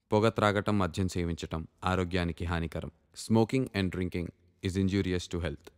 పొగ త్రాగటం మద్యం సేవించటం ఆరోగ్యానికి హానికరం smoking and drinking is injurious to health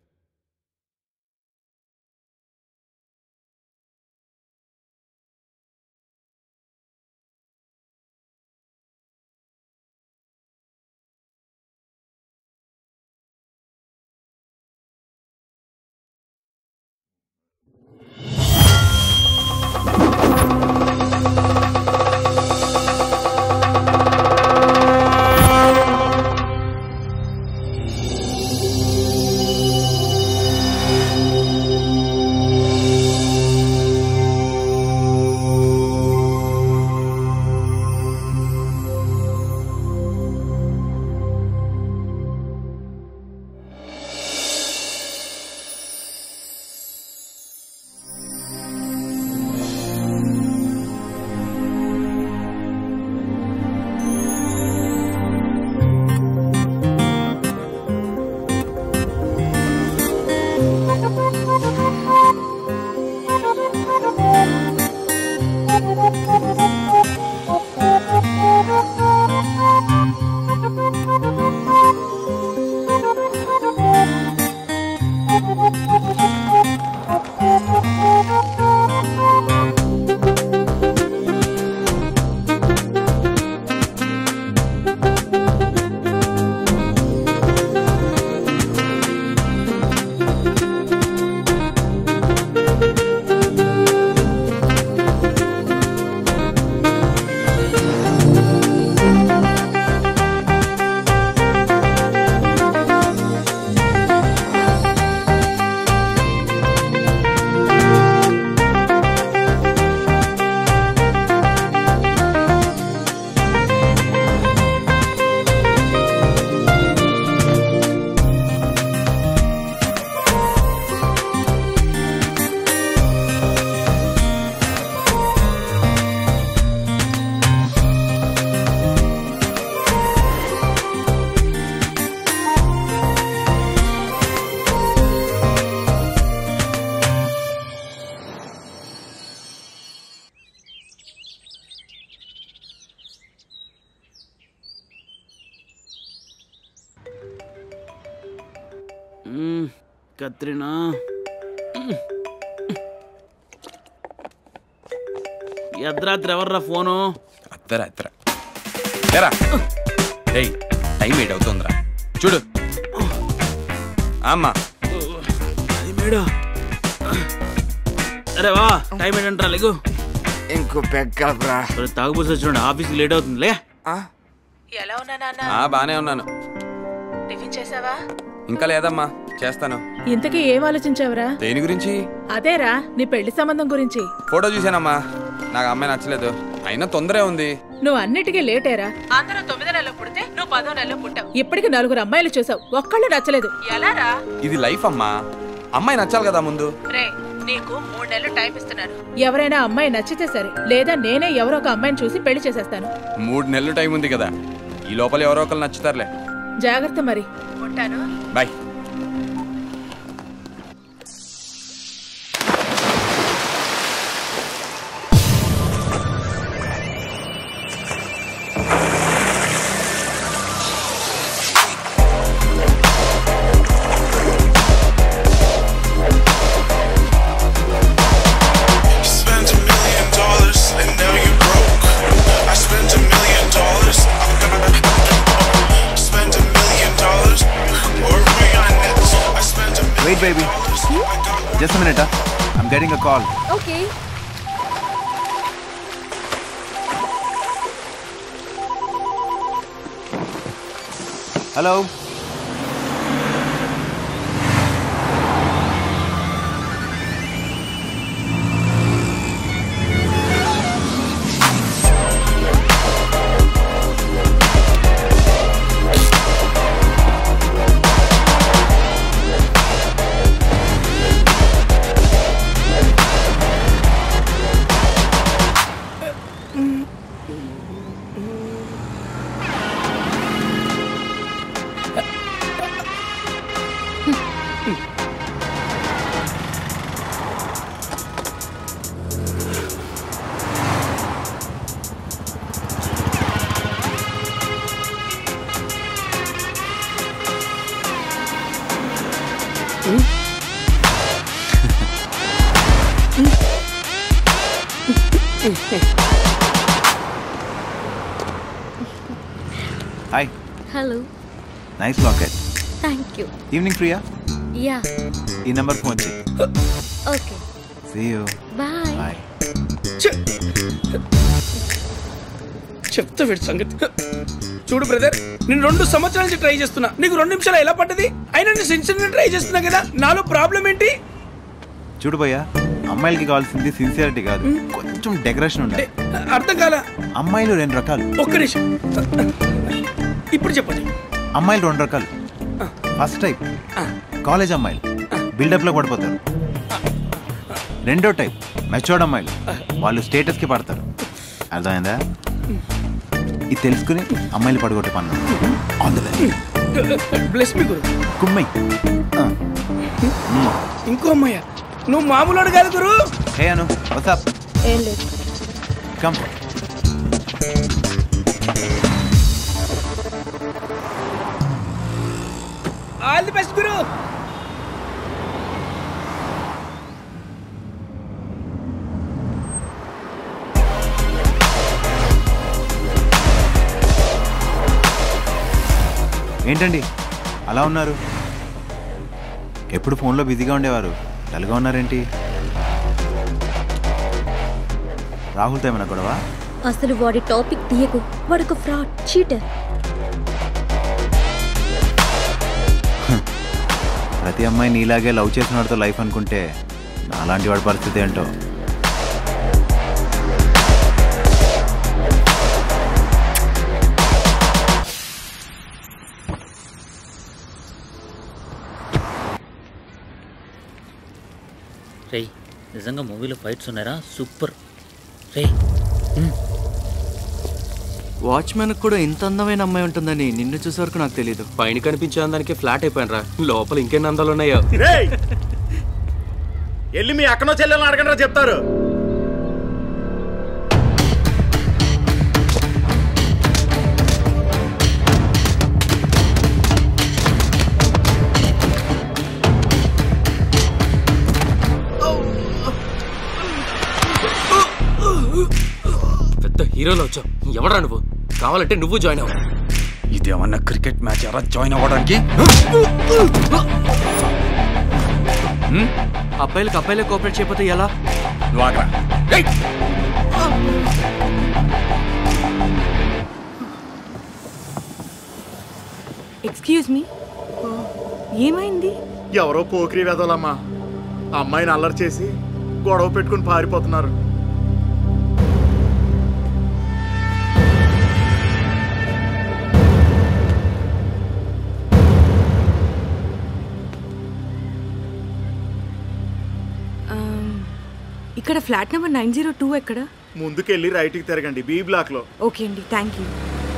మ్మ్, కత్రినా ఎద్రాత్రి ఎవర్రా ఫోను అత్తరా అత్తరా లేరా ఏయ్ టైం ఎయిట్ అవుతుందిరా చూడు అమ్మా అది మేడా అరే వా టైం ఏంటంటారా లేకు ఇంకో పెగ్గలరా తాగుబోసి వచ్చిన ఆఫీస్కి లేట్ అవుతుంది లే ఎలా ఉన్నా నాన్న ఆ బానే ఉన్నాను టిఫిన్ చేసావా ఇంకా లేదమ్మా చేస్తాను ఇంతకీ ఏం ఆలోచించావురా దేని గురించి అదేరా నీ పెళ్లి సంబంధం గురించి ఫోటో చూశానమ్మా నాకు అమ్మాయి నచ్చలేదు అయినా తొందరే ఉంది నువ్వు అన్నిటికీ లేటేరా అందరూ తొమ్మిది నెలలు పుడితే నువ్వు పదో నెలలో పుట్టావు ఇప్పటికి నలుగురు అమ్మాయిలు చూసావు ఒక్కళ్ళు నచ్చలేదు ఎలారా ఇది లైఫ్ అమ్మా అమ్మాయి నచ్చాలి కదా ముందు రే నీకు మూడు నెలలు టైం ఇస్తున్నాను ఎవరైనా అమ్మాయి నచ్చితే సరే లేదా నేనే ఎవరో ఒక అమ్మాయిని చూసి పెళ్లి చేసేస్తాను మూడు నెలలు టైం ఉంది కదా ఈ లోపల ఎవరో ఒకరు నచ్చుతారులే జాగ్రత్త మరి ఉంటాను bye Spent a million dollars and now you're broke. I spent a million dollars. Spent a million dollars. Or nets. I spent a million Wait, baby. dollars. Just a minute, huh? I'm getting a call. Okay. Hello? Hi hello nice locket thank you evening ఫ్రీయా yeah ఈ number phone చేయి okay see you bye bye చెప్తా వీడి సంగతి చూడు brother నేను రెండు సంవత్సరాల నుంచి ట్రై చేస్తున్నా నీకు రెండు నిమిషాలు ఎలా పడ్డది అయినా నేను సిన్సియర్ ట్రై చేస్తున్నా కదా నాలో ప్రాబ్లం ఏంటి చూడు భయ్యా అమ్మాయిలకి కావాల్సింది సిన్సియారిటీ కాదు కొంచెం డెకరేషన్ ఉండాలి అర్థం కాల అమ్మాయిలు రెండు రకాలు ఒక్క నిమిషం ఇప్పుడు చెప్పండి అమ్మాయిలు రెండు రకాలు ఫస్ట్ టైప్ కాలేజ్ అమ్మాయిలు బిల్డప్ లో పడిపోతారు రెండో టైప్ మెచ్యూర్డ్ అమ్మాయిలు వాళ్ళు స్టేటస్ కి పడతారు అర్థమైందా ఇది తెలుసుకుని అమ్మాయిలు పడగొట్టే పనులు on the way bless me గురు కుమ్మై ఇంకో అమ్మాయ నువ్వు మామూలు కాదు గురు హే అను వాట్సాప్ ఏం లేదు కమ్ ఆల్ ది బెస్ట్ గురు ఏంటండి అలా ఉన్నారు ఎప్పుడు ఫోన్లో బిజీగా ఉండేవారు డల్గా ఉన్నారేంటి రాహుల్తో ఏమైనా గొడవ అసలు వాడి టాపిక్ తీయకు వాడొక ఫ్రాడ్ చీటర్ ప్రతి అమ్మాయి నీలాగే లవ్ చేసిన వాడితో లైఫ్ అనుకుంటే అలాంటి వాడి పరిస్థితి ఏంటో రేయ్ నిజంగా మూవీలో ఫైట్స్ ఉన్నారా సూపర్ రేయ్ వాచ్మెన్ కూడా ఇంత అందమైన అమ్మాయి ఉంటుందని నిన్ను చూసే వరకు నాకు తెలియదు పైన కనిపించే అందానికి ఫ్లాట్ అయిపోయాను రా లోపల ఇంకెన్ని అందాలు ఉన్నాయో వెళ్ళి మీ అక్కనో చెల్లెలను అడగండి చెప్తారు పెద్ద హీరోలో వచ్చావు ఎవడరా నువ్వు కావాలంటే నువ్వు జాయిన్ అవ్వు ఇదేమన్నా క్రికెట్ మ్యాచ్ ఎలా జాయిన్ అవ్వడానికి అబ్బాయిలకు అబ్బాయిలే కోఆపరేట్ చేయకపోతే ఎలా నువ్వు ఆగరా. ఏయ్! ఎక్స్క్యూజ్ మీ ఏమైంది ఎవరో పోకిరి వెదలమ్మా అమ్మాయిని అల్లరి చేసి గొడవ పెట్టుకుని పారిపోతున్నారు ఆమ్, ఇక్కడ flat number nine zero two ఎక్కడ ముందుకెళ్ళి రైట్కి తిరగండి బి బ్లాక్ లో ఓకే అండి థ్యాంక్ యూ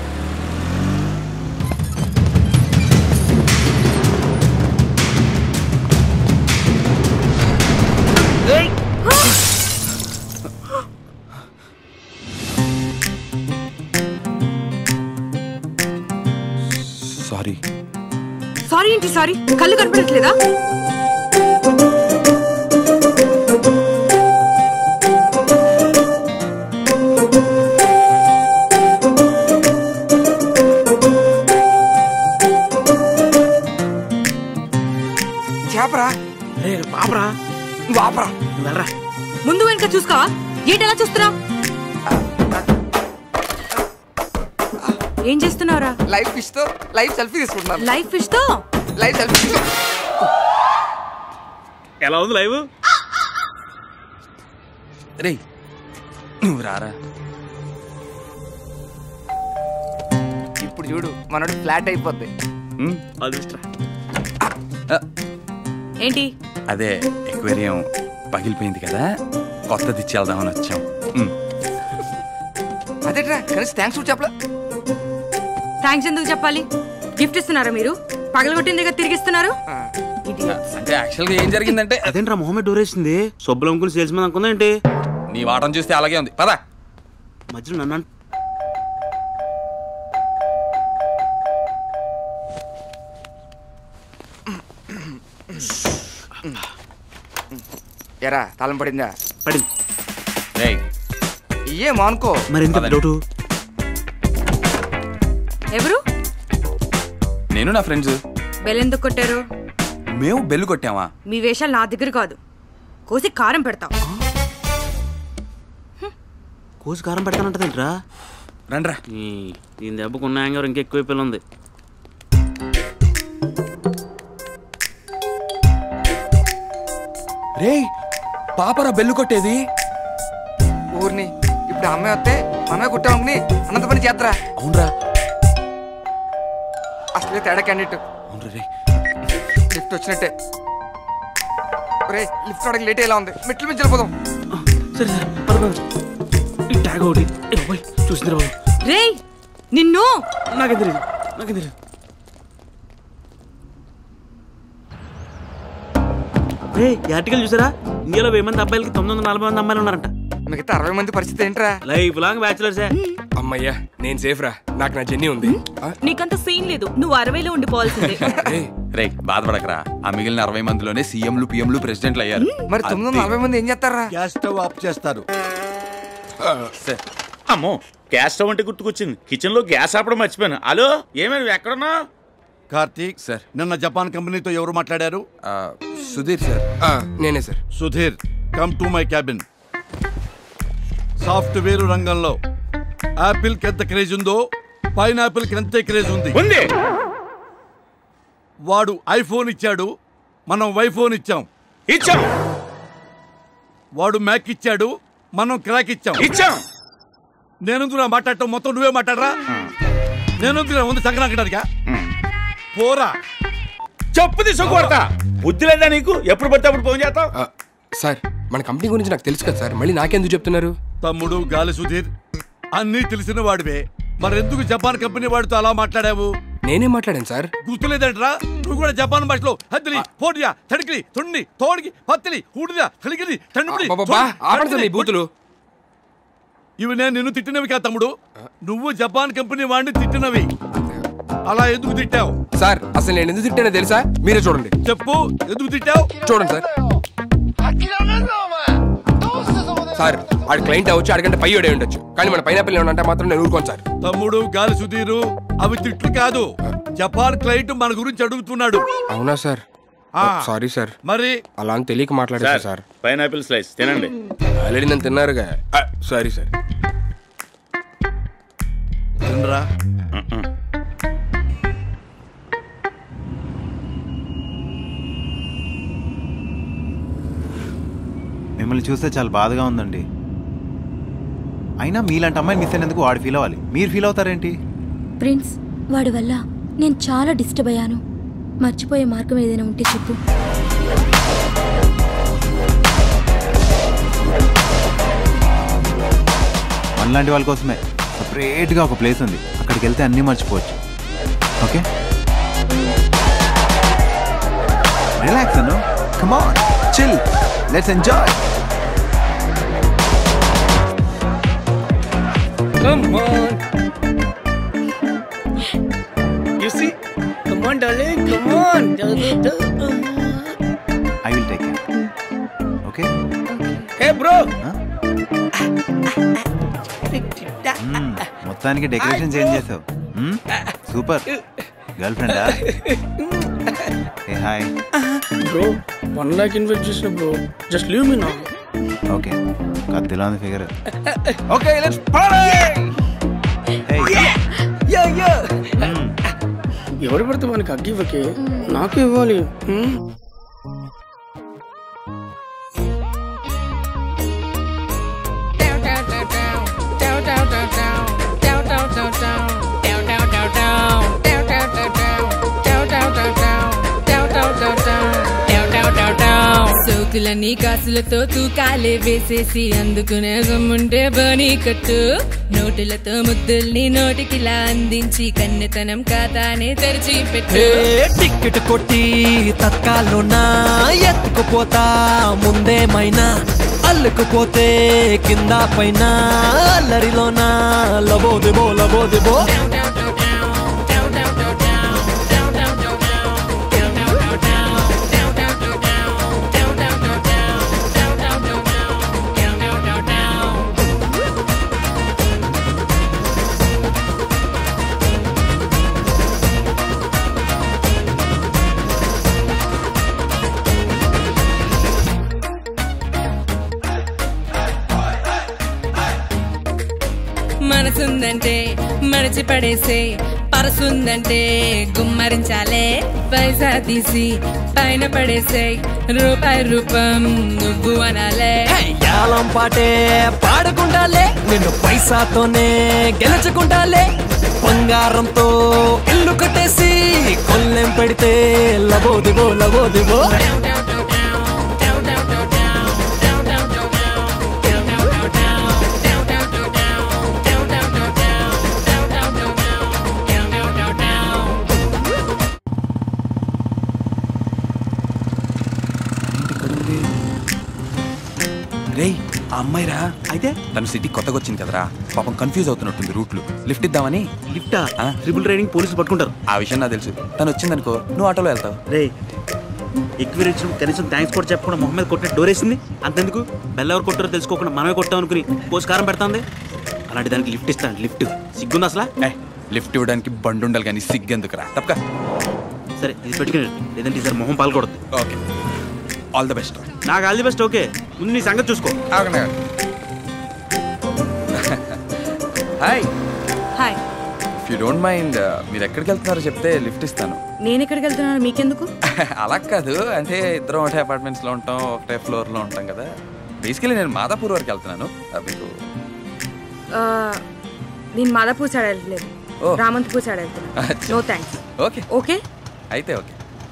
సారీ సారీ ఏంటి సారీ కళ్ళు కనపడట్లేదా చేపరా రే బాబరా నువ్వు ఆపరా నువ్వు వెళ్ళరా ముందు వెనక చూసుకోవా ఏంటి ఎలా చూస్తున్నా ఏం చేస్తున్నావురా లైఫ్ ఫిష్ తో లైఫ్ సెల్ఫీ తీసుకుంటున్నాను లైఫ్ ఫిష్ తో లైఫ్ సెల్ఫీ ఎలా ఉంది లైవ్ రే నువ్వు రారా ఇప్పుడు చూడు మనోడు ఫ్లాట్ అయిపోద్ది అదృష్టరా ఏంటి అదే ఎక్వేరియం పగిలిపోయింది కదా కొత్తది ఇచ్చి వెళ్దామని వచ్చాం ఉమ్. అదేట్రా కనీసం థ్యాంక్స్ కూడా చెప్పలే థ్యాంక్స్ ఎందుకు చెప్పాలి గిఫ్ట్ ఇస్తున్నారా మీరు పగలగొట్టిన దగ్గర తిరిగిస్తున్నారు అంటే యాక్చువల్గా ఏం జరిగిందంటే అదేంట్రా మొహమ్మద్ డోరేసింది సబ్బులు అమ్ముకుని సేల్స్ మ్యాన్ అనుకుందా ఏంటి నీ వాటం చూస్తే అలాగే ఉంది పదా మధ్యలో నన్ను అన్- ఎరా తాళం పడిందా పడింది రేయ్ ఇయ్యే మానుకో మరి ఎందుకు డౌట్ ఎవరు నేను నా ఫ్రెండ్స్ బెల్ ఎందుకు కొట్టారు మేము బెల్లు కొట్టామా మీ వేషాలు నా దగ్గర కాదు కోసి కారం పెడతాం కోసి కారం పెడతానంటదేంట్రా రండ్రా దీని దెబ్బకు ఉన్న యాంగర్ ఇంకెక్కువ పిల్ల ఉంది రేయ్ పాపరా బెల్లు కొట్టేది ఊరిని ఇప్పుడు అమ్మాయి వస్తే మనమే కుట్టామని అనంత పని చేద్దరా అవునరా అసలే తేడా క్యాండిడేట్ అవునరా రే లిఫ్ట్ వచ్చినట్టే రే లిఫ్ట్ అడగ లేట్ ఎలా ఉంది మెట్లు మించి వెళ్ళిపోదాం సరే సరే పద పద. ఈ ట్యాగ్ ఒకటి ఏ బాబోయ్, చూసిందిరా బాబు రేయ్ నిన్ను నాకేం తెలియదు నాకేం తెలియదు రే ఈ ఆర్టికల్ చూసారా ఇండియాలో వెయ్యి మంది అబ్బాయిలకి తొమ్మిది వందల నలభై మంది అమ్మాయిలు ఉన్నారంట మిగతా అరవై మంది పరిస్థితి ఏంట్రా లైఫ్ లాంగ్ బ్యాచులర్సే అమ్మయ్యా నేను సేఫ్ రా నాకు నా జెన్నీ ఉంది ఆ? నీకంత సీన్ లేదు నువ్వు అరవైలో ఉండిపోవాల్సిందే రే బాధపడకరా ఆ మిగిలిన అరవై మందిలోనే సీఎంలు పిఎంలు ప్రెసిడెంట్లు అయ్యారు మరి తొమ్మిది వందల నలభై మంది ఏం చేస్తారా గ్యాస్ స్టవ్ ఆఫ్ చేస్తారు అమ్మో గ్యాస్ స్టవ్ అంటే గుర్తుకొచ్చింది కిచెన్ లో గ్యాస్ ఆపడం మర్చిపోయాను హలో ఏమైనా ఎక్కడున్నా కార్తీక్ సార్ నిన్న జపాన్ కంపెనీతో ఎవరు మాట్లాడారు సుధీర్ సార్ నేనే sir Sudheer come to my cabin software రంగంలో యాపిల్ కి ఎంత క్రేజ్ ఉందో పైనాపిల్ కి అంతే క్రేజ్ ఉంది ఉంది వాడు ఐఫోన్ ఇచ్చాడు మనం వైఫోన్ ఇచ్చాం ఇచ్చాం వాడు మ్యాక్ ఇచ్చాడు మనం క్రాక్ ఇచ్చాం ఇచ్చాం నేనెందుకు మాట్లాడటం మొత్తం నువ్వే మాట్లాడరా నేనెందుకు ఉంది సంక్రాంతిగా పోరా చెప్పు తీసుకొడతా బుద్ధి లేదా నీకు ఎప్పుడు పడితే అప్పుడు ఫోన్ చేస్తావు ఆ, సార్ మన కంపెనీ గురించి నాకు తెలుసు కదా సార్ మళ్ళీ నాకెందుకు చెప్తున్నారు తమ్ముడు గాలి సుధీర్ అన్నీ తెలిసిన వాడివే మరెందుకు జపాన్ కంపెనీ వాడితో అలా మాట్లాడావు నేనే మాట్లాడాను సార్ గుర్తులేదంట్రా నువ్వు కూడా జపాన్ భాషలో హద్దిలి పోడియా తడికిలి తొండి తోడికి పత్తిలి హూడిదా తడికిలి తండ్రి అబ్బబ్బబ్బా, ఆపండి సార్ మీ బూతులు ఇవి నేను నిన్ను తిట్టినవి కాదు తమ్ముడు నువ్వు జపాన్ కంపెనీ వాడిని తిట్టినవి అలా ఎందుకు తిట్టావు సార్ అసలు నేను ఎందుకు తిట్టానో తెలుసా మీరే చూడండి చెప్పు ఎందుకు తిట్టావు చూడండి సార్ సార్ ఆడ క్లయింట్ అవ్వచ్చు ఆడికంటే పై ఓడే ఉండొచ్చు కానీ మన పైనాపిల్ ఏమన్నా అంటే మాత్రం నేను ఊరుకోను సార్ తమ్ముడు గాలి సుధీరు అవి తిట్లు కాదు జపాన్ క్లయింట్ మన గురించి అడుగుతున్నాడు అవునా సార్ ఆ. సారీ సార్ మరి అలా అని తెలియక మాట్లాడారు సార్ పైనాపిల్ స్లైస్ తినండి ఆల్రెడీ నన్ను తిన్నారుగా సారీ సార్ తినరా మిమ్మల్ని చూస్తే చాలా బాధగా ఉందండి అయినా మీలాంటి అమ్మాయిని మిస్ అయినందుకు వాడు ఫీల్ అవ్వాలి మీరు ఫీల్ అవుతారేంటి ప్రిన్స్ వాడి వల్ల నేను చాలా డిస్టర్బ్ అయ్యాను మర్చిపోయే మార్గం ఏదైనా ఉంటే చెప్పు మనలాంటి వాళ్ళ కోసమే సపరేట్గా ఒక ప్లేస్ ఉంది అక్కడికి వెళ్తే అన్నీ మర్చిపోవచ్చు okay relax Anu come on chill let's enjoy Come on. You see? Come on, darling. Come on. I will take care okay Hey, bro. మొత్తానికి డెకరేషన్ చేంజ్ చేసావు సూపర్ గర్ల్ ఫ్రెండా hey hi Bro, one lakh invest చేసిన bro. Just leave me now. Okay కత్తిలో ఉంది figure Okay, let's party. Yeah, yeah. ఎవరు పడితే మనకి అగ్గి ఇవ్వకే నాకు ఇవ్వాలి Hmm? సోకులని కాసులతో తూకాలే వేసేసి అందుకునే గమ్ముంటే బనీ కట్టు నోటులతో ముద్దుల్ని నోటికిలా అందించి కన్నెతనం ఖాతానే తెరిచి పెట్టు టికెట్ కొట్టి తత్కాల్లోనా ఎత్తుకుపోతా ముందేమైనా అల్లుకుపోతే కింద పైన అల్లరిలోనా లబోదిబో లబోదిబో మనసుందంటే మడిచి పడేసే పరసుందంటే గుమ్మరించాలే పైసా తీసి పైన పడేసే రూపాయి రూపం నువ్వు అనాలే యాలం పాటే పాడుకుంటాలే నిన్ను పైసాతోనే గెలుచుకుంటాలే బంగారంతో ఇల్లు కట్టేసి కొల్లెం పెడితే లబోదివో లబోదివో రేయ్ ఆ అమ్మాయిరా అయితే తను సిటీ కొత్తగా వచ్చింది కదరా పాపం కన్ఫ్యూజ్ అవుతున్నట్టుంది రూట్లు లిఫ్ట్ ఇద్దామని లిఫ్టా ట్రిపుల్ రైడింగ్ పోలీసులు పట్టుకుంటారు ఆ విషయం నాకు తెలుసు తను వచ్చిందనుకో నువ్వు ఆటోలో వెళ్తావు రే ఎక్కువ ఇచ్చిన కనీసం థ్యాంక్స్ కూడా చెప్పకుండా మొహం మీద కొట్టిన డోర్ వేసింది అంతెందుకు బెల్ ఎవరు కొట్టారో తెలుసుకోకుండా మనమే కొట్టాం అనుకుని పోస్కారం పెడుతుంది అలాంటి దానికి లిఫ్ట్ ఇస్తాను లిఫ్ట్ సిగ్గుంది అసలు లిఫ్ట్ ఇవ్వడానికి బండి ఉండాలి కానీ సిగ్గెందుకురా తప్పక సరే ఇది పెట్టుకుని లేదంటే ఈసారి మొహం పాల్గొడదు ఓకే ఆల్ ద బెస్ట్ నాకు ఆల్ ది బెస్ట్ ఓకే ముందు నీ సంగతి చూసుకో hi hi if you don't mind మీరు ఎక్కడికి వెళ్తున్నారో చెప్తే లిఫ్ట్ ఇస్తాను నేను ఎక్కడికి వెళ్తున్నాను మీకెందుకు అలా కాదు అంటే ఇద్దరం ఒకటే అపార్ట్మెంట్స్లో ఉంటాం ఒకటే ఫ్లోర్లో ఉంటాం కదా బేసికలీ నేను మాదాపూర్ వరకు వెళ్తున్నాను ఆ, మీకు ఆ, నేను మాదాపూర్ సైడ్ వెళ్ళలేదు ఓ. రామంతపూర్ సైడ్ వెళ్తున్నాను అచ్చా. నో థ్యాంక్స్ ఓకే ఓకే అయితే ఓకే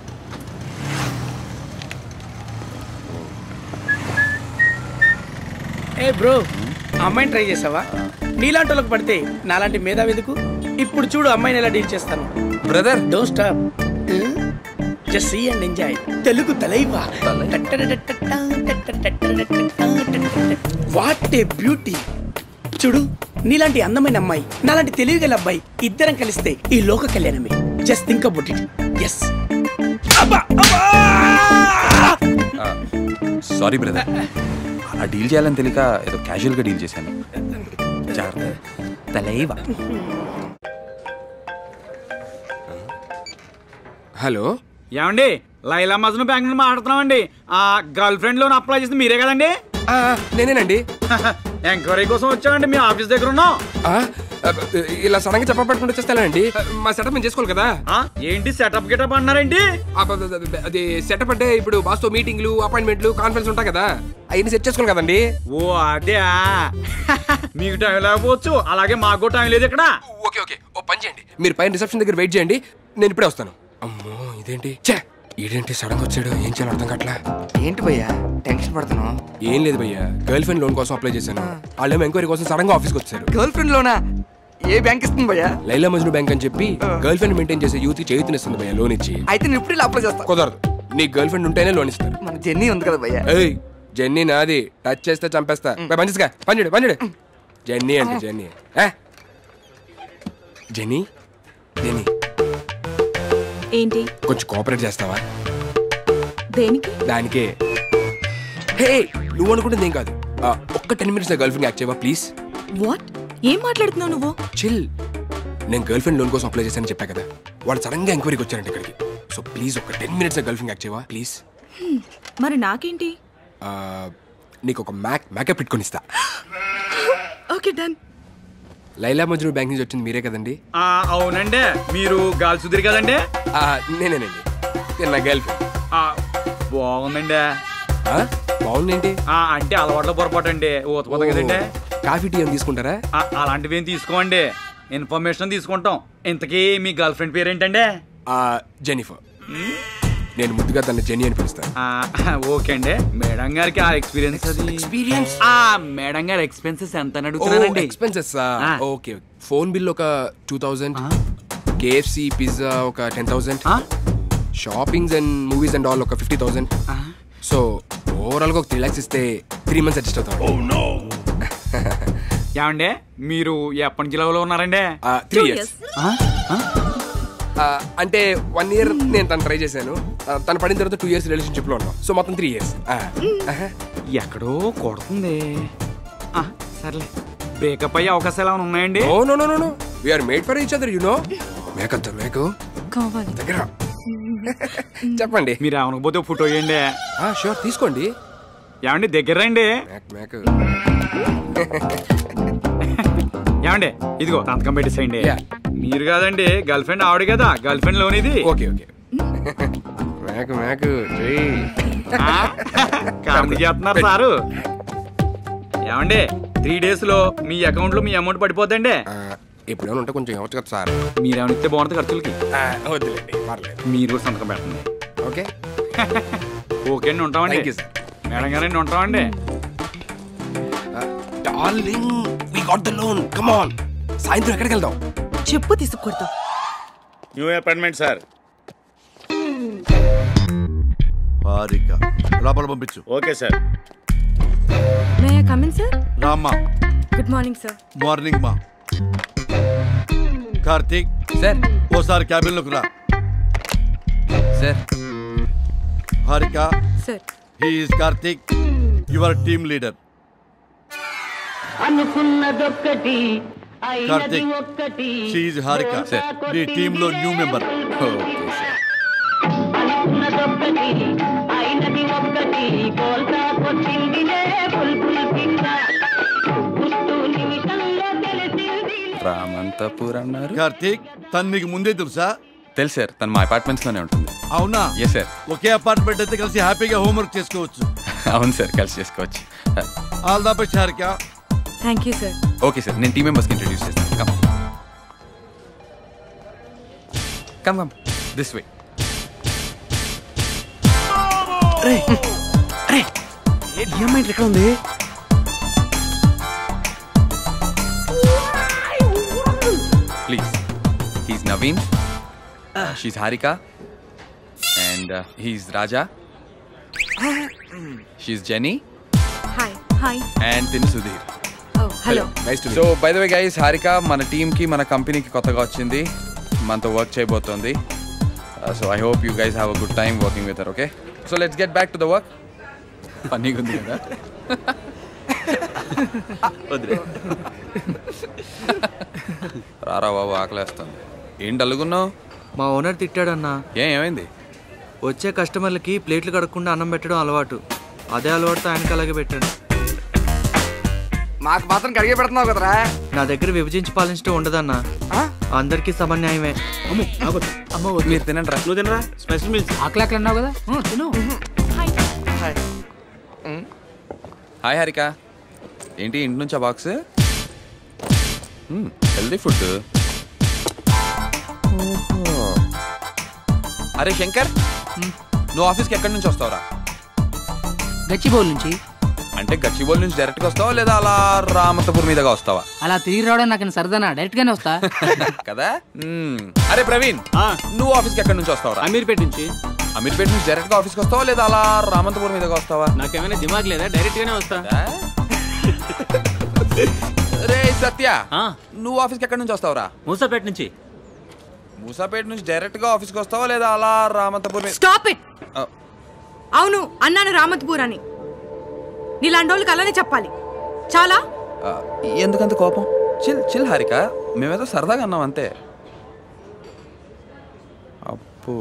ఏ బ్రో అమ్మాయిని ట్రై చేసావా నీలాంటి వాళ్ళకి పడితే నాలాంటి మేధావెదుకు ఇప్పుడు చూడు అమ్మాయిని ఎలా డీల్ చేస్తాను brother don't stop just see and enjoy Telugu Thalaiva what a beauty చూడు నీలాంటి అందమైన అమ్మాయి నాలాంటి తెలివిగల అబ్బాయి ఇద్దరం కలిస్తే ఈ లోక కళ్యాణమే just think about it yes sorry brother అలా డీల్ చేయాలని తెలియక ఏదో క్యాజువల్గా డీల్ చేశాను జాగ్రత్త తలైవా హలో ఏమండి లైలా మజ్ను బ్యాంక్ నుండి మాట్లాడుతున్నామండి ఆ గర్ల్ ఫ్రెండ్ లోన్ అప్లై చేసింది మీరే కదండి నేనేనండి ఎంక్వైరీ కోసం వచ్చామండి మీ ఆఫీస్ దగ్గర ఉన్నాం ఆ, ఇలా సడన్గా చెప్ప పట్టుకుంటూ వచ్చేస్తానండి మా సెటప్ మేము చేసుకోవాలి కదా ఏంటి సెటప్ గిటప్ అన్నారేంటి అది సెటప్ అంటే ఇప్పుడు బాస్తో మీటింగ్లు అపాయింట్మెంట్లు కాన్ఫరెన్స్ ఉంటాయి కదా అవన్నీ సెట్ చేసుకోవాలి కదండి ఓ అదే మీకు టైం లేకపోవచ్చు అలాగే మాకు టైం లేదు ఇక్కడ ఓకే ఓకే ఓ పని చేయండి మీరు పైన రిసెప్షన్ దగ్గర వెయిట్ చేయండి నేను ఇప్పుడే వస్తాను అమ్మో ఇదేంటి ఛే ఈడేంటి సడన్ గా వచ్చాడు ఏం చేయాలి అర్థం కావట్లా ఏంటి భయ్యా టెన్షన్ పడుతున్నావు ఏం లేదు భయ్యా గర్ల్ ఫ్రెండ్ లోన్ కోసం అప్లై చేశాను వాళ్ళేమో ఎంక్వైరీ కోసం సడన్ గా ఆఫీస్కి వచ్చారు గర్ల్ ఫ్రెండ్ లోనా ఏ బ్యాంక్ ఇస్తుంది భయ్యా లైలా మజ్ను బ్యాంక్ అని చెప్పి గర్ల్ ఫ్రెండ్ మెయింటైన్ చేసే యూత్ చేయుతునిస్తుంది భయ్యా లోన్ ఇచ్చి అయితే నేను ఇప్పుడు ఇలా అప్లై చేస్తా కుదరదు నీ గర్ల్ ఫ్రెండ్ ఉంటేనే లోన్ ఇస్తారు మన జెన్నీ ఉంది కదా భయ్యా ఏయ్ జెన్నీ నాది టచ్ చేస్తే చంపేస్తా బై, పని చేసుకా పని చూడు పని చూడు జెన్నీ అంటే జెన్నీ ఏ? జెన్నీ జెన్నీ ఏంటి కొంచెం కోఆపరేట్ చేస్తావా దేనికి దానికే హే నువ్వు అనుకుంటుంది ఏం కాదు ఆ, ఒక్క ten minutes girl friend act చేయవా ప్లీజ్ వాట్ ఏం మాట్లాడుతున్నావు నువ్వు చిల్ నేను గర్ల్ ఫ్రెండ్ లోన్ కోసం అప్లై చేశానని చెప్పా కదా వాళ్ళు సడన్ గా ఎంక్వైరీకి వచ్చారంట ఇక్కడికి సో ప్లీజ్ ఒక ten minutes girl friend act చేయవా ప్లీజ్ హ్మ్, మరి నాకేంటి నీకు ఒక మ్యాక్ మేకప్ పెట్టుకొని ఇస్తా okay done Laila Majnu bank నుంచి వచ్చింది మీరే కదండి ఆ, అవునండి మీరు గాలి సుదిరి కదండి ఆ, నేనేనండి నేను నా గర్ల్ ఫ్రెండ్ ఆ, బాగుందండి బాగుందేంటి ఆ, అంటే అలవాట్ల పొరపాటు అండి ఊతపోతాం కదండి కాఫీ టీ అని తీసుకుంటారా ఆ, అలాంటివి ఏం తీసుకోండి ఇన్ఫర్మేషన్ తీసుకుంటాం ఇంతకీ మీ గర్ల్ ఫ్రెండ్ పేరు ఏంటండి ఆ, జెనిఫర్ నేను ముద్దుగా తన జెనీ అని పిలుస్తాను ఆ, ఓకే అండి మేడం గారికి ఆ ఎక్స్పీరియన్స్ అది ఎక్స్పీరియన్స్ ఆ మేడం గారి ఎక్స్పెన్సెస్ ఎంత అని అడుగుతున్నానండి ఎక్స్పెన్సెస్ ఆ. ఓకే ఫోన్ బిల్ ఒక టూ థౌజండ్ కేఎఫ్సి పిజ్జా ఒక ten thousand shoppings and movies and all ఒక ఫిఫ్టీ థౌసండ్ సో ఓవరాల్ గా ఒక త్రీ లాక్స్ ఇస్తే త్రీ మంత్స్ అడ్జస్ట్ అవుతాం ఏమండి మీరు ఎప్పటి నుంచి లవ్ లో ఉన్నారండి త్రీ ఇయర్స్ అంటే వన్ ఇయర్ నేను తను ట్రై చేశాను ఆ, తను పడిన తర్వాత టూ ఇయర్స్ రిలేషన్షిప్ లో ఉన్నాం సో మొత్తం త్రీ ఇయర్స్ ఎక్కడో కొడుతుంది ఆ, సర్లే బ్రేకప్ అయ్యే అవకాశాలు ఏమైనా ఉన్నాయండి oh no no no no we are made for each other you know మేకంత మేకు కావాలి దగ్గర చెప్పండి మీరు అవనకపోతే ఫోటో వేయండి షూర్ తీసుకోండి ఏమండి దగ్గర రండి మేక్ మేక్ ఏమండి ఇదిగో సంతకం పెట్టేసేయండి మీరు కాదండి గర్ల్ ఫ్రెండ్ ఆవిడ కదా గర్ల్ ఫ్రెండ్ లోన్ ఇది ఓకే ఓకే మేకు మేకు చెయ్యి కామెడీ చేస్తున్నారు సారు ఏమండి త్రీ డేస్ లో మీ అకౌంట్ లో మీ అమౌంట్ పడిపోద్దండి ఎప్పుడైనా ఉంటే కొంచెం ఇవ్వచ్చు కదా సార్ మీరేమైనా ఇస్తే బాగుంటుంది ఖర్చులకి వద్దులేండి పర్లేదు మీరు కూడా సంతకం పెట్టండి ఓకే ఓకే అండి ఉంటామండి Thank you, sir. మేడం గారండి ఉంటామండి darling we got the loan come on సాయంత్రం ఎక్కడికి వెళ్దాం చెప్పు తీసుకొడతా న్యూ అపాయింట్మెంట్ సార్ హారిక లోపల పంపించు okay sir may come in sir రామ్మా గుడ్ మార్నింగ్ సార్ మార్నింగ్ మా కార్తీక్ సార్ ఓసారి క్యాబిన్ లోకి రా sir Harika sir he's Karthik your team leader అనుకున్నదొక్కటి కార్తీక్ షీఈ్ హారిక నీ టీమ్ లో న్యూ మెంబర్ అనుకున్నదొక్కటి అయినది ఒక్కటి కోల్తా కొట్టిందిలే బుల్బుల్ పిండ గుట్టు నిమిషంలో తెలిసింది రామంతపూర్ అన్నారు కార్తీక్ తను నీకు ముందే తెలుసా తెలుసు సార్ తను మా అపార్ట్మెంట్స్ లోనే ఉంటుంది అవునా ఎస్ సార్ ఒకే అపార్ట్మెంట్ అయితే కలిసి హ్యాపీగా హోంవర్క్ చేసుకోవచ్చు అవును సార్ కలిసి చేసుకోవచ్చు all the best Harika thank you sir okay sir నేను టీమ్ మెంబర్స్కి ఇంట్రడ్యూస్ చేస్తాను come come come this way రే రే ఈ అమ్మాయి ఎక్కడ ఉంది please he's Naveen she's Harika and he's Raja she's Jenny hi hi and తిన్ Sudheer oh hello so by the way guys Harika మన టీంకి మన కంపెనీకి కొత్తగా వచ్చింది మనతో వర్క్ చేయబోతోంది so I hope you guys have a good time working with okay so let's get back to the work ఫన్నీగా ఉంది కదా వదిలే రారా బాబు ఆకలేస్తాను ఏంటి అల్లుగున్నావు మా ఓనర్ తిట్టాడన్నా ఏం ఏమైంది వచ్చే కస్టమర్లకి ప్లేట్లు కడగకుండా అన్నం పెట్టడం అలవాటు అదే అలవాటుతో ఆయనకి అలాగే పెట్టాను మాకు మాత్రం కడిగే పెడుతున్నావు కదరా నా దగ్గర విభజించి పాలించడం ఉండదన్నా అందరికీ సమన్యాయమే అమ్మ మీరు తినండి రా నువ్వు తినరా స్పెషల్ మీల్స్ ఆకలి ఆకలి అన్నావు కదా ఆ, తిను హాయ్ హారిక ఏంటి ఇంటి నుంచా బాక్స్ హెల్దీ ఫుడ్ అరే శంకర్ నువ్వు ఆఫీస్కి ఎక్కడి నుంచి వస్తావురా గచ్చిబౌల్ నుంచి అంటే గచ్చిబౌలి నుంచి డైరెక్ట్గా వస్తావా లేదా అలా రామతపూర్ మీదగా వస్తావా అలా తిరిగి రావడం నాకు సరదానా డైరెక్ట్ గానే వస్తా కదా మ్మ్. అరే ప్రవీణ్ నువ్వు ఆఫీస్కి ఎక్కడి నుంచి వస్తావురా అమీర్పేట నుంచి అమీర్పేట నుంచి డైరెక్ట్గా ఆఫీస్కి వస్తావా లేదా అలా రామంతపూర్ మీదగా వస్తావా నాకేమైనా దిమాగ్ లేదా డైరెక్ట్ గానే వస్తా రే సత్య నువ్వు ఆఫీస్కి ఎక్కడి నుంచి వస్తావురా మూసాపేట నుంచి మూసాపేట నుంచి డైరెక్ట్గా ఆఫీస్కి వస్తావా లేదా అలా రామంతపూర్ మీద స్టాప్ ఇట్ ఆ. అవును అన్నాను రామత్పూర్ అని నీలాంటి వాళ్ళకి అలానే చెప్పాలి చాలా ఆ, ఎందుకంత కోపం చిల్ చిల్ హారిక మేమేదో సరదాగా అన్నాం అంతే అప్పు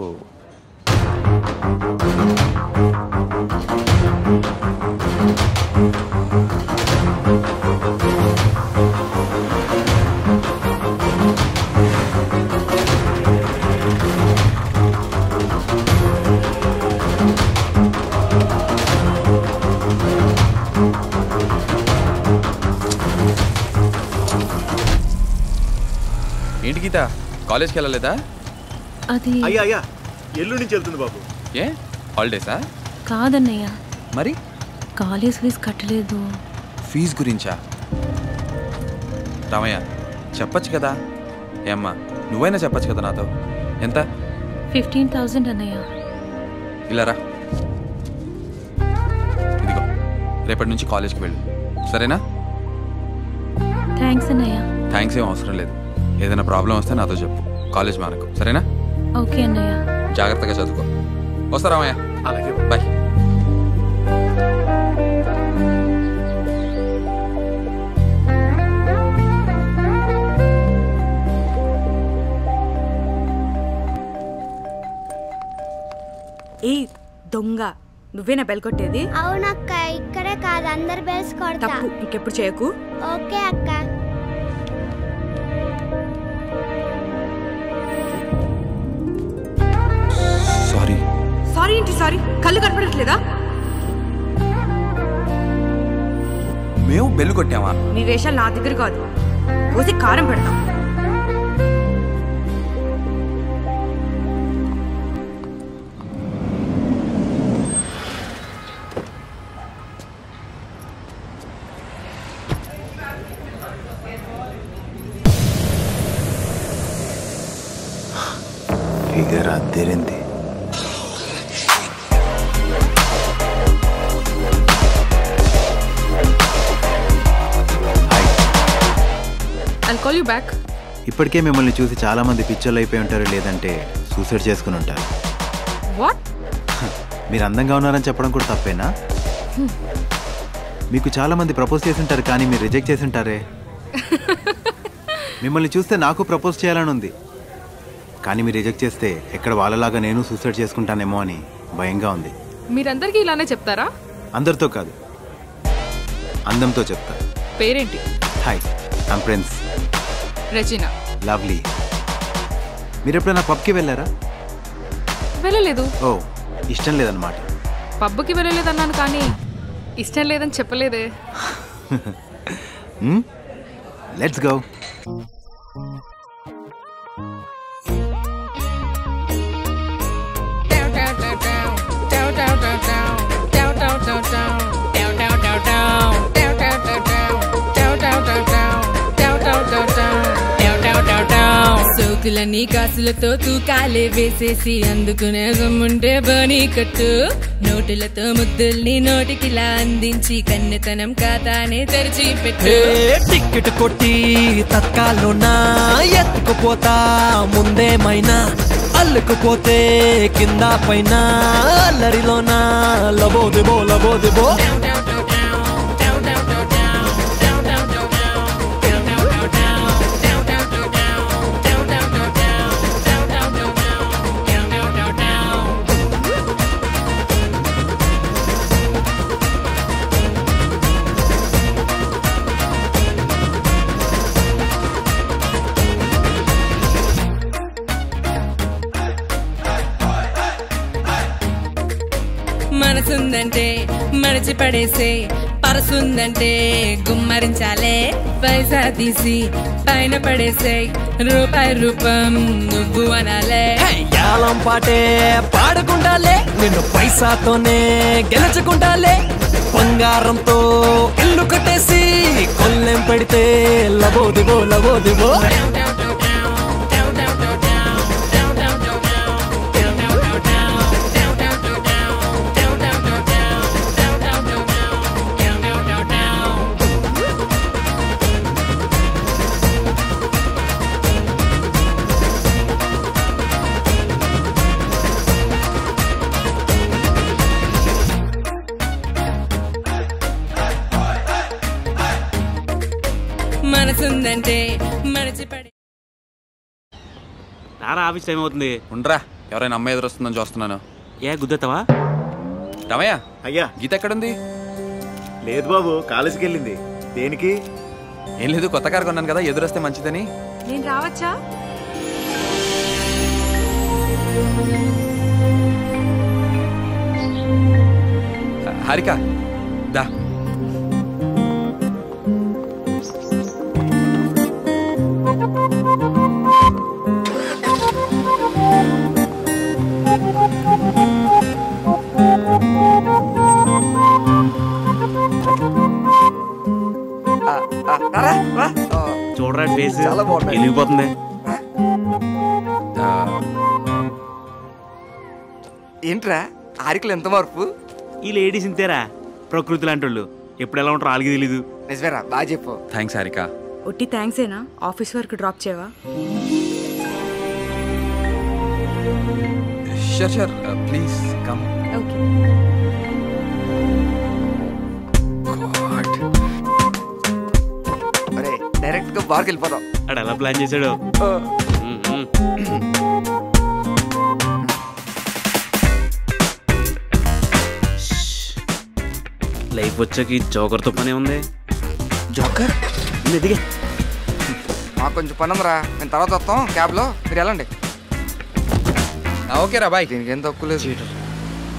ఏంటి గీత కాలేజ్కి వెళ్ళలేదా అది అయ్యా అయ్యా ఎల్లుండి నుంచి వెళ్తుంది బాబు ఏ హాలిడేసా కాదన్నయ్య మరి కాలేజ్ ఫీజు కట్టలేదు ఫీజు గురించా రామయ్య చెప్పచ్చు కదా ఏమ్మా నువ్వైనా చెప్పచ్చు కదా నాతో ఎంత ఫిఫ్టీన్ థౌజండ్ అన్నయ్య ఇలా రా ఇదిగో రేపటి నుంచి కాలేజ్కి వెళ్ళు సరేనా థ్యాంక్స్ అన్నయ్య థ్యాంక్స్ ఏం అవసరం లేదు ఏదైనా ప్రాబ్లం వస్తే నాతో చెప్పు కాలేజ్ మానకు సరేనా ఓకే అన్నయ్య జాగ్రత్తగా చదువుకో వస్తా రామయ్య అలాగే బాయ్ ఏ దొంగ నువ్వేనా బెల్ కొట్టేది అవునక్క ఇక్కడే కాదు అందరు బెల్స్ కొడతా తప్పు ఇంకెప్పుడు చేయకు ఓకే అక్క సారీ ఏంటి సారీ కళ్ళు కనపడట్లేదా మేము బెల్లు కొట్టామా మీ వేషాలు నా దగ్గర కాదు కోసి కారం పెడతాం ఫిగర్ అద్దెరింది ఐల్ కాల్ యూ బ్యాక్ ఇప్పటికే మిమ్మల్ని చూసి చాలా మంది పిచ్చర్లు అయిపోయి ఉంటారు లేదంటే సూసైడ్ చేసుకుని ఉంటారు వాట్ మీరు అందంగా ఉన్నారని చెప్పడం కూడా తప్పేనా మీకు చాలా మంది ప్రపోజ్ చేసి ఉంటారు కానీ మీరు రిజెక్ట్ చేసి ఉంటారే మిమ్మల్ని చూస్తే నాకు ప్రపోజ్ చేయాలని ఉంది కానీ మీరు రిజెక్ట్ చేస్తే ఎక్కడ వాళ్ళలాగా నేను సూసైడ్ చేసుకుంటానేమో అని భయంగా ఉంది మీరందరికీ ఇలానే చెప్తారా అందరితో కాదు అందంతో చెప్తా పేరేంటి hi I'm friends Rachana lovely మీరు ఎప్పుడైనా పబ్కి వెళ్ళారా వెళ్ళలేదు ఓ ఇష్టం లేదన్నమాట పబ్కి వెళ్ళలేదన్నాను కానీ ఇష్టం లేదని చెప్పలేదే లెట్స్ గో సోకులని కాసులతో తూకాలే వేసేసి అందుకునే సొమ్ముంటే బనీ కట్టు నోటులతో ముద్దుల్ని నోటికిలా అందించి కన్నెతనం ఖాతానే తెరిచి పెట్టు ఏ టికెట్ కొట్టి తత్కాలోనా ఎత్తుకుపోతా ముందేమైనా అల్లుకుపోతే కింద పైన అల్లరిలోనా లబోదిబో లబోదిబో మనసుందంటే మడిచి పడేసే పరసుందంటే గుమ్మరించాలే పైసా తీసి పైన పడేసే రూపాయి రూపం నువ్వు అనాలే యాలం పాటే పాడుకుంటాలే నిన్ను పైసాతోనే గెలుచుకుంటాలే బంగారంతో ఇల్లు కట్టేసి కొల్లెం పెడితే లబోదిబో లబోదిబో మనసుందంటే మడిచి పడే రారా ఆఫీస్ టైం అవుతుంది ఉండరా ఎవరైనా అమ్మాయి ఎదురొస్తుందని చూస్తున్నాను ఏ గుద్దతావా రమయ్య అయ్యా గీత ఎక్కడుంది లేదు బాబు కాలేజీకి వెళ్ళింది దేనికి ఏం లేదు కొత్త కారు కొన్నాను కదా ఎదురొస్తే మంచిదని నేను రావచ్చా హారిక దా చూడరా ఫేస్ చాలా బాగున్నాయి. వెళ్ళిపోతుంది ఏంట్రా ఆరికలు ఎంత మార్పు ఈ లేడీస్ ఇంతేరా ప్రకృతి లాంటి వాళ్ళు ఎప్పుడు ఎలా ఉంటారో వాళ్ళకి తెలీదు నిజమేరా బాగా చెప్పు థ్యాంక్స్ హారిక ఒట్టి థ్యాంక్సేనా ఆఫీస్ వరకు డ్రాప్ చేయవా sure sure please come okay అరే డైరెక్ట్ గా బార్కి వెళ్ళిపోదాం అడు ఎలా ప్లాన్ చేశాడు లైఫ్ వచ్చాక ఈ జోకర్తో పనే ఉంది జోకర్ ఎదిగే మాకు కొంచెం పని ఉందిరా మేము తర్వాత వస్తాం క్యాబ్ లో మీరు వెళ్ళండి ఓకే రా బాయ్ దీనికి ఏం తక్కువ లేదు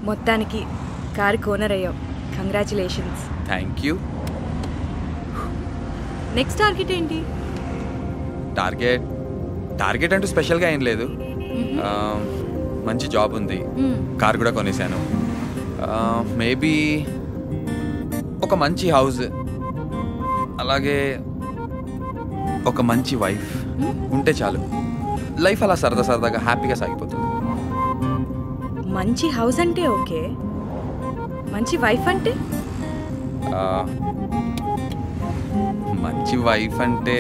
మొత్తానికి కారు కోనర్ అయ్యావు congratulations thank you next target ఏంటి టార్గెట్ టార్గెట్ అంటూ స్పెషల్గా ఏం లేదు ఆ, మంచి జాబ్ ఉంది మ్మ్. కార్ కూడా కొనేసాను మేబీ ఒక మంచి హౌస్ అలాగే ఒక మంచి వైఫ్ ఉంటే చాలు లైఫ్ అలా సరదా సరదాగా హ్యాపీగా సాగిపోతుంది మంచి హౌస్ అంటే ఓకే మంచి వైఫ్ అంటే ఆ, మంచి వైఫ్ అంటే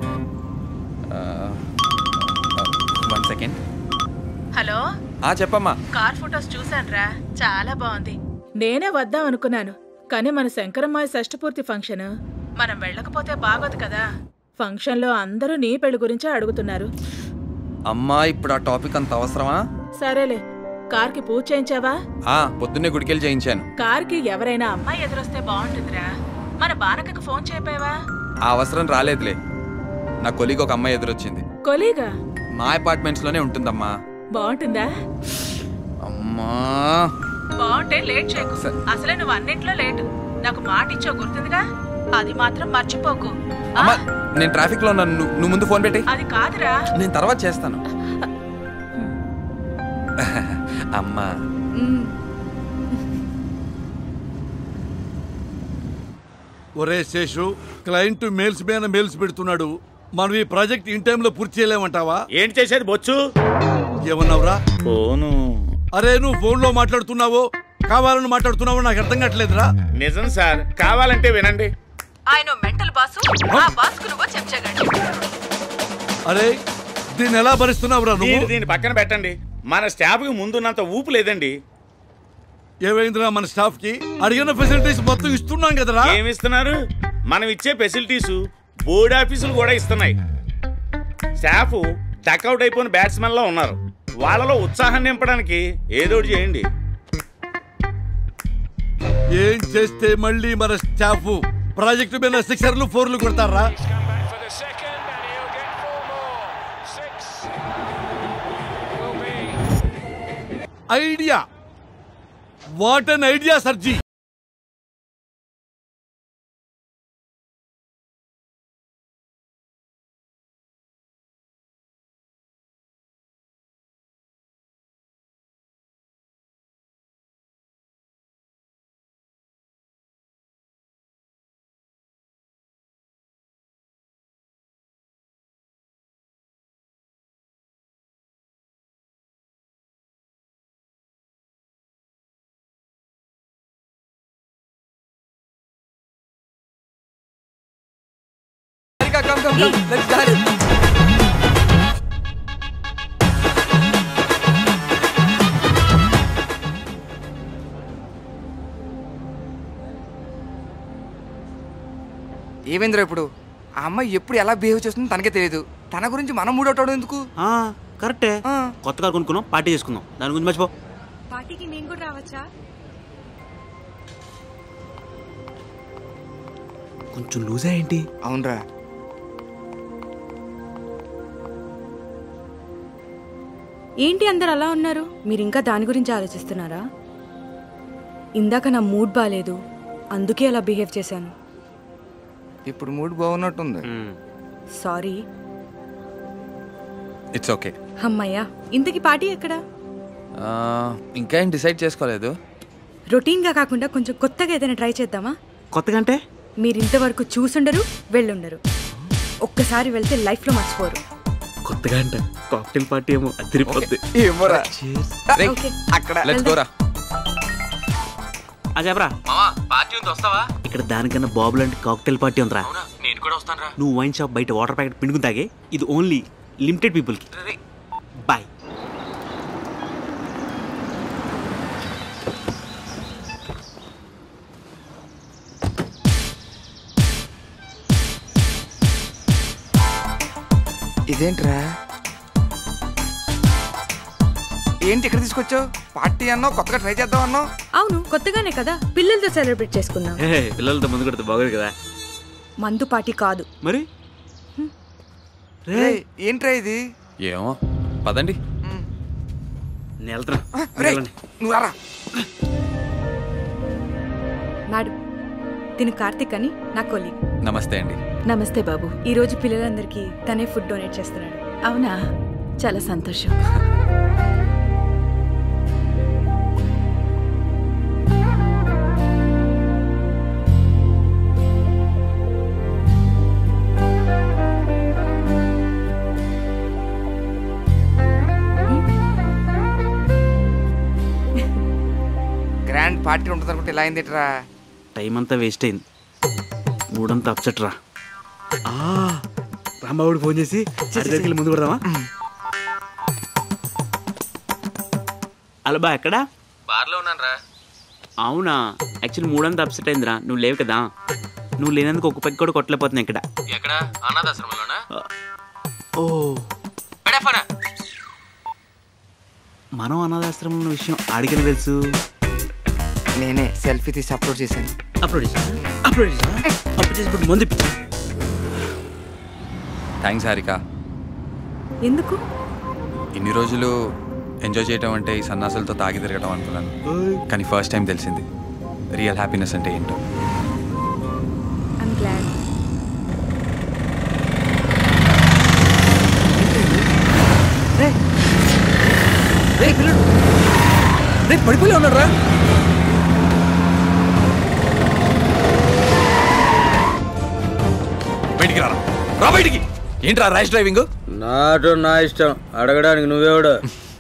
వన్ సెకండ్ హలో చెప్పమ్మా కార్ ఫొటోస్ చూసానురా చాలా బాగుంది నేనే వద్దాం అనుకున్నాను కానీ మన శంకరమ్మాయి షష్ఠపూర్తి ఫంక్షన్ మనం వెళ్ళకపోతే బాగోదు కదా ఫంక్షన్లో అందరూ నీ పెళ్లి గురించే అడుగుతున్నారు అమ్మా ఇప్పుడు ఆ టాపిక్ అంత అవసరమా సరేలే కార్కి పూజ చేయించావా ఆ పొద్దున్నే గుడికెళ్ళి చేయించాను కార్కి ఎవరైనా అమ్మాయి ఎదురొస్తే బాగుంటుందిరా మన బానకకు ఫోన్ చేయపోయావా ఆ అవసరం రాలేదులే నా కొలికి ఒక అమ్మాయి ఎదురొచ్చింది కొలీగా మా అపార్ట్మెంట్స్ లోనే ఉంటుందమ్మా బాగుంటుందా అమ్మా బాగుంటే లేట్ చేయకు అసలే నువ్వు అన్నింట్లో లేటు నాకు మాట ఇచ్చావు గుర్తుందిగా అది మాత్రం మర్చిపోకు ఆ? అమ్మా నేను ట్రాఫిక్ లో ఉన్నాను నువ్వు- నువ్వు ముందు ఫోన్ పెట్టి అది కాదురా నేను తర్వాత చేస్తాను అమ్మా ఒరే శేషు క్లయింట్ మెయిల్స్ మీద మెయిల్స్ పెడుతున్నాడు మనం ఈ ప్రాజెక్ట్ ఇన్ టైంలో పూర్తి చేయలేమంటావా ఏంటి చేసేది బొచ్చు ఏమన్నావురా ఫోను అరే నువ్వు ఫోన్ లో మాట్లాడుతున్నావో కావాలని మాట్లాడుతున్నావో నాకు అర్థం కావట్లేదురా నిజం సార్ కావాలంటే వినండి ఆయన మెంటల్ బాసు ఆ బాస్కు నువ్వు చెప్చగండి అరే దీన్ని ఎలా భరిస్తున్నావురా దీన్ని నువ్వు దీన్ని పక్కన పెట్టండి మన స్టాఫ్ కి ముందున్నంత ఊపు లేదండి ఏమైందిరా మన స్టాఫ్ కి అడిగిన ఫెసిలిటీస్ మొత్తం ఇస్తున్నాం కదరా ఏమి ఇస్తున్నారు మనం ఇచ్చే ఫెసిలిటీస్ బోర్డు ఆఫీసులు కూడా ఇస్తున్నాయి స్టాఫ్ టక్అవుట్ అయిపోయిన బ్యాట్స్మెన్ లో ఉన్నారు వాళ్ళలో ఉత్సాహం నింపడానికి ఏదో ఒకటి చేయండి ఏం చేస్తే మళ్ళీ మన స్టాఫ్ ప్రాజెక్ట్ మీద సిక్సర్లు ఫోర్లు కొడతారా ఐడియా వాట్ అన్ ఐడియా సర్జీ Harika, come, come, come. Let's dance. ఏమైందిరా ఇప్పుడు ఆ అమ్మాయి ఎప్పుడు ఎలా బిహేవ్ చేస్తుందో తనకే తెలియదు తన గురించి మనం మూడవటం ఎందుకు ఆ, కరెక్టే కొత్త కారు కొనుక్కున్నాం పార్టీ చేసుకుందాం దాని గురించి మర్చిపో పార్టీకి మేము కూడా రావచ్చా కొంచెం లూజా ఏంటి అవునరా ఏంటి అందరు అలా ఉన్నారు మీరు ఇంకా దాని గురించి ఆలోచిస్తున్నారా ఇందాక నా మూడ్ బాగాలేదు అందుకే అలా బిహేవ్ చేశాను ఇప్పుడు మూడ్ బాగున్నట్టుంది సారీ ఇట్స్ ఓకే అమ్మయ్యా ఇంతకి పార్టీ ఎక్కడా ఇంకా ఏం డిసైడ్ చేసుకోలేదు రొటీన్గా కాకుండా కొంచెం కొత్తగా ఏదైనా ట్రై చేద్దామా కొత్తగా అంటే మీరు ఇంతవరకు చూసుండరు వెళ్ళుండరు ఒక్కసారి వెళ్తే లైఫ్లో మర్చిపోరు కొత్తగా అంటే కాక్టైల్ పార్టీ ఏమో అదిరిపోద్ది ఏమోరా రేయ్, ఓకే. అక్కడ లెట్స్ గోరా ఆ చెప్పరా పార్టీ ఉంది వస్తావా ఇక్కడ దానికన్నా బాబు లాంటి కాక్టైల్ పార్టీ ఉందిరా నేను కూడా వస్తాను నువ్వు వైన్ షాప్ బయట వాటర్ ప్యాకెట్ పిండుకుని తాగే ఇది ఓన్లీ లిమిటెడ్ పీపుల్కి బాయ్ ఇదేంట్రా ఏంటి ఇక్కడ తీసుకొచ్చావు పార్టీ అన్నావు కొత్తగా ట్రై చేద్దాం అన్నావు అవును కొత్తగానే కదా పిల్లలతో సెలబ్రేట్ చేసుకుందాం హే పిల్లలతో ముందు కొడితే బాగోదు కదా మందు పార్టీ కాదు మరి రేయ్, ఏంట్రా ఇది ఏమో పదండి నేను వెళ్తున్నా రేయ్, నువ్వు రారా మేడం తిను కార్తిక్ అని నా కొలీగ్ నమస్తే అండి నమస్తే బాబు ఈ రోజు పిల్లలందరికీ తనే ఫుడ్ డొనేట్ చేస్తున్నాడు అవునా చాలా సంతోషం గ్రాండ్ పార్టీ ఉంటుంది అనుకుంటే ఇలా అయిందిట్రా టైం అంతా వేస్ట్ అయింది మూడంతా అప్సెట్ రా ఆ, రాంబాబుడు ఫోన్ చేసి ఆడి దగ్గరికి వెళ్ళి ముందు కొడదామా హలో బా ఎక్కడా బార్లో ఉన్నాను రా అవునా యాక్చువల్లీ మూడంతా అప్సెట్ అయిందిరా నువ్వు లేవు కదా నువ్వు లేనందుకు ఒక పెగ్ కూడా కొట్టలేకపోతున్నాయి ఇక్కడ ఎక్కడ అనాథాశ్రమంలోనా ఓ పెడే ఫోనా మనం అనాథాశ్రమం ఉన్న విషయం ఆడికెళ్ళి తెలుసు నేనే సెల్ఫీ తీసి అప్లోడ్ చేశాను అప్లోడ్ చేసా అప్లోడ్ చేసా అప్లోడ్ చేసినప్పుడు ముందు ఇప్పించు. థ్యాంక్స్ హారిక ఎందుకు ఇన్ని రోజులు ఎంజాయ్ చేయడం అంటే ఈ సన్నాసులతో తాగి తిరగడం అనుకున్నాను కానీ ఫస్ట్ టైం తెలిసింది రియల్ హ్యాపీనెస్ అంటే ఏంటో ఐమ్ గ్లాడ్ రే పడిపోయి ఉన్నాడు రా బయటికి రారా రా బయటికి ఏంట్రా ర్యాష్ డ్రైవింగ్ నాటు నా ఇష్టం అడగడానికి నువ్వెవడు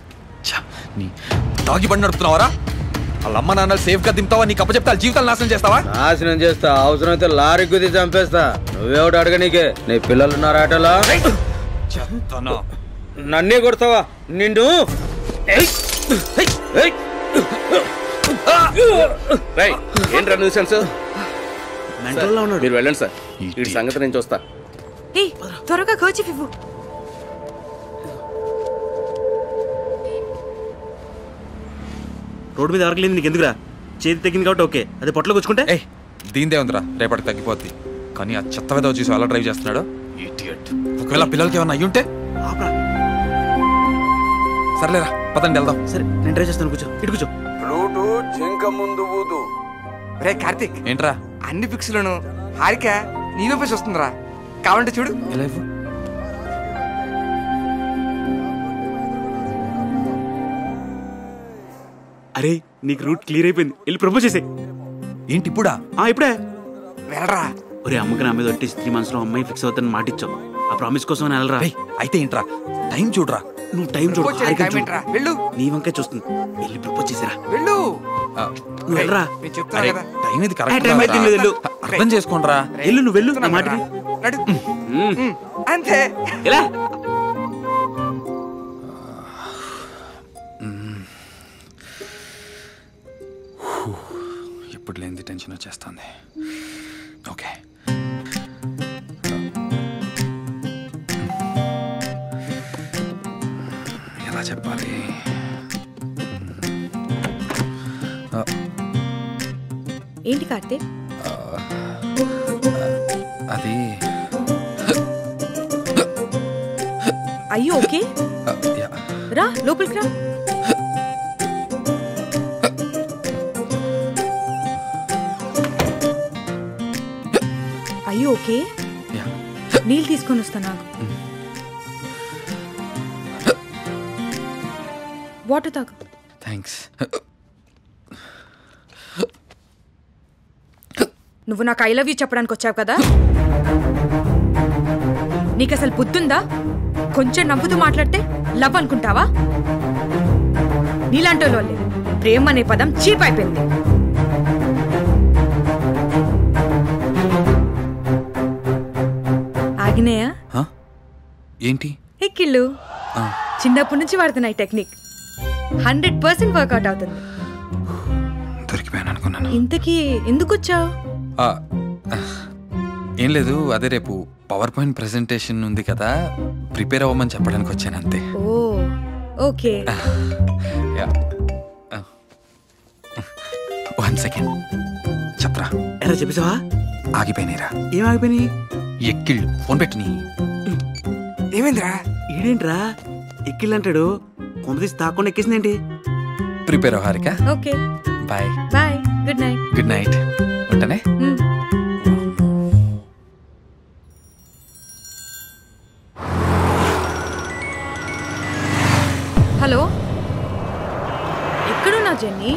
తాగి బండి నడుపుతున్నావరా వాళ్ళ అమ్మ నాన్నలు సేఫ్ గా దింపుతావా నీకు అప్పచెప్తా వాళ్ళ జీవితాలు నాశనం చేస్తావా నాశనం చేస్తా అవసరమైతే లారీ గుద్ది చంపేస్తా నువ్వెవడు అడగనీకే నీ పిల్లలు ఉన్నారు ఆటలా నన్నే కొడతావా నిండు ఏంట్రా న్యూసెన్స్ మెంటల్లో ఉన్నాడు మీరు వెళ్ళండి సార్ వీడి సంగతి నేను చూస్తా ఏ త్వరగా కోచి ఇవ్వు రోడ్డు మీద ఎవరికి లేదు నీకు ఎందుకురా చేతి తగ్గింది కాబట్టి ఓకే అది పొట్టలో కూర్చుకుంటే దీందే ఉందిరా రేపటికి తగ్గిపోద్ది కానీ ఆ చెత్త మీద చూసి ఎలా డ్రైవ్ చేస్తున్నాడు ఒకవేళ పిల్లలకి ఏమన్నా అయ్యుంటే సర్లేరా పదండి వెళ్దాం సరే నేను డ్రైవ్ చేస్తాను కూర్చో ఇటు కూర్చో ఫ్లూటు జింక ముందు ఊదు రే కార్తిక్ ఏంట్రా అన్ని పిక్స్లను హారిక నీ వైపు వస్తుందిరా కావాలంటే చూడు అరే నీకు రూట్ క్లియర్ అయిపోయింది వెళ్ళి ప్రపోజ్ చేసే ఏంటి ఇప్పుడా ఇప్పుడే వెళ్ళరా ఒరే అమ్మకి నా మీద ఒట్టేసి త్రీ మంత్స్ లో అమ్మాయి ఫిక్స్ అవుతాను మాట ఇచ్చావు ఆ ప్రామిస్ కోసం అని వెళ్ళరా అయితే ఏంట్రా టైం చూడరా నువ్వు టైం చూడు Propose చేయడానికి హారికని time చూడు. ఏంట్రా? వెళ్ళు. నీ వంకే చూస్తుంది వెళ్ళి ప్రపోజ్ చేసిరా వెళ్ళు నువ్వు వెళ్ళరా నేను చెప్తున్నా అరే, కదా టైం ఇది ఏ, కరెక్ట్ టైం అయితే లేదు, వెళ్ళు. అర్థం చేసుకోండిరా వెళ్ళు నువ్వు వెళ్ళు నా మాట చెప్తున్నా విను. నడు ఉమ్, అంతే ఎలా ఇప్పుడు లేనిది టెన్షన్ వచ్చేస్తుంది ఓకే ఎలా చెప్పాలి ఆ, ఏంటి కార్తీక్ అది అయ్యో ఓకే ఆ, యా. రా లోపలికి రా అయ్యో ఓకే యా. నీళ్ళు తీసుకొని వస్తా నాకు వాటర్ తాగు థ్యాంక్స్ నువ్వు నాకు ఐ లవ్ యూ చెప్పడానికి వచ్చావు కదా నీకు అసలు బుద్ధుందా కొంచెం నవ్వుతూ మాట్లాడితే లవ్ అనుకుంటావా నీలాంటి వాళ్ళే ప్రేమ అనే పదం చీప్ అయిపోయింది ఆగినాయా హ? ఏంటి ఎక్కిళ్ళు ఆ, చిన్నప్పటి నుంచి వాడుతున్నా ఈ టెక్నిక్ హండ్రెడ్ పర్సెంట్ వర్కౌట్ అవుతుంది దొరికిపోయాను అనుకున్నాను ఇంతకీ ఎందుకు వచ్చావు ఆ, ఏం లేదు అదే రేపు పవర్ పాయింట్ ప్రెజెంటేషన్ ఉంది కదా ప్రిపేర్ అవ్వమని చెప్పడానికి వచ్చాను అంతే oh okay yeah one second చెప్పరా ఎలా చెప్పేసావా ఆగిపోయినాయిరా ఏం ఆగిపోయినాయి ఎక్కిళ్ళు ఫోన్ పెట్టిని ఏమైందిరా ఈడేంట్రా ఎక్కిళ్ళంటాడు కొంప తీసి తాకుండా ఎక్కేసిందేంటి prepare Harika okay bye bye good night good night ఉంటానే హలో ఎక్కడున్నా జెన్నీ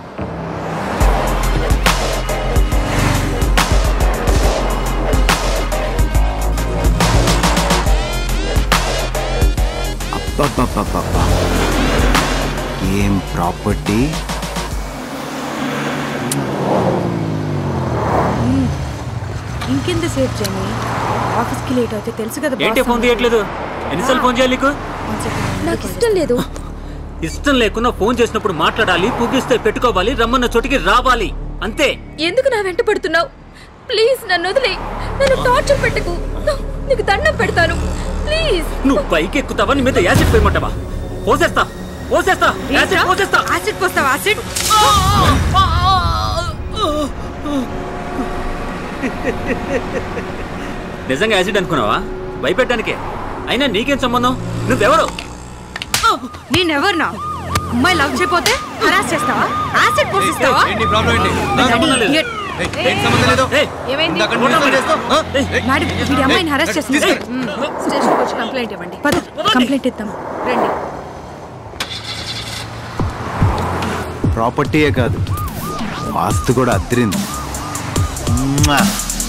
అబ్బబ్బబ్బబ్బబ్బా ఏం ప్రాపర్టీ ఇంకెంతసేపు జెన్నీ ఆఫీస్కి లేట్ అయితే తెలుసు కదా ఏంటి boss ఫోన్ తీయట్లేదు ఎన్నిసార్లు ఫోన్ చేయాలి నీకు నాకు ఇష్టం లేదు ఇష్టం లేకున్నా ఫోన్ చేసినప్పుడు మాట్లాడాలి పూగిస్తే పెట్టుకోవాలి రమ్మన్న చోటికి రావాలి అంతే ఎందుకు నా వెంట పడుతున్నావు ప్లీజ్ నన్ను వదిలే నన్ను టార్చర్ పెట్టకు నీకు దండం పెడతాను ప్లీజ్ నువ్వు పైకి ఎక్కుతావా నీ మీద యాసిడ్ పోయమంటావా పోసేస్తా పోసేస్తా యాసిడ్ పోసేస్తా యాసిడ్ పోస్తావా యాసిడ్ నిజంగా యాసిడ్ అనుకున్నావా భయపెట్టడానికే అయినా నీకేం సంబంధం నువ్వెవరు నేనెవర్నా అమ్మాయి లవ్ చేయపోతే హరాస్ చేస్తావా యాసిడ్ పోసిస్తావా Idiot. ఏమైంది మేడం వీడి అమ్మాయిని హరాస్ చేస్తుంది స్టేషన్కి వచ్చి కంప్లైంట్ ఇవ్వండి పద కంప్లైంట్ ఇద్దాం రండి ప్రాపర్టీయే కాదు వాస్తు కూడా అద్దరింది మ్వా.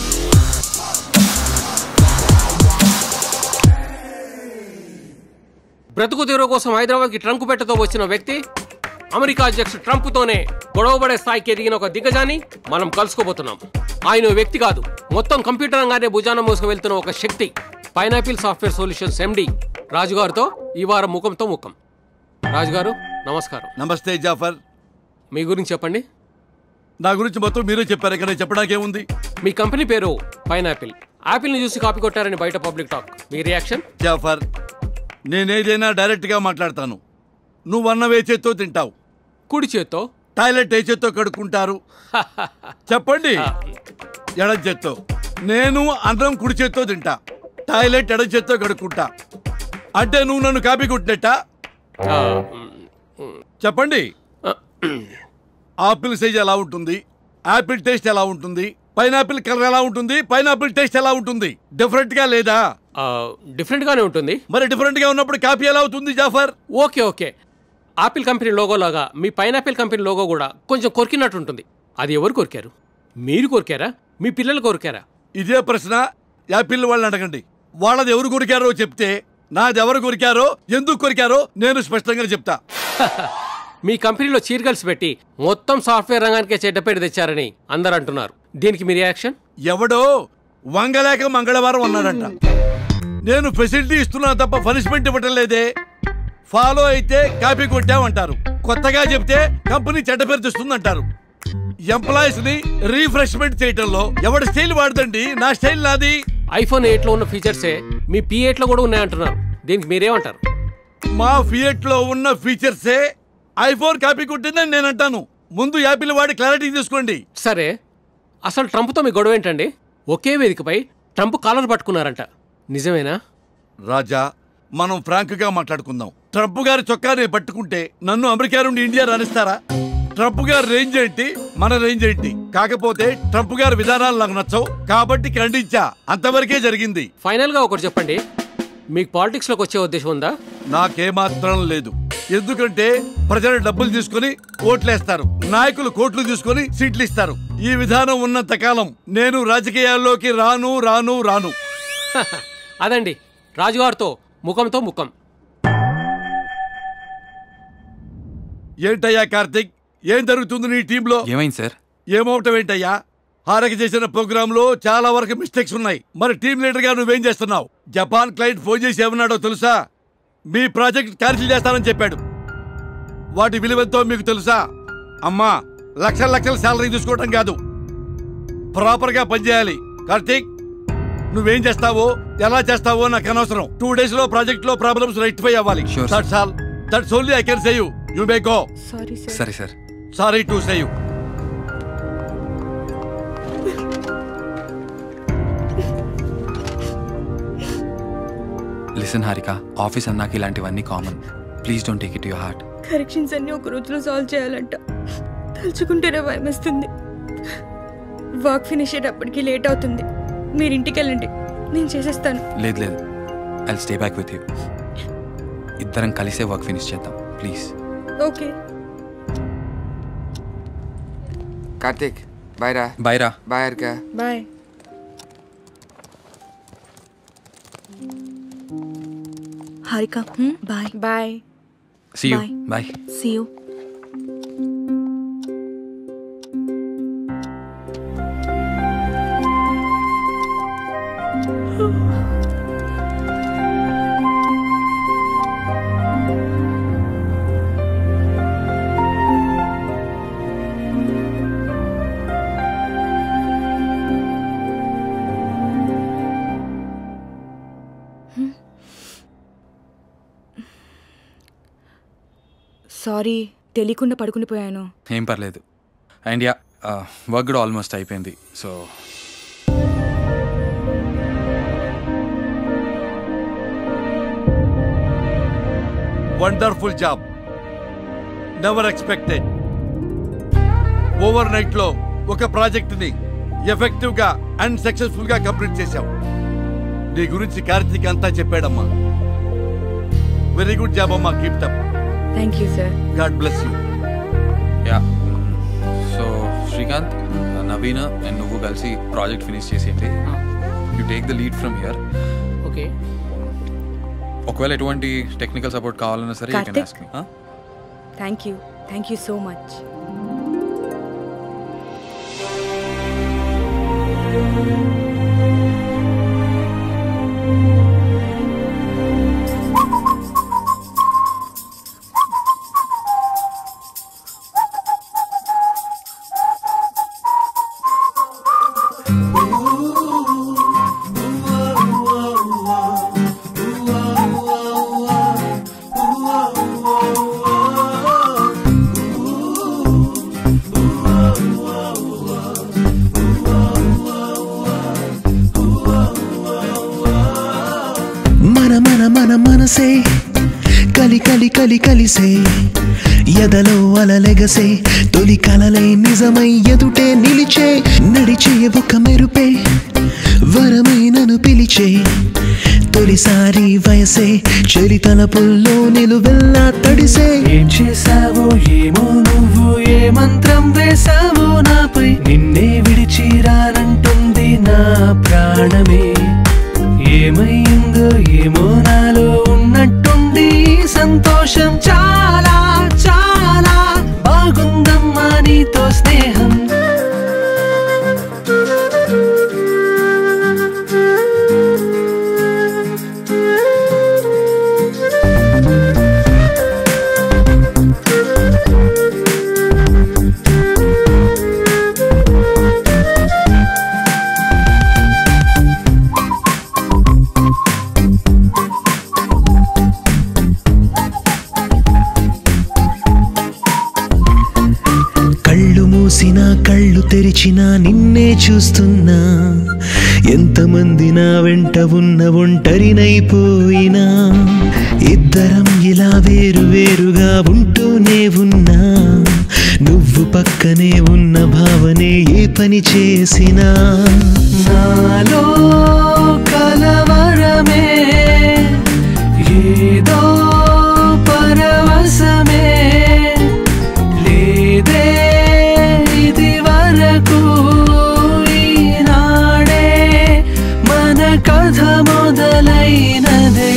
బ్రతుకు తెరువు కోసం హైదరాబాద్కి ట్రంక్ పెట్టతో వచ్చిన వ్యక్తి అమెరికా అధ్యక్షుడు ట్రంప్తోనే గొడవపడే స్థాయికి ఎదిగిన ఒక దిగ్గజాన్ని మనం కలుసుకోబోతున్నాం ఆయన ఓ వ్యక్తి కాదు మొత్తం కంప్యూటర్ రంగానే భుజాన మోసుకు వెళ్తున్న ఒక శక్తి పైనాపిల్ సాఫ్ట్వేర్ సొల్యూషన్స్ ఎండి రాజుగారితో ఈ వారం ముఖంతో ముఖం రాజుగారు నమస్కారం నమస్తే జాఫర్ మీ గురించి చెప్పండి నా గురించి మొత్తం మీరే చెప్పారు ఇక నేను చెప్పడానికి ఏముంది మీ కంపెనీ పేరు పైనాపిల్ యాపిల్ని చూసి కాపీ కొట్టారని బయట పబ్లిక్ టాక్ మీ రియాక్షన్ జాఫర్ నేనేదైనా డైరెక్ట్గా మాట్లాడతాను నువ్వు అన్నం ఏ చేత్తో తింటావు కుడి చేత్తో టాయిలెట్ ఏ చేత్తో కడుక్కుంటారు చెప్పండి ఎడం చేత్తో నేను అన్నం కుడి చేత్తో తింటా టాయిలెట్ ఎడం చేత్తో కడుక్కుంటా అంటే నువ్వు నన్ను కాపీ కొట్టినట్టా చెప్పండి ఆపిల్ సైజ్ ఎలా ఉంటుంది ఆపిల్ టేస్ట్ ఎలా ఉంటుంది పైనాపిల్ కలర్ ఎలా ఉంటుంది పైనాపిల్ టేస్ట్ ఎలా ఉంటుంది డిఫరెంట్ గా లేదా డిఫరెంట్ గానే ఉంటుంది మరి డిఫరెంట్ గా ఉన్నప్పుడు కాపీ ఎలా అవుతుంది Jafar okay okay Apple company logo లాగా మీ పైనాపిల్ కంపెనీ లోగో కూడా కొంచెం కొరికినట్టు ఉంటుంది అది ఎవరు కొరికారు మీరు కొరికారా మీ పిల్లలు కొరికారా ఇదే ప్రశ్న యాపిల్ వాళ్ళని అడగండి వాళ్ళది ఎవరు కొరికారో చెప్తే నాది ఎవరు కొరికారో ఎందుకు కొరికారో నేను స్పష్టంగా చెప్తా మీ కంపెనీలో చీరగల్స్ పెట్టి మొత్తం సాఫ్ట్వేర్ రంగానికే చెడ్డపేట తెచ్చారని అందరు అంటున్నారు దీనికి మీ రియాక్షన్ ఎవడో వంగలేక మంగళవారం అన్నాడంట నేను ఫెసిలిటీ ఇస్తున్నా తప్ప పనిష్మెంట్ ఇవ్వటం లేదే ఫాలో అయితే కాపీ కొట్టామంటారు కొత్తగా చెప్తే కంపెనీ చెడ్డ పేరు తెస్తుందంటారు ఎంప్లాయీస్ ని రీఫ్రెష్మెంట్ చేయటంలో ఎవడి స్టైల్ వాడదండి నా స్టైల్ నాది ఐఫోన్ ఎయిట్ లో ఉన్న ఫీచర్సే మీ పి ఎయిట్ లో కూడా ఉన్నాయంటున్నారు దీనికి మీరేమంటారు మా ఫియట్ లో ఉన్న ఫీచర్సే ఐఫోన్ కాపీ కొట్టిందని నేను అంటాను ముందు యాపిల్ వాడి క్లారిటీ తీసుకోండి సరే అసలు ట్రంప్తో మీ గొడవ ఏంటండి ఒకే వేదికపై ట్రంప్ కాలర్ పట్టుకున్నారంట నిజమేనా రాజా మనం ఫ్రాంక్ గా మాట్లాడుకుందాం ట్రంప్ గారి చొక్కాని పట్టుకుంటే నన్ను అమెరికా నుండి ఇండియా రాణిస్తారా ట్రంప్ గారి రేంజ్ ఏంటి మన రేంజ్ ఏంటి కాకపోతే ట్రంప్ గారి విధానాలు నాకు నచ్చవు కాబట్టి ఖండించా అంతవరకే జరిగింది ఫైనల్ గా ఒకటి చెప్పండి మీకు పాలిటిక్స్ లోకి వచ్చే ఉద్దేశం ఉందా నాకేమాత్రం లేదు ఎందుకంటే ప్రజలు డబ్బులు తీసుకొని ఓట్లేస్తారు నాయకులు కోట్లు తీసుకొని సీట్లు ఇస్తారు ఈ విధానం ఉన్నంత కాలం నేను రాజకీయాల్లోకి రాను రాను రాను అదండి రాజుగారితో ముఖంతో ముఖం ఏంటయ్యా కార్తిక్ ఏం జరుగుతుంది నీ టీంలో ఏమైంది సార్ ఏమవటం ఏంటయ్యా హారక చేసిన ప్రోగ్రామ్ లో చాలా వరకు మిస్టేక్స్ ఉన్నాయి మరి టీం లీడర్ గా నువ్వేం చేస్తున్నావు జపాన్ క్లయింట్ ఫోన్ చేసి ఏమన్నాడో తెలుసా మీ ప్రాజెక్ట్ క్యాన్సిల్ చేస్తానని చెప్పాడు వాటి విలువెంతో మీకు తెలుసా అమ్మా లక్షల లక్షల శాలరీ తీసుకోవటం కాదు ప్రాపర్ గా పనిచేయాలి కార్తీక్ నువ్వేం చేస్తావో ఎలా చేస్తావో నాకు అనవసరం టూ డేస్ లో ప్రాజెక్ట్ లో ప్రాబ్లమ్స్ రెక్టిఫై అవ్వాలి that's all that's only I can say you you may go sorry సరే sir sorry to say you listen Harika office అన్నాక ఇలాంటివన్నీ common please don't take it your heart corrections అన్ని ఒక రోజులో solve చేయాలంట తలుచుకుంటేనే భయమేస్తుంది వర్క్ ఫినిష్ అయ్యేటప్పటికి లేట్ అవుతుంది మీరు ఇంటికి వెళ్ళండి నేను చేసేస్తాను లేదు లేదు I stay back with you ఇద్దరం కలిసే వర్క్ ఫినిష్ చేద్దాం ప్లీజ్ ఓకే కార్తీక్ బాయ్ రా బాయ్ రా bye Harika bye Harika bye bye see you Bye. Bye see you sorry తెలియకుండా పడుకుని పోయాను ఏం పర్లేదు అండ్ యా వర్క్ కూడా ఆల్మోస్ట్ అయిపోయింది so wonderful job never expected overnight లో ఒక ప్రాజెక్ట్ ని ఎఫెక్టివ్ గా అండ్ సక్సెస్ఫుల్ గా కంప్లీట్ చేశాం నీ గురించి కార్తీక్ అంతా చెప్పాడమ్మా వెరీ గుడ్ జాబ్ అమ్మా keep up thank you sir God bless you yeah so Srikanth Naveen and నువ్వు కలిసి ప్రాజెక్ట్ ఫినిష్ చేసేయండి you take the lead from here okay ఒకవేళ ఎటువంటి టెక్నికల్ సపోర్ట్ కావాలన్నా సరే you can Karthik. Ask me thank you thank you so much మన మన మన మనసే కలి కలి కలి కలిసే ఎదలో అలలెగసే తొలి కలలే నిజమై ఎదుటే నిలిచే నడిచే ఒక మెరుపే వరమై నన్ను పిలిచే తొలిసారి వయసే చెలి తలపుల్లో నిలువెల్లా తడిసే ఏం చేసావో ఏమో నువ్వు ఏ మంత్రం వేసావో నాపై నిన్నే విడిచిరానంటుంది నా ప్రాణమే ఏమైందో ఏమో నాలో ఉన్నట్టుంది ఈ సంతోషం చాలా చాలా బాగుందమ్మా నీతో స్నేహం కళ్ళు మూసినా కళ్ళు తెరిచినా నిన్నే చూస్తున్నా ఎంతమంది నా వెంట ఉన్న ఒంటరినైపోయినా ఇద్దరం ఇలా వేరు వేరుగా ఉంటూనే ఉన్నా నువ్వు పక్కనే ఉన్న భావనే ఏ పని చేసినా నాలో కలవరమే ఏదో పరవశమే లేదే ఇది వరకు ఈనాడే మన కథ మొదలైనదే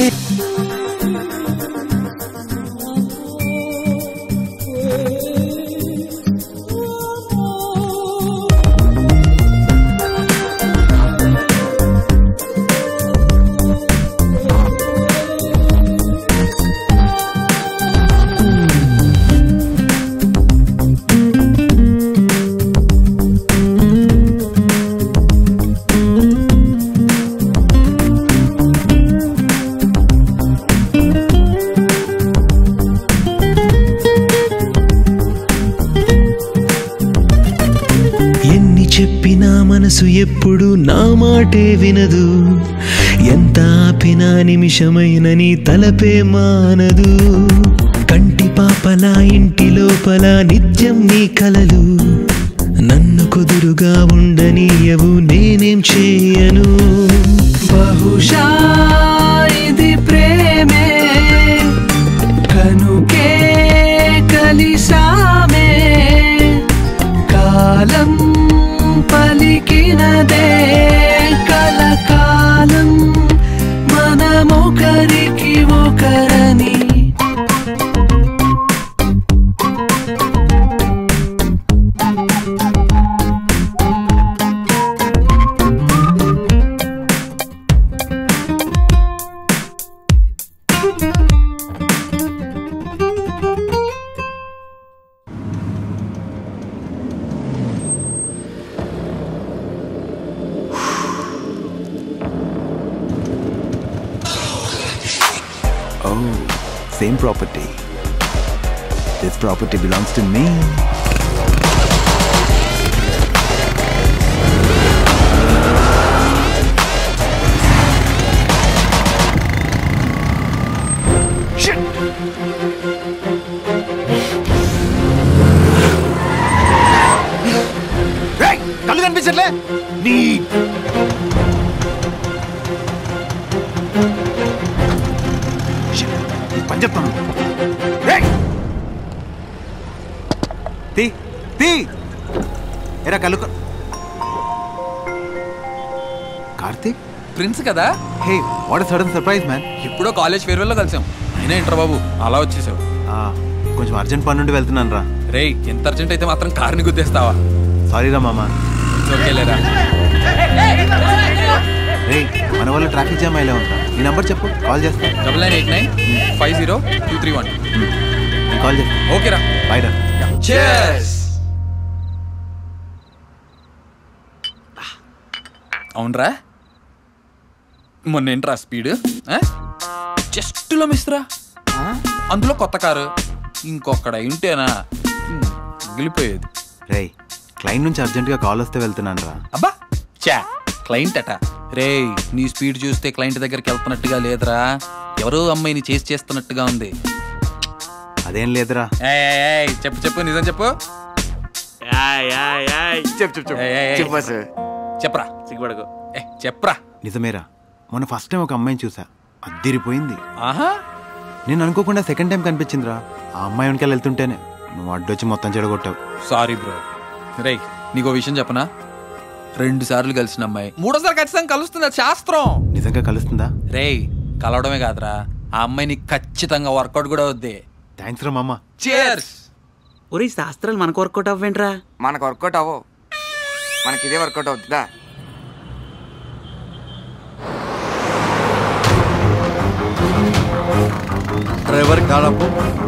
ఎన్ని చెప్పినా మనసు ఎప్పుడు నా మాటే వినదు ఎంత ఆపినా నిమిషమైన నీ తలపే మానదు కంటి పాపలా ఇంటి లోపల నిత్యం నీ కలలు నన్ను కుదురుగా ఉండనీయవు నేనేం చేయను బహుశా ఇది ప్రేమే కనుకే కలిసామే కాలం పలికినదే కలకాలం మనమొకరికి ఒకరని Oh, same property. This property belongs to me. కళ్ళు కనిపించట్లే నీ పని చెప్తాను రేయ్! తీ తీ ఎరా కళ్ళు క- కార్తీక్ ప్రిన్స్ కదా hey what sudden surprise man ఎప్పుడో కాలేజ్ ఫేర్వెల్లో కలిసాం అయినా ఏంట్రా బాబు అలా వచ్చేసావు కొంచెం అర్జెంట్ పని నుండి వెళ్తున్నాను రా రేయ్ ఎంత అర్జెంట్ అయితే మాత్రం కార్ని గుద్దేస్తావా సారీ రా మామ ఓకేలేరా రే మన వల్ల ట్రాఫిక్ జామ్ అయ్యలే ఉందా నీ నంబర్ చెప్పు కాల్ చేస్తా double nine eight nine five zero two three one call చేస్తా ఓకేరా బాయ్ రా చేస్ అవునరా మొన్న ఏంట్రా స్పీడ్ జస్ట్లో మిస్రా అందులో కొత్త కారు ఇంకొకడ ఇంటేనా మిగిలిపోయేది రేయ్ క్లయింట్ నుంచి అర్జెంట్గా కాల్ వస్తే వెళ్తున్నాను రా అబ్బా చా క్లయింట్ అట రేయ్ నీ స్పీడ్ చూస్తే క్లయింట్ దగ్గరికి వెళ్తున్నట్టుగా లేదురా ఎవరో అమ్మాయిని చేసి చేస్తున్నట్టుగా ఉంది అదేం లేదురా ఏయ్, ఏయ్, ఏయ్, చెప్పు చెప్పు నిజం చెప్పు చెప్పు చెప్పు చెప్పు ఏయ్, ఏయ్, ఏయ్. చెప్పు బాసు. చెప్పరా సిగ్గుపడకు ఏ చెప్పరా నిజమేరా మొన్న ఫస్ట్ టైం ఒక అమ్మాయిని చూసా అద్దిరిపోయింది ఆహా నేను అనుకోకుండా సెకండ్ టైం కనిపించిందిరా ఆ అమ్మాయి వెనకాల వెళ్తుంటేనే నువ్వు అడ్డొచ్చి మొత్తం చెడగొట్టావు సారీ బ్రో రేయ్ నీకో విషయం చెప్పనా రెండు సార్లు కలిసిన అమ్మాయి మూడోసారి ఖచ్చితంగా కలుస్తుంది అది శాస్త్రం నిజంగా కలుస్తుందా రేయ్ కలవడమే కాదురా ఆ అమ్మాయిని ఖచ్చితంగా వర్కౌట్ కూడా అవుద్ది థ్యాంక్స్ రా మామ చేర్స్ ఒరే ఈ శాస్త్రాలు మనకు వర్కౌట్ అవ్వేంట్రా మనకు వర్కౌట్ అవ్వవు మనకి ఇదే వర్కౌట్ అవుతుందా డ్రైవర్ కాడపు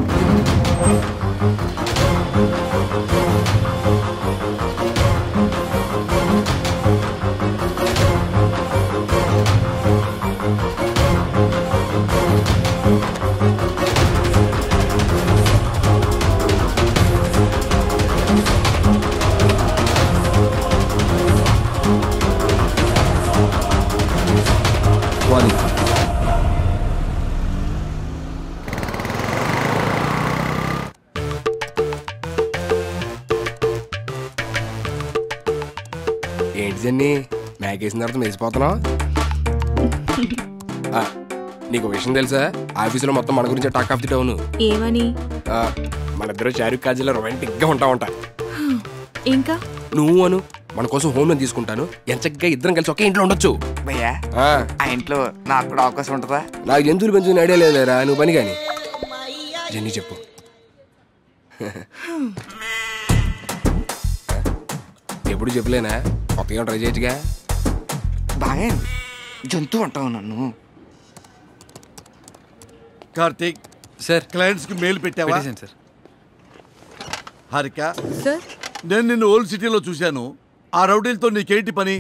ఏంటి జన్ని మ్యాగేసిన తర్వాత మెరిసిపోతున్నావు ఆ, నీకు విషయం తెలుసా ఆఫీసులో మొత్తం మన గురించి టాక్ ఆఫ్ ది టౌన్ ఏమని మన ఇద్దరు షారూక్ కాజీలో రొమాంటిక్ గా ఉంటా ఉంటా ఇంకా నువ్వు అను మన కోసం హోమ్ లోన్ తీసుకుంటాను ఎంచక్కగా ఇద్దరం కలిసి ఒకే ఇంట్లో ఉండొచ్చు భయ్యా ఆ, ఆ ఇంట్లో నాకు కూడా అవకాశం ఉంటుందా నాకు జంతువులు పెంచుకునే ఐడియా లేదులేరా నువ్వు పని కానీ జన్ని చెప్పు ఎప్పుడు చెప్పలేనా కొత్తగా ట్రై చేయొచ్చుగా బాగా జంతువు అంటావు నన్ను కార్తీక్ సార్ క్లయింట్స్ కి మెయిల్ పెట్టావా పెట్టేశాను సార్ హారిక సార్ నేను నిన్ను ఓల్డ్ సిటీలో చూశాను ఆ రౌడీలతో నీకేంటి పని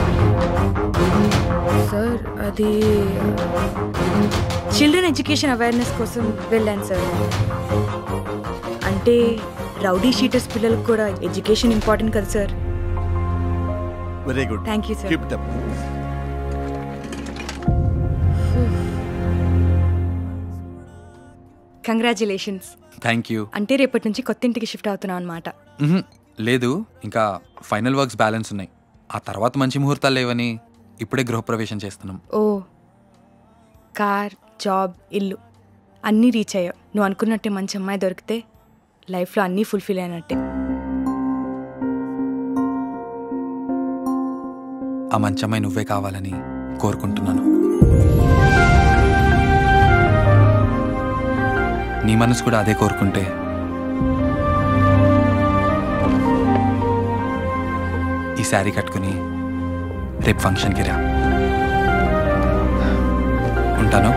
సార్ అది చిల్డ్రన్ ఎడ్యుకేషన్ అవేర్నెస్ కోసం వెళ్ళాను సార్ అంటే రౌడీ షీటర్స్ పిల్లలకు కూడా ఎడ్యుకేషన్ ఇంపార్టెంట్ కదా sir very good Thank you, sir. Keep it up congratulations thank you అంటే రేపటి నుంచి కొత్త ఇంటికి షిఫ్ట్ అవుతున్నాం అనమాట లేదు ఇంకా ఫైనల్ వర్క్స్ బ్యాలెన్స్ ఉన్నాయి ఆ తర్వాత మంచి ముహూర్తాలు లేవని ఇప్పుడే గృహప్రవేశం చేస్తున్నాం ఓ కార్ జాబ్ ఇల్లు అన్నీ రీచ్ అయ్యావు నువ్వు అనుకున్నట్టే మంచి అమ్మాయి దొరికితే లైఫ్లో అన్నీ ఫుల్ఫిల్ అయినట్టే ఆ మంచి అమ్మాయి నువ్వే కావాలని కోరుకుంటున్నాను నీ మనసు కూడా అదే కోరుకుంటే ఈ శారీ కట్టుకుని రేపు ఫంక్షన్కి రా ఉంటాను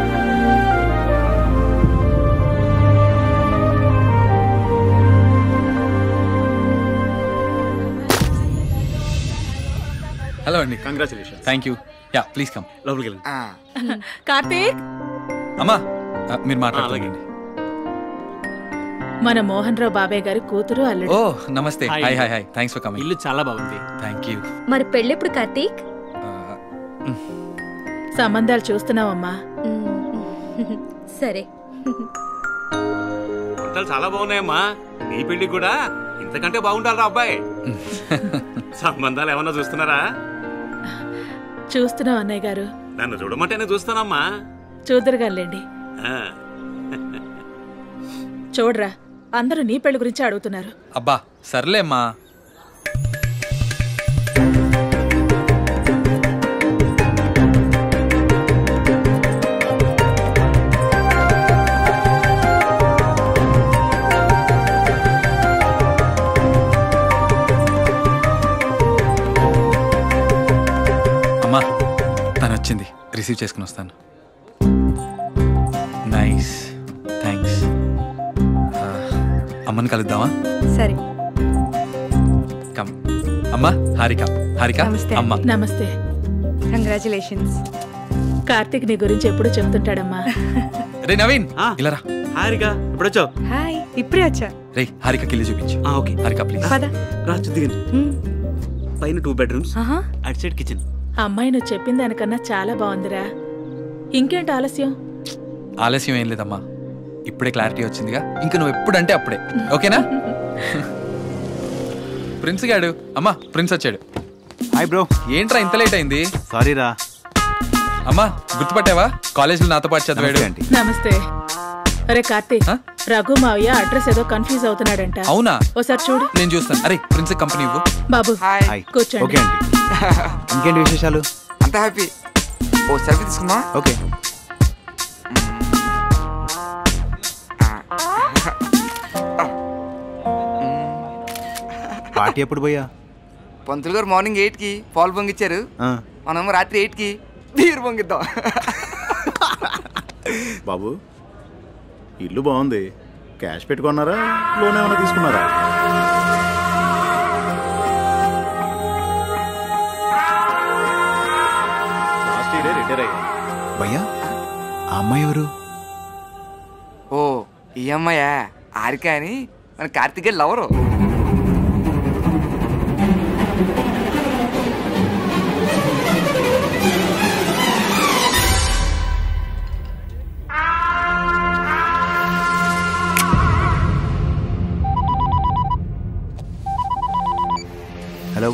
హలో అండి congratulation thank you yeah please come లోపలికి వెళ్ళండి కార్తీక్ అమ్మా ఆ, మీరు మాట్లాడుకోండి మన మోహన్ రావు బాబాయ్ గారి కూతురు అల్లుడు ఓ నమస్తే Hi. Hi hi hi thanks for coming ఇల్లు చాలా బాగుంది థ్యాంక్ యూ మరి పెళ్ళెప్పుడు కార్తీక్ సంబంధాలు చూస్తున్నావమ్మా సరే వంటలు చాలా బాగున్నాయమ్మా నీ పెళ్లి కూడా ఇంతకంటే బాగుండాలరా అబ్బాయి సంబంధాలు ఏమన్నా చూస్తున్నారా చూస్తున్నావు అన్నయ్య గారు నన్ను చూడమంటేనే చూస్తానమ్మా చూద్దరుగాలేండి ఆ, చూడరా అందరూ నీ పెళ్లి గురించి అడుగుతున్నారు అబ్బా సర్లే అమ్మా అమ్మా తను వచ్చింది రిసీవ్ చేసుకుని వస్తాను నైస్ థ్యాంక్స్ అమ్మని కలుద్దామా సరే కమ్ అమ్మా హారిక హారిక నమస్తే అమ్మ నమస్తే కంగ్రాచులేషన్స్ కార్తీక్ నీ గురించి ఎప్పుడు చెప్తుంటాడమ్మా రే నవీన్ ఇలా రా హారిక ఇప్పుడు వచ్చావు హాయ్ ఇప్పుడే వచ్చా రే హారిక కిల్లి చూపించు ఓకే హారిక ప్లీజ్ పద రా దిగండి పైన టూ బెడ్రూమ్స్ ఆహా అటు సైడ్ కిచెన్ అమ్మాయి నువ్వు చెప్పిన దానికన్నా చాలా బాగుందిరా ఇంకేంటి ఆలస్యం ఆలస్యం ఏం లేదమ్మా ఇప్పుడే క్లారిటీ వచ్చిందిగా ఇంకా నువ్వు ఎప్పుడంటే అప్పుడే ఓకేనా ప్రిన్స్ గాడు అమ్మా ప్రిన్స్ వచ్చాడు హాయ్ బ్రో ఏంట్రా ఇంత లేట్ అయింది సారీ రా అమ్మా గుర్తుపట్టావా కాలేజీలో నాతో పాటు చదివాడు నమస్తే అరే కార్తీక్ రఘు మావయ్య అడ్రస్ ఏదో కన్ఫ్యూజ్ అవుతున్నాడంట అవునా ఓసారి చూడు నేను చూస్తాను అరే ప్రిన్స్ కంపెనీ ఇవ్వు బాబు హాయ్ కూర్చోండి ఓకే అండి ఇంకేంటి విశేషాలు అంత హ్యాపీ ఓ సెల్ఫీ తీసుకుందాం ఓకే పార్టీ ఎప్పుడు పోయా పంతులు గారు మార్నింగ్ ఎయిట్ కి పాలు పొంగిచ్చారు మనం రాత్రి ఎయిట్ కి బీర్ పొంగిద్దాం బాబు ఇల్లు బాగుంది క్యాష్ పెట్టుకున్నారా లోన్ ఏమైనా తీసుకున్నారా లాస్ట్ ఇయర్ రిటైర్ అయ్యా భయ్యా ఆ అమ్మాయి ఎవరు ఓ ఈ అమ్మాయా ఆరిక అని మన కార్తిక్ గారి లవరు హలో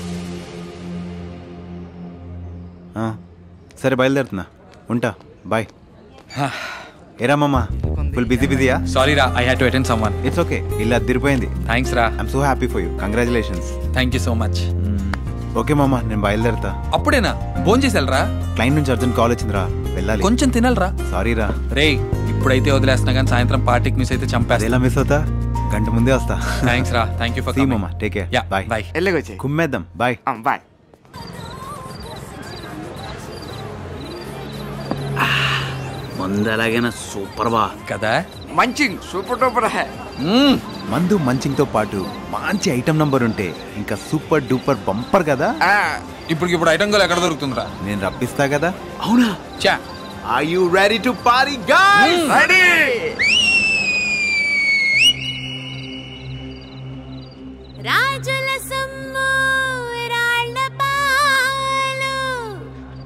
ఆ, సరే బయలుదేరుతున్నా ఉంటా బాయ్ ఏరా మామా ఫుల్ బిజీ బిజీయా సారీ రా I had to attend someone it's okay ఇల్లు అదిరిపోయింది థ్యాంక్స్ రా I'm so happy for you congratulations thank you so much okay మామా నేను బయలుదేరుతా అప్పుడేనా ఫోన్ చేసేళ్ళరా క్లైంట్ నుంచి అర్జెంట్ కాల్ వచ్చిందిరా వెళ్ళాలి కొంచెం తినాలరా సారీ రా రే ఇప్పుడైతే వదిలేస్తున్నా కానీ సాయంత్రం పార్టీకి మిస్ అయితే చంపేస్తా ఎలా మిస్ అవుతా గంట ముందే వస్తా థ్యాంక్స్ రా థ్యాంక్ యూ ఫర్ సీ మామా take care yeah bye bye వెళ్ళగొచ్చే కుమ్మేద్దాం బాయ్ బాయ్ మందు ఎలాగైనా సూపర్ బా కదా మంచి సూపర్ డూపర్ హే మందు మంచింగ్తో పాటు మంచి ఐటమ్ నంబర్ ఉంటే ఇంకా సూపర్ డూపర్ బంపర్ కదా ఇప్పుడు ఇప్పుడు ఐటమ్ గోల్ ఎక్కడ దొరుకుతుందిరా నేను రప్పిస్తా కదా అవునా చా are you ready to party guys ready రాజుల సొమ్ము రాళ్ళ పాలు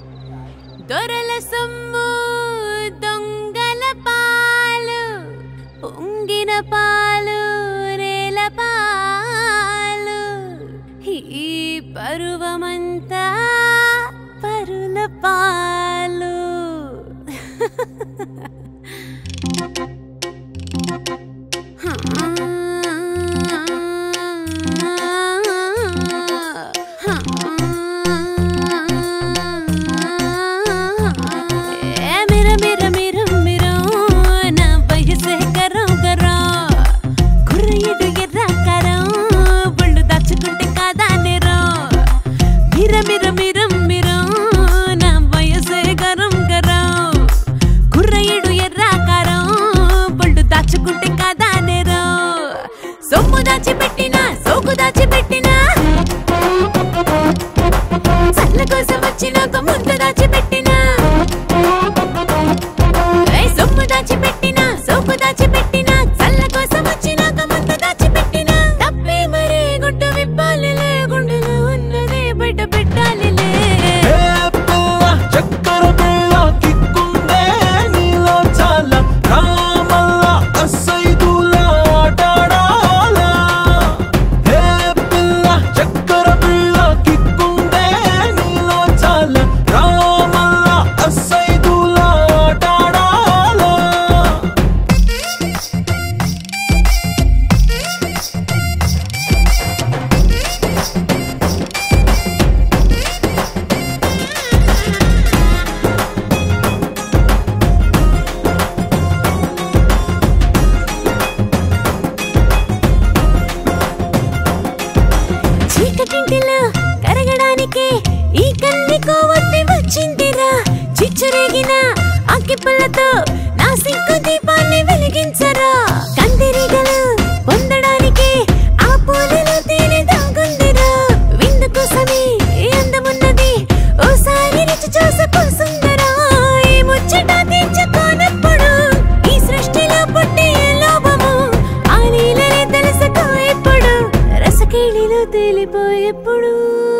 దొరల సొమ్ము దొంగల పాలు పాలు రేల పాలు ఈ పరువమంతా పరుల పాలు ఏ మిర మిర మిర మిర నా వయసే కరం కరం కుర్రయ్యడు ఎర్ర కరం ఒళ్ళు దాచుకుంటే కాదా నేరం మిర మిర మిర మిర నా వయసే కరం కరం కుర్రయ్యడు ఎర్ర కరం ఒళ్ళు దాచుకుంటే కాదా నేరం సొమ్ము దాచిపెట్టిన సోకు దాచిపెట్టిన చల్ల కోసం వచ్చినాక ముందు దాచిపెట్టిన ఏయ్ సొమ్ము దాచిపెట్టిన సోకు దాచిపెట్టిన చల్ల కోసం వచ్చినాక ముందు దాచిపెట్టిన తప్పే మరే గుడ్డ విప్పాలిలే గుండెలో ఉన్నదే బయట పెట్టాలిలే చక్కర పిల్ల కిక్కుందే నీలో చాలా రామల్ల అస్సైదుల ఆటాడాలా హే పిల్ల చక్కర పిల్ల కిక్కుందే నీలో చాలా రామల్ల అస్సైదుల ఆటాడాలా చీకటింటిలో కరగడానికి ఈ కన్ని కోవత్తి వచ్చిందిరా చిచ్చురేగిన అగ్గిపుల్లతో నా సింకు దీపాన్ని వెలిగించరా కందిరీగలు పొందడానికి ఆ పూలలో తేనె దాగుందిరా విందు కోసమే ఏ అందమున్నది ఓసారి రుచి చూసుకో సుందరా ఈ ముచ్చట తెచ్చుకోనప్పుడు ఈ సృష్టిలో పుట్టే లోభము ఆ నీళ్ళని తెలుసుకో ఎప్పుడు రసకేళిలో తేలిపోయేప్పుడు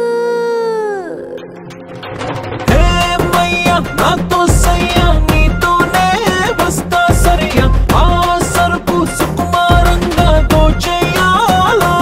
ఏమయ్యా నాతో సయ్యా నీతోనే వస్తా సరియా ఆ సరుకు సుకుమారంగా దోచేయాలా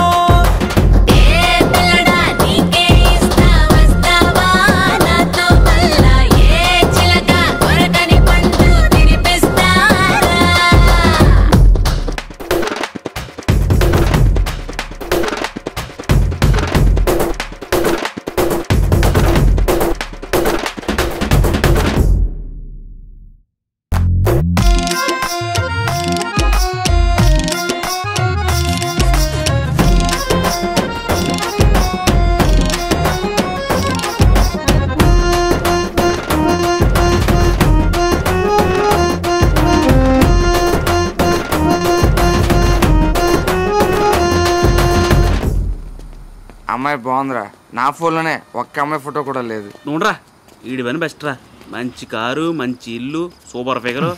అమ్మాయి బాగుందిరా నా ఫోన్లోనే ఒక్క అమ్మాయి ఫోటో కూడా లేదు నువ్వురా ఈడి పని బెస్ట్ రా మంచి కారు మంచి ఇల్లు సూపర్ ఫిగర్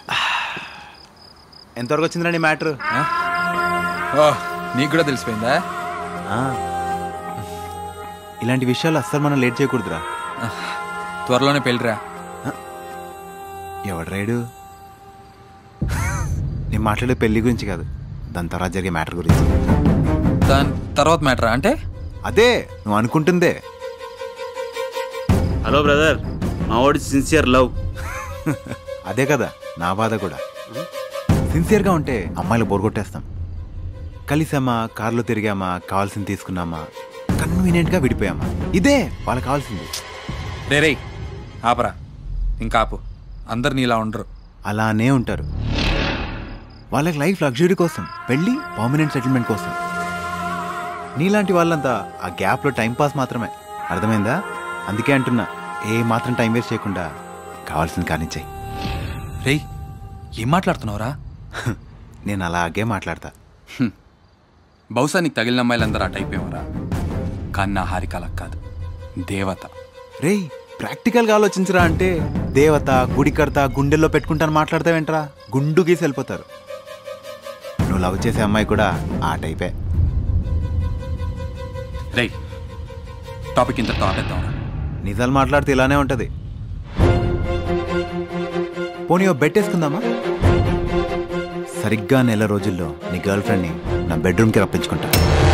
ఎంతవరకు వచ్చిందిరా నీ మ్యాటర్ ఓ నీకు కూడా తెలిసిపోయిందా ఇలాంటి విషయాలు అస్సలు మనం లేట్ చేయకూడదురా త్వరలోనే పెళ్ళిరా ఎవడు రైడు నేను మాట్లాడే పెళ్లి గురించి కాదు దాని తర్వాత జరిగే మ్యాటర్ గురించి దాని తర్వాత మ్యాటరా అంటే అదే నువ్వు అనుకుంటుందే హలో బ్రదర్ మా వాడి సిన్సియర్ లవ్ అదే కదా నా బాధ కూడా సిన్సియర్గా ఉంటే అమ్మాయిలు బోర్ కొట్టేస్తాం కలిసామా కారులో తిరిగామా కావాల్సింది తీసుకున్నామా కన్వీనియంట్గా విడిపోయామా ఇదే వాళ్ళకి కావాల్సింది రే రే ఆపరా ఇంకా ఆపు అందరు నీలా ఉండరు అలానే ఉంటారు వాళ్ళకి లైఫ్ లగ్జరీ కోసం పెళ్ళి పర్మనెంట్ సెటిల్మెంట్ కోసం నీలాంటి వాళ్ళంతా ఆ గ్యాప్లో టైం పాస్ మాత్రమే అర్థమైందా అందుకే అంటున్నా ఏ మాత్రం టైం వేస్ట్ చేయకుండా కావాల్సింది కానిచ్చాయి రేయ్ ఏం మాట్లాడుతున్నావురా నేను అలాగే మాట్లాడతా బహుశా నీకు తగిలిన అమ్మాయిలందరూ ఆ టైప్ ఏమరా కానీ నా హారిక అలా కాదు దేవత రేయ్ ప్రాక్టికల్గా ఆలోచించరా అంటే దేవత గుడి కడతా గుండెల్లో పెట్టుకుంటాను మాట్లాడతావేంట్రా గుండు గీసి వెళ్ళిపోతారు నువ్వు లవ్ చేసే అమ్మాయి కూడా ఆ టైపే రేయ్ టాపిక్ ఇంత తాపేద్దాం నిజాలు మాట్లాడితే ఇలానే ఉంటది పోనీ ఓ బెట్ వేసుకుందామా సరిగ్గా నెల రోజుల్లో నీ గర్ల్ ఫ్రెండ్ని నా బెడ్రూమ్కి రప్పించుకుంటా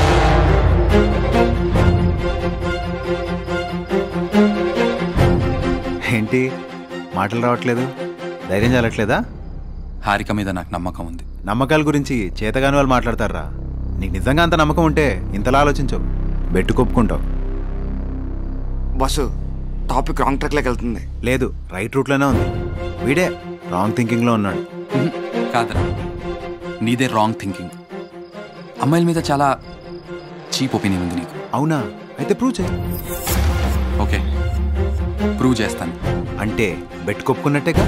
ఏంటి మాటలు రావట్లేదు ధైర్యం చాలట్లేదా హారిక మీద నాకు నమ్మకం ఉంది నమ్మకాల గురించి చేతగాని వాళ్ళు మాట్లాడతారా నీకు నిజంగా అంత నమ్మకం ఉంటే ఇంతలా ఆలోచించవు బెట్టు కొప్పుకుంటావు బస్సు టాపిక్ రాంగ్ ట్రాక్లోకి వెళ్తుంది లేదు రైట్ రూట్లోనే ఉంది వీడే రాంగ్ థింకింగ్లో ఉన్నాడు కాదరా నీదే రాంగ్ థింకింగ్ అమ్మాయిల మీద చాలా చీప్ ఒపీనియన్ ఉంది నీకు అవునా అయితే ప్రూవ్ చేయి ఓకే ప్రూవ్ చేస్తాను అంటే బెట్ కొప్పుకున్నట్టేగా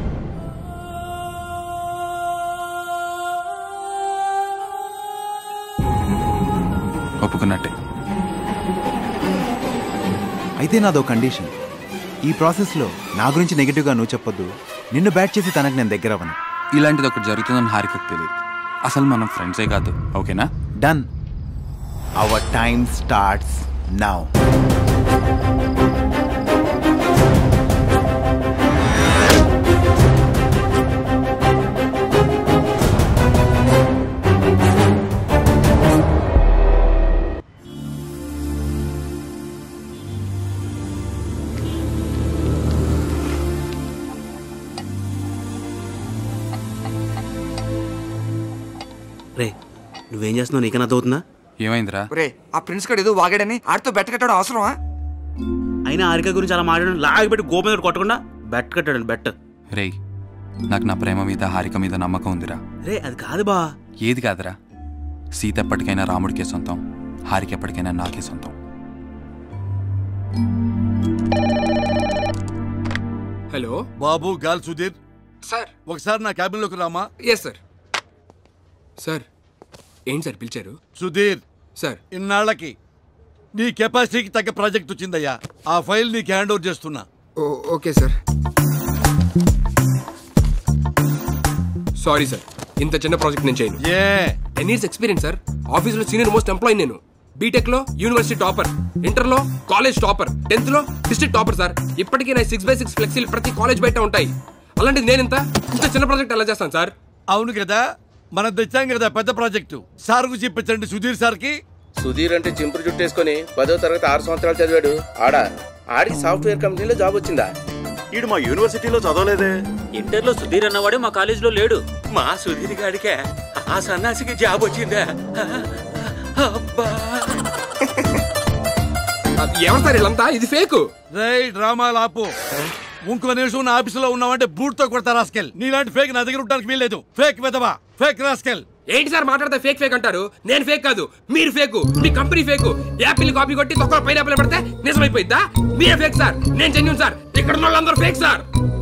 ఒప్పుకున్నట్టే అయితే నాదో కండిషన్ ఈ ప్రాసెస్లో నా గురించి నెగిటివ్గా నువ్వు చెప్పొద్దు నిన్ను బ్యాట్ చేసి తనకు నేను దగ్గర అవ్వను ఇలాంటిది ఒకటి జరుగుతుందని హారికకు తెలియదు అసలు మనం ఫ్రెండ్సే కాదు ఓకేనా done our time starts now రే నువ్వేం చేస్తున్నావు నీకన్నా అవుతుందా ఏమైందిరా రే ఆ ప్రిన్స్ గడు ఏదో వాగాడని ఆడితో బెట్ట కట్టడం అవసరమా అయినా హారిక గురించి అలా మాట్లాడడం లాగి పెట్టి గోప మీద కొట్టకుండా బెట్ కట్టాడు బెట్ రేయ్ నాకు నా ప్రేమ మీద హారిక మీద నమ్మకం ఉందిరా రే అది కాదు బా ఏది కాదురా సీత ఎప్పటికైనా రాముడికే సొంతం హారిక ఎప్పటికైనా నాకే సొంతం హలో బాబు గాల్ సుధీర్ సార్ ఒకసారి నా క్యాబిన్లోకి రామా ఎస్ సార్ సార్ ఏంటి సార్ పిలిచారు సుధీర్ సార్ ఇన్నాళ్ళకి నీ కెపాసిటీకి తగ్గ ప్రాజెక్ట్ వచ్చిందయ్యా ఆ ఫైల్ నీకు హ్యాండ్ ఓవర్ చేస్తున్నా ఓకే సార్ సారీ సార్ ఇంత చిన్న ప్రాజెక్ట్ నేను చేయను a ten years experience sir ఆఫీస్లో సీనియర్ మోస్ట్ ఎంప్లాయీ నేను బీటెక్ లో యూనివర్సిటీ టాపర్ ఇంటర్ లో కాలేజ్ టాపర్ టెన్త్ లో డిస్ట్రిక్ట్ టాపర్ సార్ ఇప్పటికీ నా సిక్స్ బై సిక్స్ ఫ్లెక్సీలు ప్రతి కాలేజ్ బయట ఉంటాయి అలాంటిది నేను ఇంత ఇంత చిన్న ప్రాజెక్ట్ ఎలా చేస్తాను సార్ అవును కదా మనం తెచ్చాం కదా పెద్ద ప్రాజెక్టు సార్కు చెప్పించండి సుధీర్ సార్కి సుధీర్ అంటే చింపురు చుట్టేసుకొని పదో తరగతి ఆరు సంవత్సరాలు చదివాడు ఆడ ఆడికి సాఫ్ట్వేర్ కంపెనీలో జాబ్ వచ్చిందా ఈడు మా యూనివర్సిటీలో చదవలేదే ఇంటర్లో సుధీర్ అన్నవాడే మా కాలేజీలో లేడు మా సుధీర్ గాడికే ఆ సన్నాసికి జాబ్ వచ్చిందా అబ్బా ఎవరు సార్ వీళ్ళంతా ఇది ఫేక్ రై డ్రామాలు ఆపు ఇంకో నిమిషం నా ఆఫీసులో ఉన్నావంటే బూట్తో కొడతా రాస్కెల్ నీలాంటి ఫేక్ నా దగ్గర ఉండడానికి వీల్లేదు ఫేక్ వెదవా ఫేక్ రాస్కెల్ ఏంటి సార్ మాట్లాడితే ఫేక్ ఫేక్ అంటారు నేను ఫేక్ కాదు మీరు ఫేక్ మీ కంపెనీ ఫేక్ యాపిల్ కాపీ కొట్టి తొక్కలో పైనాపిల్ పెడితే నిజమైపోయిద్దా మీరే ఫేక్ సార్ నేను జెన్యున్ సార్ ఇక్కడ ఉన్న వాళ్ళందరూ ఫేక్ సార్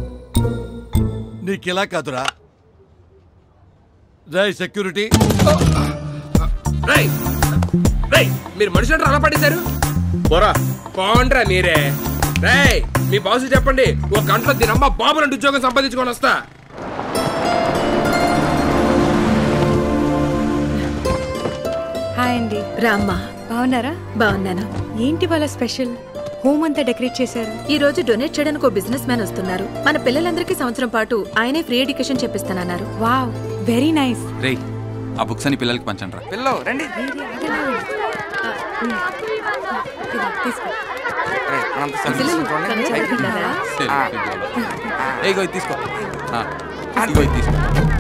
నీకు ఇలా కాదురా రై సెక్యూరిటీ రై రై మీరు మనుషులు అలా పడేశారు పోరా పోండ్రా మీరే రేయ్ మీ బాసు చెప్పండి ఒక గంటలో దీనమ్మ బాబులంటే ఉద్యోగం సంపాదించుకొని వస్తా హాయ్ అండి రామ్మా బాగున్నారా బాగున్నాను ఏంటి వాళ్ళ స్పెషల్ హోమ్ అంతా డెకరేట్ చేశారు ఈ రోజు డొనేట్ చేయడానికి ఒక బిజినెస్ మ్యాన్ వస్తున్నారు మన పిల్లలందరికీ సంవత్సరం పాటు ఆయనే ఫ్రీ ఎడ్యుకేషన్ చెప్పిస్తానన్నారు వావ్ వెరీ నైస్ రేయ్ ఆ బుక్స్ అని పిల్లలకి పంచండి రా పిల్లో రండి రే, మనంతా service చూడండి. సైకిల్. ఆ. ఏ ఇగో ఇది తీసుకో ఆ, ఇగో ఇది తీసుకో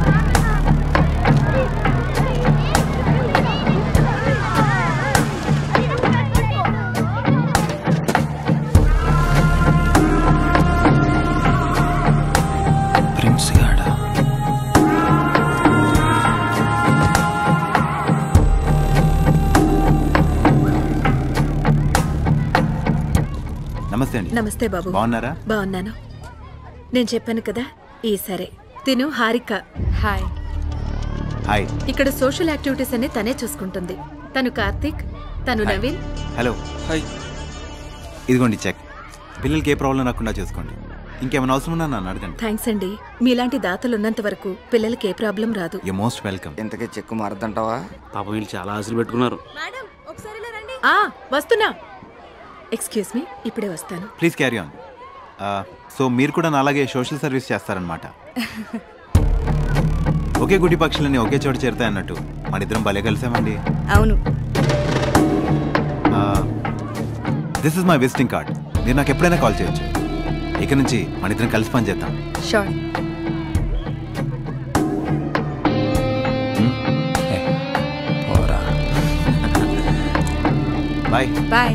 ప్రిన్స్ గాడా నమస్తే అండి నమస్తే బాబు బాగున్నారా బాగున్నాను నేను చెప్పాను కదా ఈ సరే తిను హారిక హాయ్ హాయ్ ఇక్కడ సోషల్ యాక్టివిటీస్ అన్ని తనే చూసుకుంటుంది తను కార్తీక్ తను నవీన్ హలో హాయ్ ఇదిగోండి చెక్ పిల్లలకి ఏ ప్రాబ్లం రాకుండా చూసుకోండి ఇంకేమైనా అవసరం ఉన్నా నన్ను అడగండి థ్యాంక్స్ అండి మీలాంటి దాతలు ఉన్నంత వరకు పిల్లలకి ఏ ప్రాబ్లం రాదు యూ మోస్ట్ వెల్కమ్ ఇంతకీ చెక్కు మారద్దంటావా పాపం వీళ్ళు చాలా ఆశలు పెట్టుకున్నారు ఆ వస్తున్నా ఎక్స్క్యూజ్ మీ ఇప్పుడే వస్తాను ప్లీజ్ క్యారీ ఆన్ సో మీరు కూడా నాలాగే సోషల్ సర్వీస్ చేస్తారనమాట ఒకే గుడి పక్షులని ఒకే చోట చేరుతాయి అన్నట్టు మన ఇద్దరం భలే కలిసామండి అవును this is my visiting card మీరు నాకు ఎప్పుడైనా కాల్ చేయొచ్చు ఇక నుంచి మన ఇద్దరం కలిసి పని చేద్దాం sure bye bye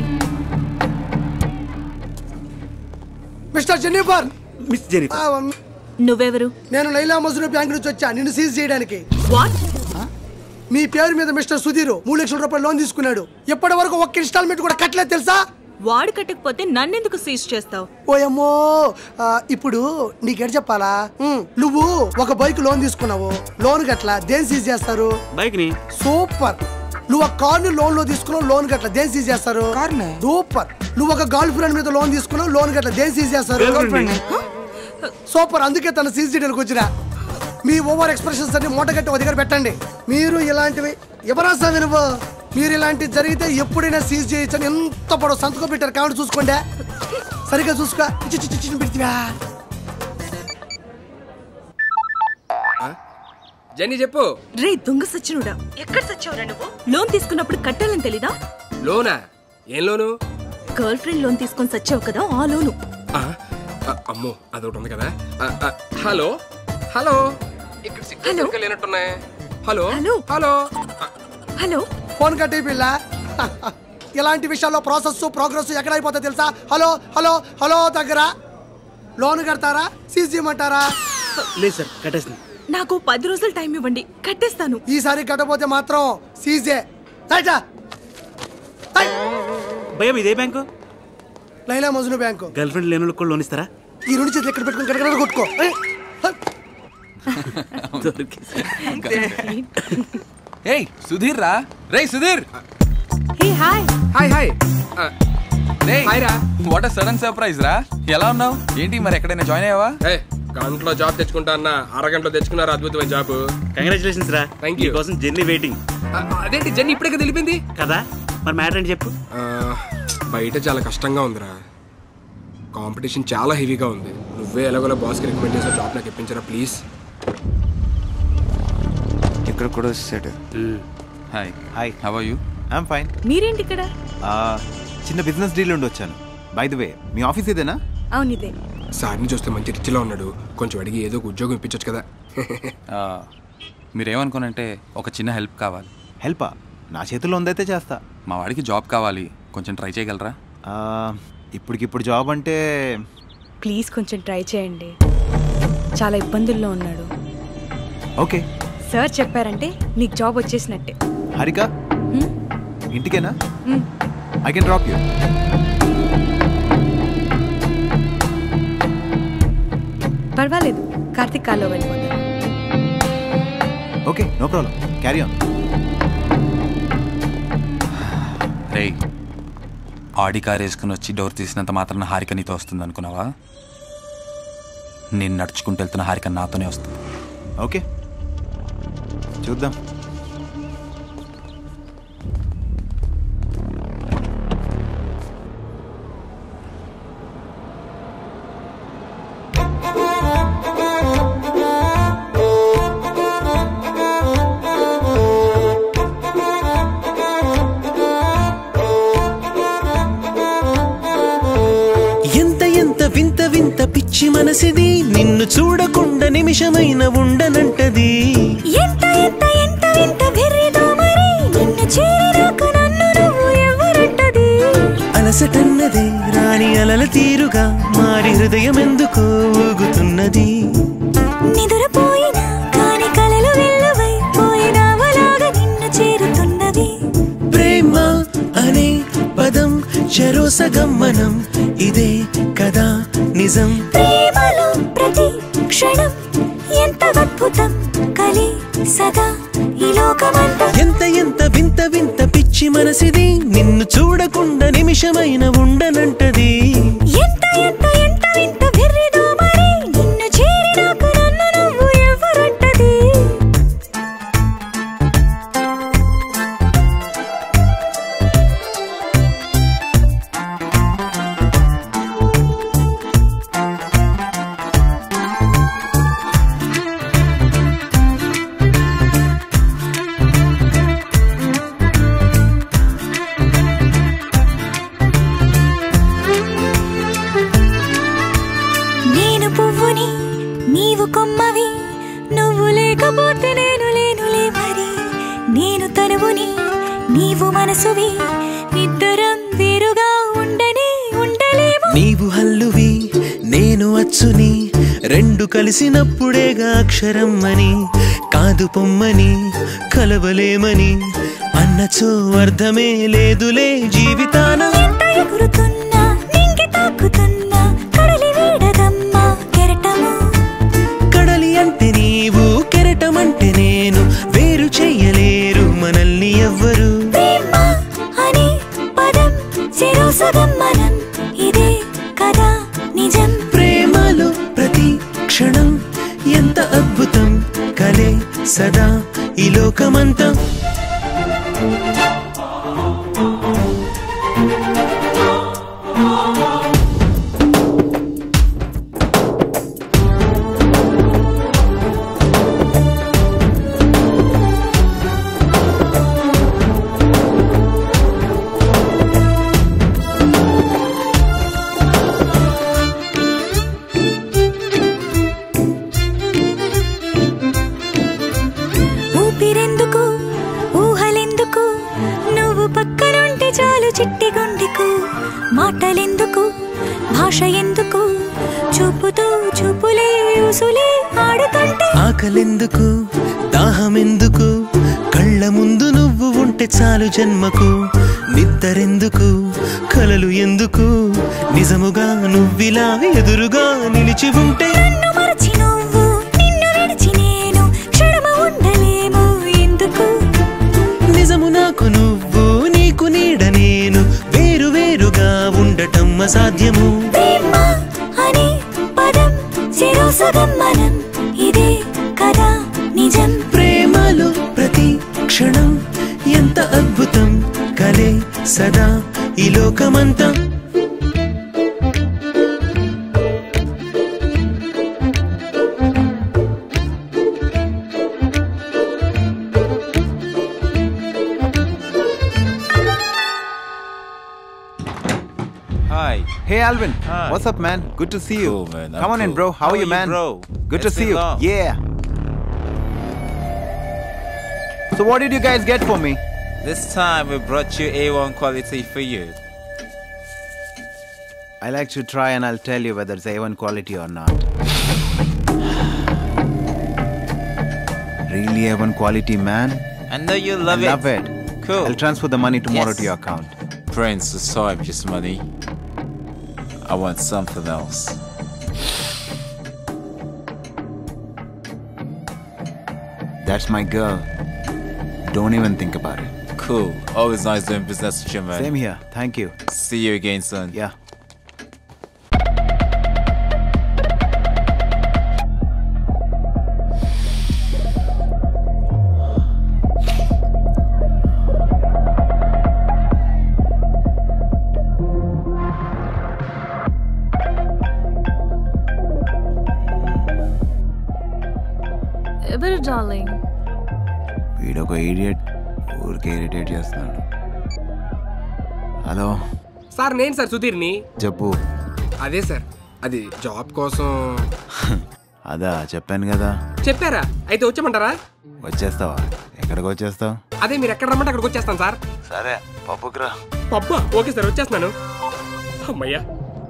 mister Jennifer miss Jennifer నువ్వెవరు నేను లైలా మజును బ్యాంక్ నుంచి వచ్చా నిన్ను సీజ్ చేయడానికి వాట్ మీ పేరు మీద మిస్టర్ సుధీర్ మూడు లక్షల రూపాయలు లోన్ తీసుకున్నాడు ఇప్పటి వరకు ఒక్క ఇన్స్టాల్మెంట్ కూడా కట్టలేదు తెలుసా వాడు కట్టకపోతే నన్నెందుకు సీజ్ చేస్తావు ఓయమ్మో ఆ, ఇప్పుడు నీకేడు చెప్పాలా ఉమ్, నువ్వు ఒక బైక్ లోన్ తీసుకున్నావు లోన్ గట్ల దేని సీజ్ చేస్తారు బైక్ ని సూపర్ నువ్వు ఒక కార్ ని లోన్ లో తీసుకున్నావు లోన్ గట్ల దేని సీజ్ చేస్తారు సూపర్ నువ్వు ఒక గర్ల్ ఫ్రెండ్ మీద లోన్ తీసుకున్నావు లోన్ గట్ల దేని సీజ్ చేస్తారు Girlfriend ని. సూపర్ అందుకే తన సీజ్ చేయడానికి వచ్చిన మీ ఓవర్ ఎక్స్ప్రెషన్స్ అన్ని మూట కట్టి ఒక దగ్గర పెట్టండి మీరు ఇలాంటివి ఎవరా స్వామి నువ్వు మీరు ఇలాంటివి జరిగితే ఎప్పుడైనా సీజ్ చేయొచ్చని ఎంత పొడవు సంతకం పెట్టారు కాబట్టి చూసుకోండి సరిగ్గా చూసుకో చిచి చిచి చిచి పెడితివా జెన్నీ చెప్పు రే దొంగ సచ్చినుడా ఎక్కడ సచ్చావురా నువ్వు లోన్ తీసుకున్నప్పుడు కట్టాలని తెలీదా లోనా ఏం లోను గర్ల్ ఫ్రెండ్ లోన్ తీసుకొని సచ్చావు కదా ఆ లోను ఆ, ఆ, అమ్మో అదొకటి ఉంది కదా ఆ, ఆ, హలో హలో ఇక్కడ సిగ్నల్ లేనట్టున్నాయి hello hello hello hello phone కట్టి పిల్ల ఇలాంటి విషయాల్లో ప్రాసెస్ ప్రోగ్రెస్ ఎక్కడ అయిపోతా తెలుసా హలో హలో హలో దగ్గర లోన్ కడతారా సీజ్ చేయమంటారా లేదు సార్ కట్టేసింది నాకు పది రోజులు టైం ఇవ్వండి కట్టేస్తాను ఈసారి కట్టపోతే మాత్రం సీజే రైటా భయం ఇదే bank Laila Majnu bank girlfriend లేని వాళ్ళకి కూడా లోన్ ఇస్తారా ఈ రెండు చేతులు ఎక్కడ పెట్టుకుని గడగడ కొట్టుకో ఏయ్, ఏయ్ సుధీర్ రా రే Sudhir hey hi hi hi రే వాట్ అ సడన్ సర్ప్రైజ్ రా ఎలా ఉన్నావు ఏంటి మరి ఎక్కడైనా జాయిన్ అయ్యావా ఏ గంటలో జాబ్ తెచ్చుకుంటా అన్న అరగంటలో తెచ్చుకున్నారు అద్భుతమైన జాబ్ కంగ్రాచులేషన్స్ రా థ్యాంక్ యూ కోసం జెన్నీ వెయిటింగ్ అదేంటి జెన్నీ ఇప్పుడే కదా తెలిపింది కదా మరి మ్యాటర్ ఏంటి చెప్పు బయట చాలా కష్టంగా ఉందిరా కాంపిటీషన్ చాలా హెవీగా ఉంది నువ్వే ఎలాగోలా బాస్కి రికమెండ్ చేసిన జాబ్ నాకు ఇప్పించరా ప్లీజ్ ఇక్కడ కూడా వచ్చేసాడు hi hi how are you I'm fine మీరేంటి ఇక్కడ చిన్న బిజినెస్ డీల్ ఉండి వచ్చాను బై ద వే మీ ఆఫీస్ ఇదేనా అవును ఇదే సార్ని చూస్తే మంచి రిచ్లో ఉన్నాడు కొంచెం అడిగి ఏదో ఒక ఉద్యోగం ఇప్పించచ్చు కదా మీరేమనుకోనంటే ఒక చిన్న హెల్ప్ కావాలి హెల్పా నా చేతిలో ఉందైతే చేస్తా మా వాడికి జాబ్ కావాలి కొంచెం ట్రై చేయగలరా ఆ, ఇప్పటికిప్పుడు జాబ్ అంటే ప్లీజ్ కొంచెం ట్రై చేయండి చాలా ఇబ్బందుల్లో ఉన్నాడు ఓకే సార్ చెప్పారంటే నీకు జాబ్ వచ్చేసినట్టే హారిక హ్మ్? ఇంటికేనా హ్మ్. ఐ కెన్ డ్రాప్ యూ పర్వాలేదు కార్తిక్ కాల్లో వెళ్ళిపోతాను okay no problem carry on రే ఆడి కార్ వేసుకుని వచ్చి డోర్ తీసినంత మాత్రాన హారిక నీతో వస్తుంది అనుకున్నావా నేను నడుచుకుంటూ వెళ్తున్న హారిక నాతోనే వస్తుంది ఓకే చూద్దాం ఎంత ఎంత వింత వింత పిచ్చి మనసిది నిన్ను చూడకుండా నిమిషమైన ఉండనంటది ఎంత ఎంత ఎంత ఎంత వెర్రిదో మరి నిన్ను చేరినాక నన్ను నువ్వు ఎవరంటది అలసటన్నదే రాణి అలల తీరుగా మారి హృదయం ఎందుకో ఊగుతున్నది నిదురపోయినా కాని కలలు వెల్లువై పోయినావలాగా నిన్ను చేరుతున్నది ప్రేమ అనే పదం చెరోస గమ్మనం ఇదే కదా నిజం ప్రేమలో ప్రతి క్షణం ఎంత అద్భుతం కలి సదా ఈ లోకమంతా ఎంత ఎంత వింత వింత పిచ్చి మనసిది నిన్ను చూడకుండా నిమిషమైన ఉండనంటది ఎంత ఎంత ఎంత ఎంత వెర్రిదో మరి నిన్ను చేరినాక నన్ను నువ్వు ఎవరంటది నీవు మనసువి ఇద్దరం వేరుగా ఉండని ఉండలేము నీవు హల్లువి నేను అచ్చుని రెండు కలిసినప్పుడేగా అక్షరం అని కాదు పొమ్మని కలవలేమని అన్నచో అర్థమే లేదులే జీవితాన ఎంత ఎగురుతున్నా నింగి తాకుతున్నా కడలి వీడదమ్మా కెరటము కడలి అంటే నీవు కెరటమంటే నేను వేరు చెయ్యలేరు మనల్ని ఎవ్వరు ప్రేమ అని పదం చెరో సగం మనం ఇదే కదా నిజం ప్రేమలో ప్రతి క్షణం ఎంత అద్భుతం కలే సదా ఈ లోకమంతా ఊపిరెందుకు ఊహలెందుకు నువ్వు పక్కనుంటే చాలు చిట్టి గుండెకు మాటలెందుకు భాష ఎందుకు చూపుతూ చూపులే ఉసులే ఆడుతుంటే ఆకలెందుకు దాహమెందుకు కళ్ళ ముందు నువ్వు ఉంటే చాలు జన్మకు నిద్దరెందుకు కలలు ఎందుకు నిజముగా నువ్విలా ఎదురుగా నిలిచి ఉంటే నన్ను మరచి నువ్వు నిన్ను విడిచి నేను క్షణము ఉండలేము ఎందుకు నిజము నాకు నువ్వు నీకు నీడ నేను వేరు వేరుగా ఉండటం అసాధ్యము ప్రేమ అని పదం చెరో సగం మనం ఇదే కదా నిజం ప్రేమలో ప్రతి క్షణం ఎంత అద్భుతం కలే సదా ఈ లోకమంతా Hi. Hey, Alvin. What's up, man? Good to see you. man. I'm Come on in, cool. bro. How, How are you, are you, man? bro? Good It's to see been you. long. Yeah. So, what did you guys get for me? This time we brought you A1 quality for you. I'll actually try and I'll tell you whether it's A1 quality or not. Really A1 quality, man? I know you love I it. love it. Cool. I'll transfer the money tomorrow Yes. to your account. Prince, the time just money. I want something else. That's my girl. Don't even think about it. Cool. Always nice doing business with you, man. Same here. Thank you. See you again, son. Yeah. ఎవరు darling వీడొక idiot ఊరికే irritate చేస్తున్నాడు hello sir నేను sir సుధీర్ని చెప్పు అదే sir అది job కోసం అదా చెప్పాను కదా చెప్పారా అయితే వచ్చామంటారా వచ్చేస్తావా ఎక్కడికి వచ్చేస్తావు అదే మీరు ఎక్కడ రమ్మంటే అక్కడికి వచ్చేస్తాను సార్ సరే పప్పుకి రా పబ్బా ఓకే సార్ వచ్చేస్తున్నాను అమ్మయ్యా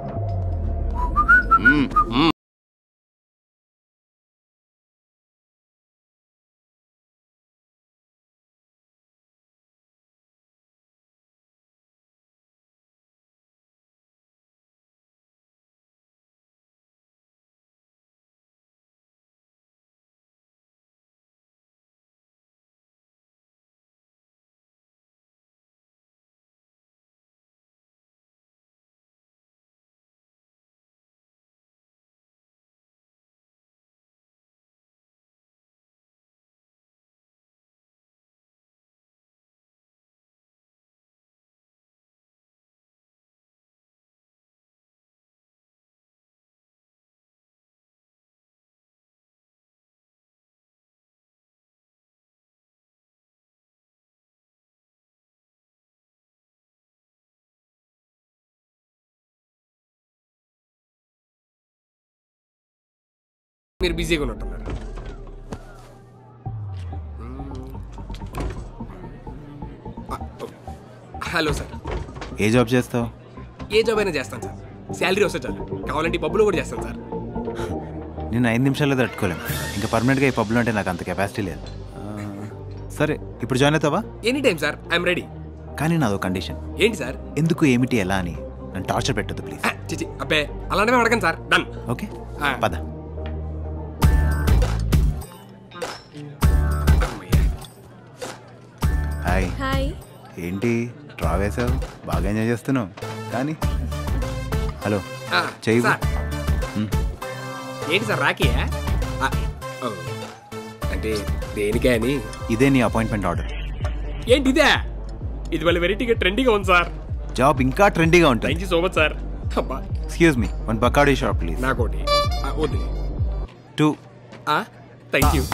మీరు బిజీగా ఉన్నట్టున్నారు ఆ, ఓ. హలో సార్ ఏ జాబ్ చేస్తావు ఏ జాబ్ అయినా చేస్తాను సార్ శాలరీ వస్తే చాలు కావాలంటే ఈ పబ్బులో కూడా చేస్తాను సార్ నేను ఐదు నిమిషాల్లో తట్టుకోలేను ఇంకా పర్మనెంట్గా ఈ పబ్లో అంటే నాకు అంత కెపాసిటీ లేదు ఆ, సరే ఇప్పుడు జాయిన్ అవుతావా any time sir I'm ready కానీ నాదో కండిషన్ ఏంటి సార్ ఎందుకు ఏమిటి ఎలా అని నన్ను టార్చర్ పెట్టద్దు ప్లీజ్ చిచి అబ్బే అలాంటివి అడగండి సార్ డన్ ఓకే పద హాయ్ హాయ్ ఏంటి డ్రా వేసావు బాగా ఎంజాయ్ చేస్తున్నావు కానీ హలో ఆ, చెయ్యి సార్. మ్. ఏంటి సార్ రాకీయా ఆ, ఓ. అంటే దేనికే అని ఇదే నీ అపాయింట్మెంట్ ఆర్డర్ ఏంటి ఇదే ఇది మళ్ళీ వెరైటీగా ట్రెండీగా ఉంది సార్ జాబ్ ఇంకా ట్రెండీగా ఉంటుంది thank you so much sir అబ్బా excuse me one Bacardi shop please నాకోటి ఆ, వద్దు టూ థ్యాంక్ యూ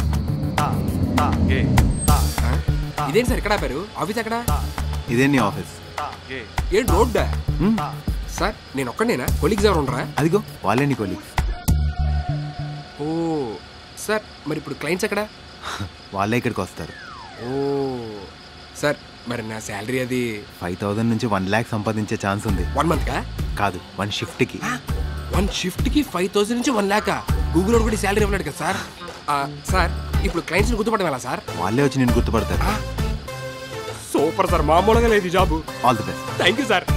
ఇదేంటి సార్ ఎక్కడ ఆపారు ఆఫీస్ ఎక్కడ ఇదే నీ ఆఫీస్ ఏంటి రోడ్డా సార్ నేను ఒక్కడేనా కొలీగ్స్ ఎవరు ఉండరా అదిగో వాళ్ళే నీ కొలీగ్స్ ఓ సార్ మరి ఇప్పుడు క్లయింట్స్ ఎక్కడ వాళ్ళే ఇక్కడికి వస్తారు ఓ సార్ మరి నా శాలరీ అది ఫైవ్ థౌసండ్ నుంచి వన్ ల్యాక్ సంపాదించే ఛాన్స్ ఉంది వన్ మంత్ కా కాదు వన్ షిఫ్ట్కి వన్ షిఫ్ట్ కి ఫైవ్ థౌసండ్ నుంచి వన్ ల్యాక్ గూగుల్ కూడా శాలరీ ఇవ్వలేడు కదా సార్ ఆ, సార్ ఇప్పుడు క్లయింట్స్ గుర్తుపడడం ఎలా సార్ వాళ్ళే వచ్చి నేను గుర్తుపడతారు సూపర్ సార్ మామూలుగా లేదు ఈ job all the best thank you sir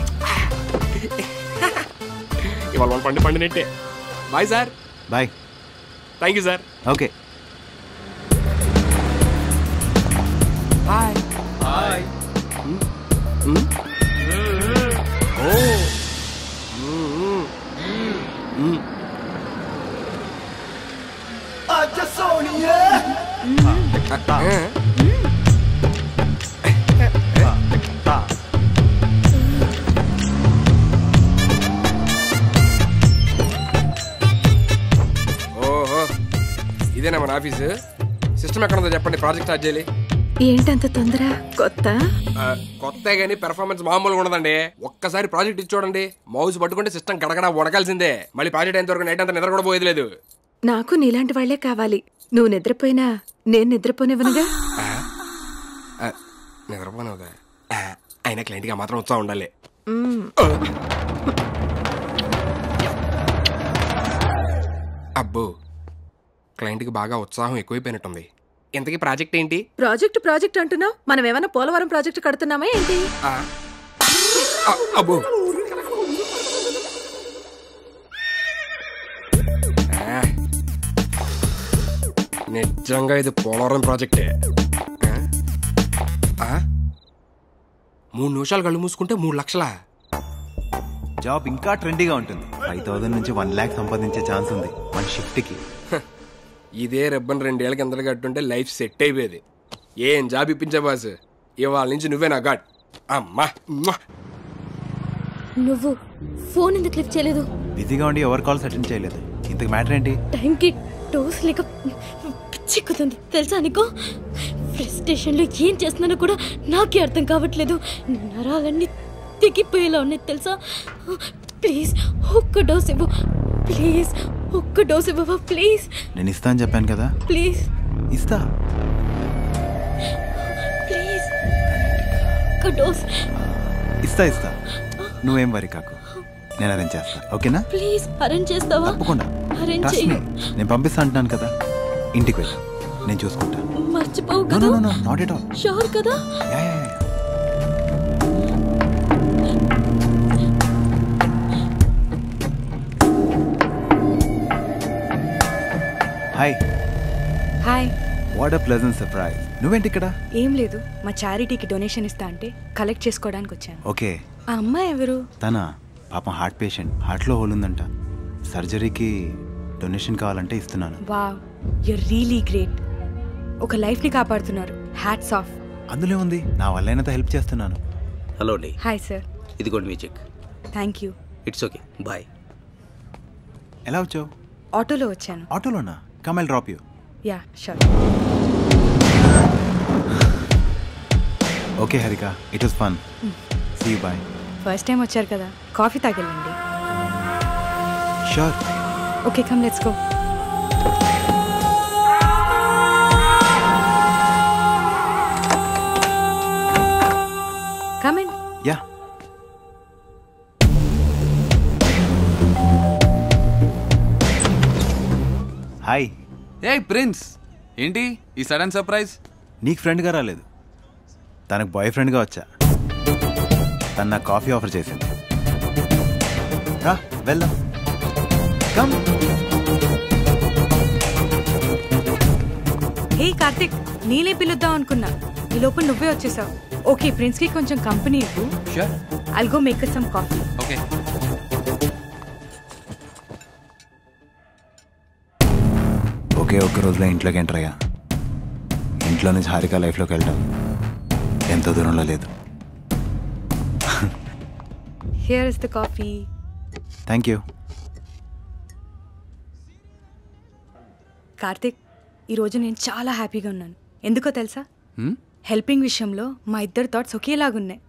ఇవాళ వాళ్ళు పండి పండినట్టే bye sir bye thank you sir okay hi hi ఓ आजा सोनिया ఓహో ఇదేనా మన ఆఫీసు సిస్టమ్ ఎక్కడ ఉందో చెప్పండి ప్రాజెక్ట్ స్టార్ట్ చేయాలి ఏంటంత తొందర కొత్త ఆ, కొత్త కానీ పెర్ఫార్మెన్స్ మామూలుగా ఉండదండి ఒక్కసారి ప్రాజెక్ట్ ఇచ్చి చూడండి మౌస్ పట్టుకుంటే సిస్టమ్ గడగడ వడకాల్సిందే మళ్ళీ ప్రాజెక్ట్ అయిన వరకు నైట్ అంతా నిద్ర కూడా పోయేది లేదు నాకు నీలాంటి వాళ్లే కావాలి నువ్వు నిద్రపోయినా నేను నిద్రపోనివ్వనుగా ఆ, నిద్రపోనవుదా ఆ, అయినా క్లయింట్గా మాత్రం ఉత్సాహం ఉండాలి మ్మ్. అబ్బో క్లయింట్కి బాగా ఉత్సాహం ఎక్కువైపోయినట్టుంది ఇంతకీ ప్రాజెక్ట్ ఏంటి ప్రాజెక్ట్ ప్రాజెక్ట్ అంటున్నావు మనం ఏమైనా పోలవరం ప్రాజెక్ట్ కడుతున్నామా ఏంటి ఆ, ఆ, అబ్బో ఆ, నిజంగా ఇది పోలవరం ప్రాజెక్టే ఆ? ఆ? మూడు నిమిషాలు కళ్ళు మూసుకుంటే మూడు లక్షలా జాబ్ ఇంకా ట్రెండీగా ఉంటుంది ఫైవ్ థౌసండ్ నుంచి వన్ ల్యాక్ సంపాదించే ఛాన్స్ ఉంది వన్ షిఫ్ట్కి ఇదే రెబ్బన్ రెండేళ్ళ కిందలు కట్టుంటే లైఫ్ సెట్ అయిపోయేది ఏం జాబ్ ఇప్పించా బాస్ ఇవాళ నుంచి నువ్వే నా గాడ్ అమ్మా మ్వా. నువ్వు ఫోన్ ఎందుకు లిఫ్ట్ చేయలేదు బిజీగా ఉండి ఎవరి కాల్స్ అటెండ్ చేయలేదు ఇంతకు మ్యాటర్ ఏంటి టైంకి డోస్ లేక చిక్కుతుంది తెలుసా నీకు ఫ్రస్ట్రేషన్లో ఏం చేస్తున్నానో కూడా నాకే అర్థం కావట్లేదు నరాలన్నీ తెగిపోయేలా ఉన్నాయి తెలుసా ప్లీజ్ ఒక్క డోస్ ఇవ్వు ప్లీజ్ ఒక్క డోస్ ఇవ్వవా ప్లీజ్ నేను ఇస్తా అని చెప్పాను కదా ప్లీజ్ ఇస్తా ప్లీజ్ ఒక్క డోస్ ఇస్తా ఇస్తా నువ్వేం వరి కాకు నేను అరేంజ్ చేస్తా ఓకేనా ప్లీజ్ అరేంజ్ చేస్తావా తప్పకుండా అరేంజ్ Trust చెయ్యి me. నేను పంపిస్తా అంటున్నాను కదా ఇంటికి వెళ్ళి నేను చూసుకుంటా మర్చిపోవు నో కదా no no not at all sure కదా hi hi what a pleasant surprise నువ్వేంటి ఇక్కడ ఏం లేదు మా చారిటీకి డొనేషన్ ఇస్తా అంటే కలెక్ట్ చేసుకోవడానికి వచ్చాను ఓకే ఆ అమ్మాయి ఎవరు తన పాపం హార్ట్ పేషెంట్ హార్ట్లో హోల్ ఉందంట సర్జరీకి డొనేషన్ కావాలంటే ఇస్తున్నాను వా యూర్ రియలీ గ్రేట్ ఒక లైఫ్ని కాపాడుతున్నారు హ్యాట్స్ ఆఫ్ అందులో ఉంది నా వల్లైనంత హెల్ప్ చేస్తున్నాను హలో అండి హాయ్ సార్ ఇదిగోండి మీ check thank you it's okay bye ఎలా వచ్చావు ఆటోలో వచ్చాను ఆటోలోనా Kamal drop you yeah sure okay Harika it was fun see bye first time వచ్చారు కదా కాఫీ తాగెళ్ళండి sure okay come let's go come in yeah hi ఏ ప్రిన్స్ ఏంటి ఈ సడన్ సర్ప్రైజ్ నీకు ఫ్రెండ్గా రాలేదు తనకు బాయ్ ఫ్రెండ్గా వచ్చా తను నాకు కాఫీ ఆఫర్ చేసింది రా వెళ్దాం కమ్ హే కార్తిక్ నీలే పిలుద్దాం అనుకున్నా ఈ లోపల నువ్వే వచ్చేసావు ఓకే ప్రిన్స్ కి కొంచెం కంపెనీ ఇవ్వు sure I'll go make some coffee okay ఒకే ఒక్క రోజులో ఇంట్లోకి ఎంటర్ అయ్యా ఇంట్లో నుంచి హారిక లైఫ్లోకి వెళ్ళడం ఎంతో దూరంలో లేదు here is the coffee thank you Karthik ఈరోజు నేను చాలా హ్యాపీగా ఉన్నాను ఎందుకో తెలుసా Hmm? హెల్పింగ్ విషయంలో మా ఇద్దరు థాట్స్ ఒకేలాగున్నాయి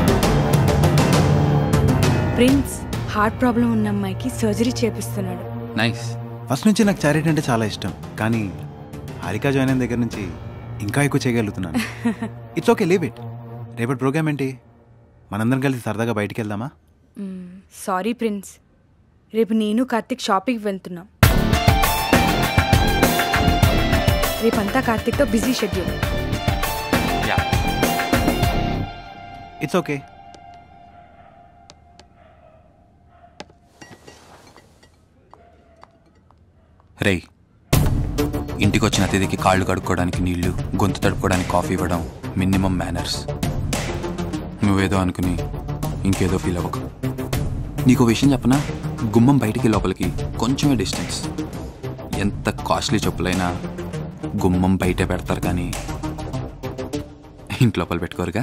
ప్రిన్స్ హార్ట్ ప్రాబ్లం ఉన్న అమ్మాయికి సర్జరీ చేపిస్తున్నాడు నైస్ ఫస్ట్ నుంచి నాకు చారిటీ అంటే చాలా ఇష్టం కానీ హారిక జాయిన్ అయిన దగ్గర నుంచి ఇంకా ఎక్కువ చేయగలుగుతున్నాను ఇట్స్ ఓకే లీవ్ ఇట్ రేపటి ప్రోగ్రామ్ ఏంటి మనందరం కలిసి సరదాగా బయటికి వెళ్దామా సారీ ప్రిన్స్ రేపు నేను కార్తిక్ షాపింగ్కి వెళ్తున్నాం రేపంతా కార్తిక్తో బిజీ షెడ్యూల్ ఇట్స్ ఓకే రేయ్ ఇంటికి వచ్చిన అతిథికి కాళ్ళు కడుక్కోవడానికి నీళ్లు గొంతు తడుపుకోవడానికి కాఫీ ఇవ్వడం మినిమం మేనర్స్ నువ్వేదో అనుకుని ఇంకేదో ఫీల్ అవ్వకు నీకు విషయం చెప్పనా గుమ్మం బయటికి లోపలికి కొంచెమే డిస్టెన్స్ ఎంత కాస్ట్లీ చెప్పులైనా గుమ్మం బయటే పెడతారు కానీ ఇంటి లోపల పెట్టుకోరుగా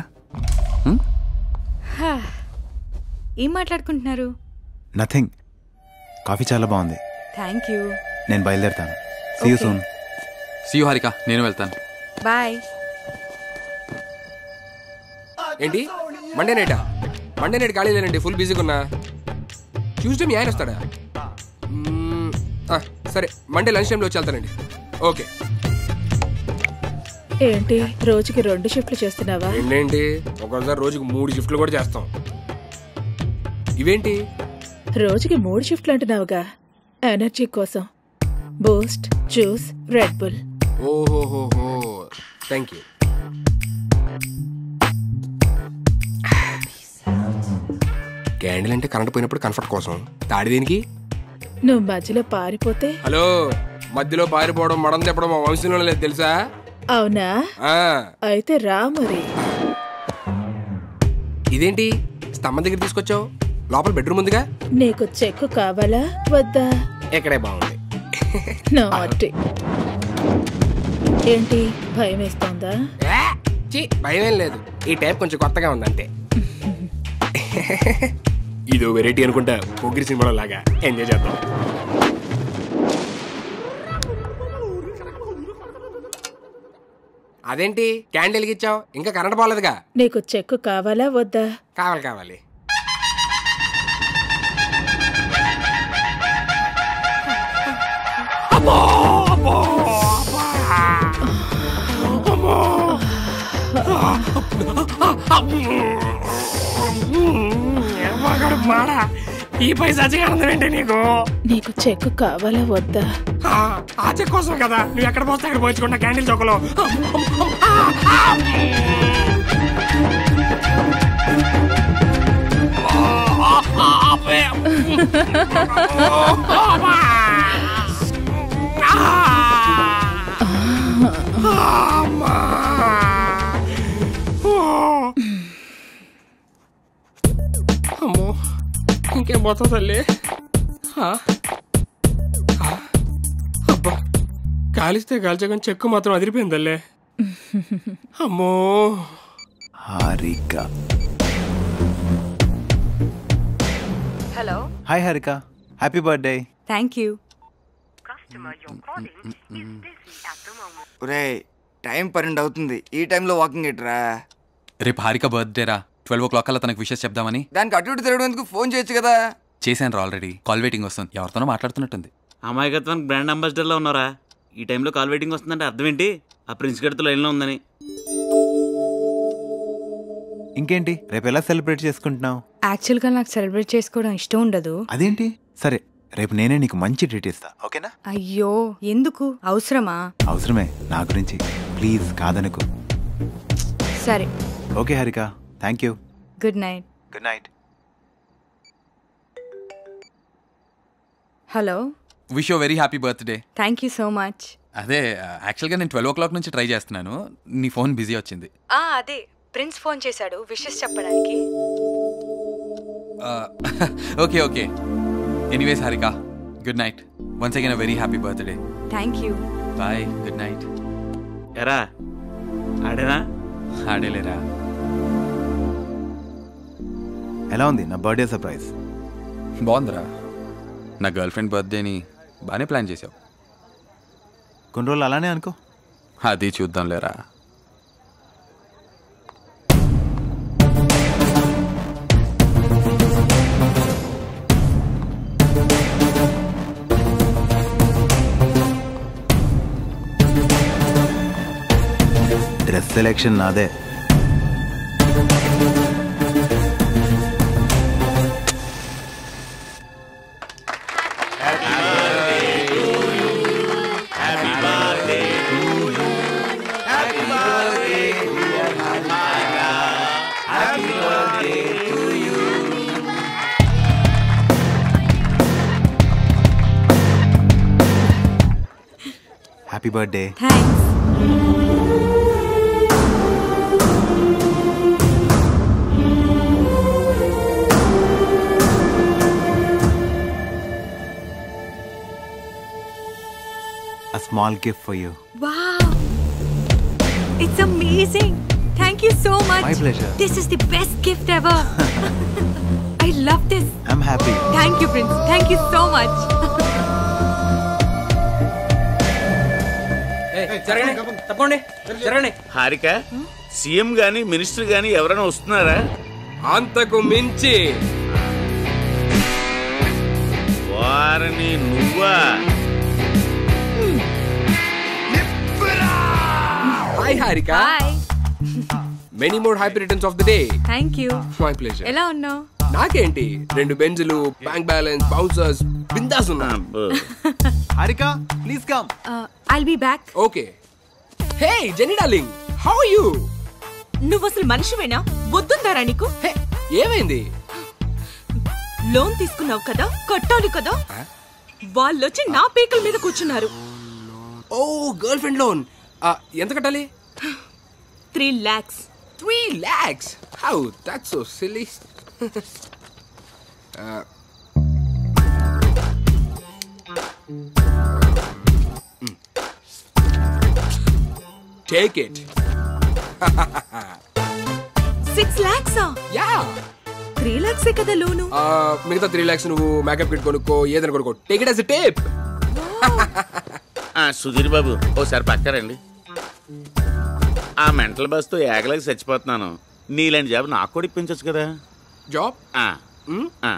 హా. ఏం మాట్లాడుకుంటున్నారు నథింగ్ కాఫీ చాలా బాగుంది థ్యాంక్ యూ నేను బయలుదేరుతాను see you Okay. Soon see Harika నేను వెళ్తాను బాయ్ ఏంటి మండే నైటా మండే నైట్ ఖాళీ లేనండి ఫుల్ బిజీగా ఉన్నా ట్యూస్డే మీ ఆయన వస్తాడా మ్మ్, ఆ, సరే మండే లంచ్ టైంలో వచ్చి వెళ్తానండి ఓకే ఏంటి రోజుకి రెండు షిఫ్ట్లు చేస్తున్నావా ఏంటేంటి ఒకసారి రోజుకి మూడు షిఫ్ట్లు కూడా చేస్తాం ఇవేంటి రోజుకి మూడు షిఫ్ట్లు అంటున్నావుగా ఎనర్జీ కోసం బూస్ట్ జ్యూస్ రెడ్ బుల్ ఓహోహోహో థ్యాంక్ యూ క్యాండిల్ అంటే కరెంట్ పోయినప్పుడు కంఫర్ట్ కోసం తాడి దేనికి నువ్వు మధ్యలో పారిపోతే హలో మధ్యలో పారిపోవడం మడం తెప్పడం మా వంశంలో లేదు తెలుసా అవునా ఆ, అయితే రా మరి ఇదేంటి స్తంభం దగ్గర తీసుకొచ్చావు లోపల బెడ్రూమ్ ఉందిగా నీకు చెక్కు కావాలా వద్దా ఎక్కడే బాగుంది నాటి ఏంటి భయం వేస్తోందా ఛీ, భయమేం లేదు ఈ టైప్ కొంచెం కొత్తగా ఉంది అంతే ఇదో వెరైటీ అనుకుంటా పొగిరి సినిమాలో లాగా ఎంజాయ్ చేద్దాం అదేంటి క్యాండిల్ ఇచ్చావు ఇంకా కరెంట్ పోలేదుగా నీకు చెక్కు కావాలా వద్దా కావాలి కావాలి ఈ పైసా అర్థం ఏంటి నీకు నీకు చెక్కు కావాలా వద్దా ఆ చెక్ కోసం కదా నువ్వు ఎక్కడ పోతే అక్కడ పోయించుకుంటా క్యాండిల్ చౌకలో అమ్మో ఇంకేం పోతా తల్లి ఆ? ఆ? అబ్బా కాలిస్తే కాల్చగానే చెక్కు మాత్రం అదిరిపోయిందల్లే అమ్మో Harika hello hi Harika happy birthday thank you ఒరే టైం పన్నెండు అవుతుంది ఈ టైంలో వాకింగ్ ఎట్రా రేపు హారిక బర్త్డే రా ట్వెల్వ్ ఓ క్లాక్ అలా తనకు విషెస్ చెప్దామని దానికి అటు ఇటు తిరగడం ఎందుకు ఫోన్ చేయొచ్చు కదా చేశాను రా ఆల్రెడీ కాల్ వెయిటింగ్ వస్తుంది ఎవరితోనో మాట్లాడుతున్నట్టుంది అమాయకత్వానికి బ్రాండ్ అంబాసిడర్లో ఉన్నారా ఈ టైంలో కాల్ వెయిటింగ్ వస్తుందంటే అర్థం ఏంటి ఆ ప్రిన్స్ గడితో లైన్లో ఉందని ఇంకేంటి రేపు ఎలా సెలబ్రేట్ చేసుకుంటున్నావు యాక్చువల్గా నాకు సెలబ్రేట్ చేసుకోవడం ఇష్టం ఉండదు అదేంటి సరే రేపు నేనే నీకు మంచి ట్రీట్ ఇస్తా ఓకేనా అయ్యో ఎందుకు అవసరమా అవసరమే నా గురించి ప్లీజ్ కాదనుకు సరే okay Harika thank you good night good night hello wish you very happy birthday thank you so much అదే యాక్చువల్గా నేను ట్వెల్వ్ ఓ క్లాక్ నుంచి ట్రై చేస్తున్నాను నీ ఫోన్ బిజీ వచ్చింది ఆ అదే ప్రిన్స్ ఫోన్ చేశాడు విషెస్ చెప్పడానికి okay okay anyways Harika good night once again very happy birthday thank you bye good night ఎరా ఆడేనా ఆడేలేరా ఎలా ఉంది నా బర్త్డే సర్ప్రైజ్ బాగుందిరా నా గర్ల్ ఫ్రెండ్ బర్త్డేని బాగానే ప్లాన్ చేసావు కొన్ని రోజులు అలానే అనుకో అది చూద్దాం లేరా డ్రెస్ సెలెక్షన్ నాదే happy birthday thanks A small gift for you. Wow! It's amazing! Thank you so much! My pleasure. This is the best gift ever! I love this! I'm happy. Thank you, Prince. Thank you so much! తప్పండి జరగండి Harika CM గాని minister గాని ఎవరైనా వస్తున్నారా అంతకు మించి వారిని నువ్వా hi Harika Bye! Many more happy returns of the day thank you my pleasure ఎలా ఉన్నావు నాకేంటి రెండు బెంజులు బ్యాంక్ బ్యాలెన్స్ బౌన్సర్స్ బిందాస్ ఉన్నా Harika please come I'll be back okay hey Jenny darling how are you నువ్వు అసలు మనిషివేనా బుద్ధుందారా నీకు ఏమైంది లోన్ తీసుకున్నావు కదా కట్టాలి కదా వాళ్ళొచ్చి నా పీకల మీద కూర్చున్నారు ఓ గర్ల్ ఫ్రెండ్ లోన్ ఎంత కట్టాలి three lakhs three lakhs how that's so silly take it six లాక్సా యా త్రీ లాక్సే కదా లోను మిగతా త్రీ లాక్స్ నువ్వు మేకప్ కిట్ కొనుక్కో ఏదైనా కొనుక్కో take it as a tape ఆ, సుధీర్ బాబు ఓసారి పక్కరండి ఆ మెంటల్ బస్తో ఏగలేక చచ్చిపోతున్నాను నీలాంటి జాబ్ నాకు కూడా ఇప్పించచ్చు కదా జాబ్ ఆ, ఆ.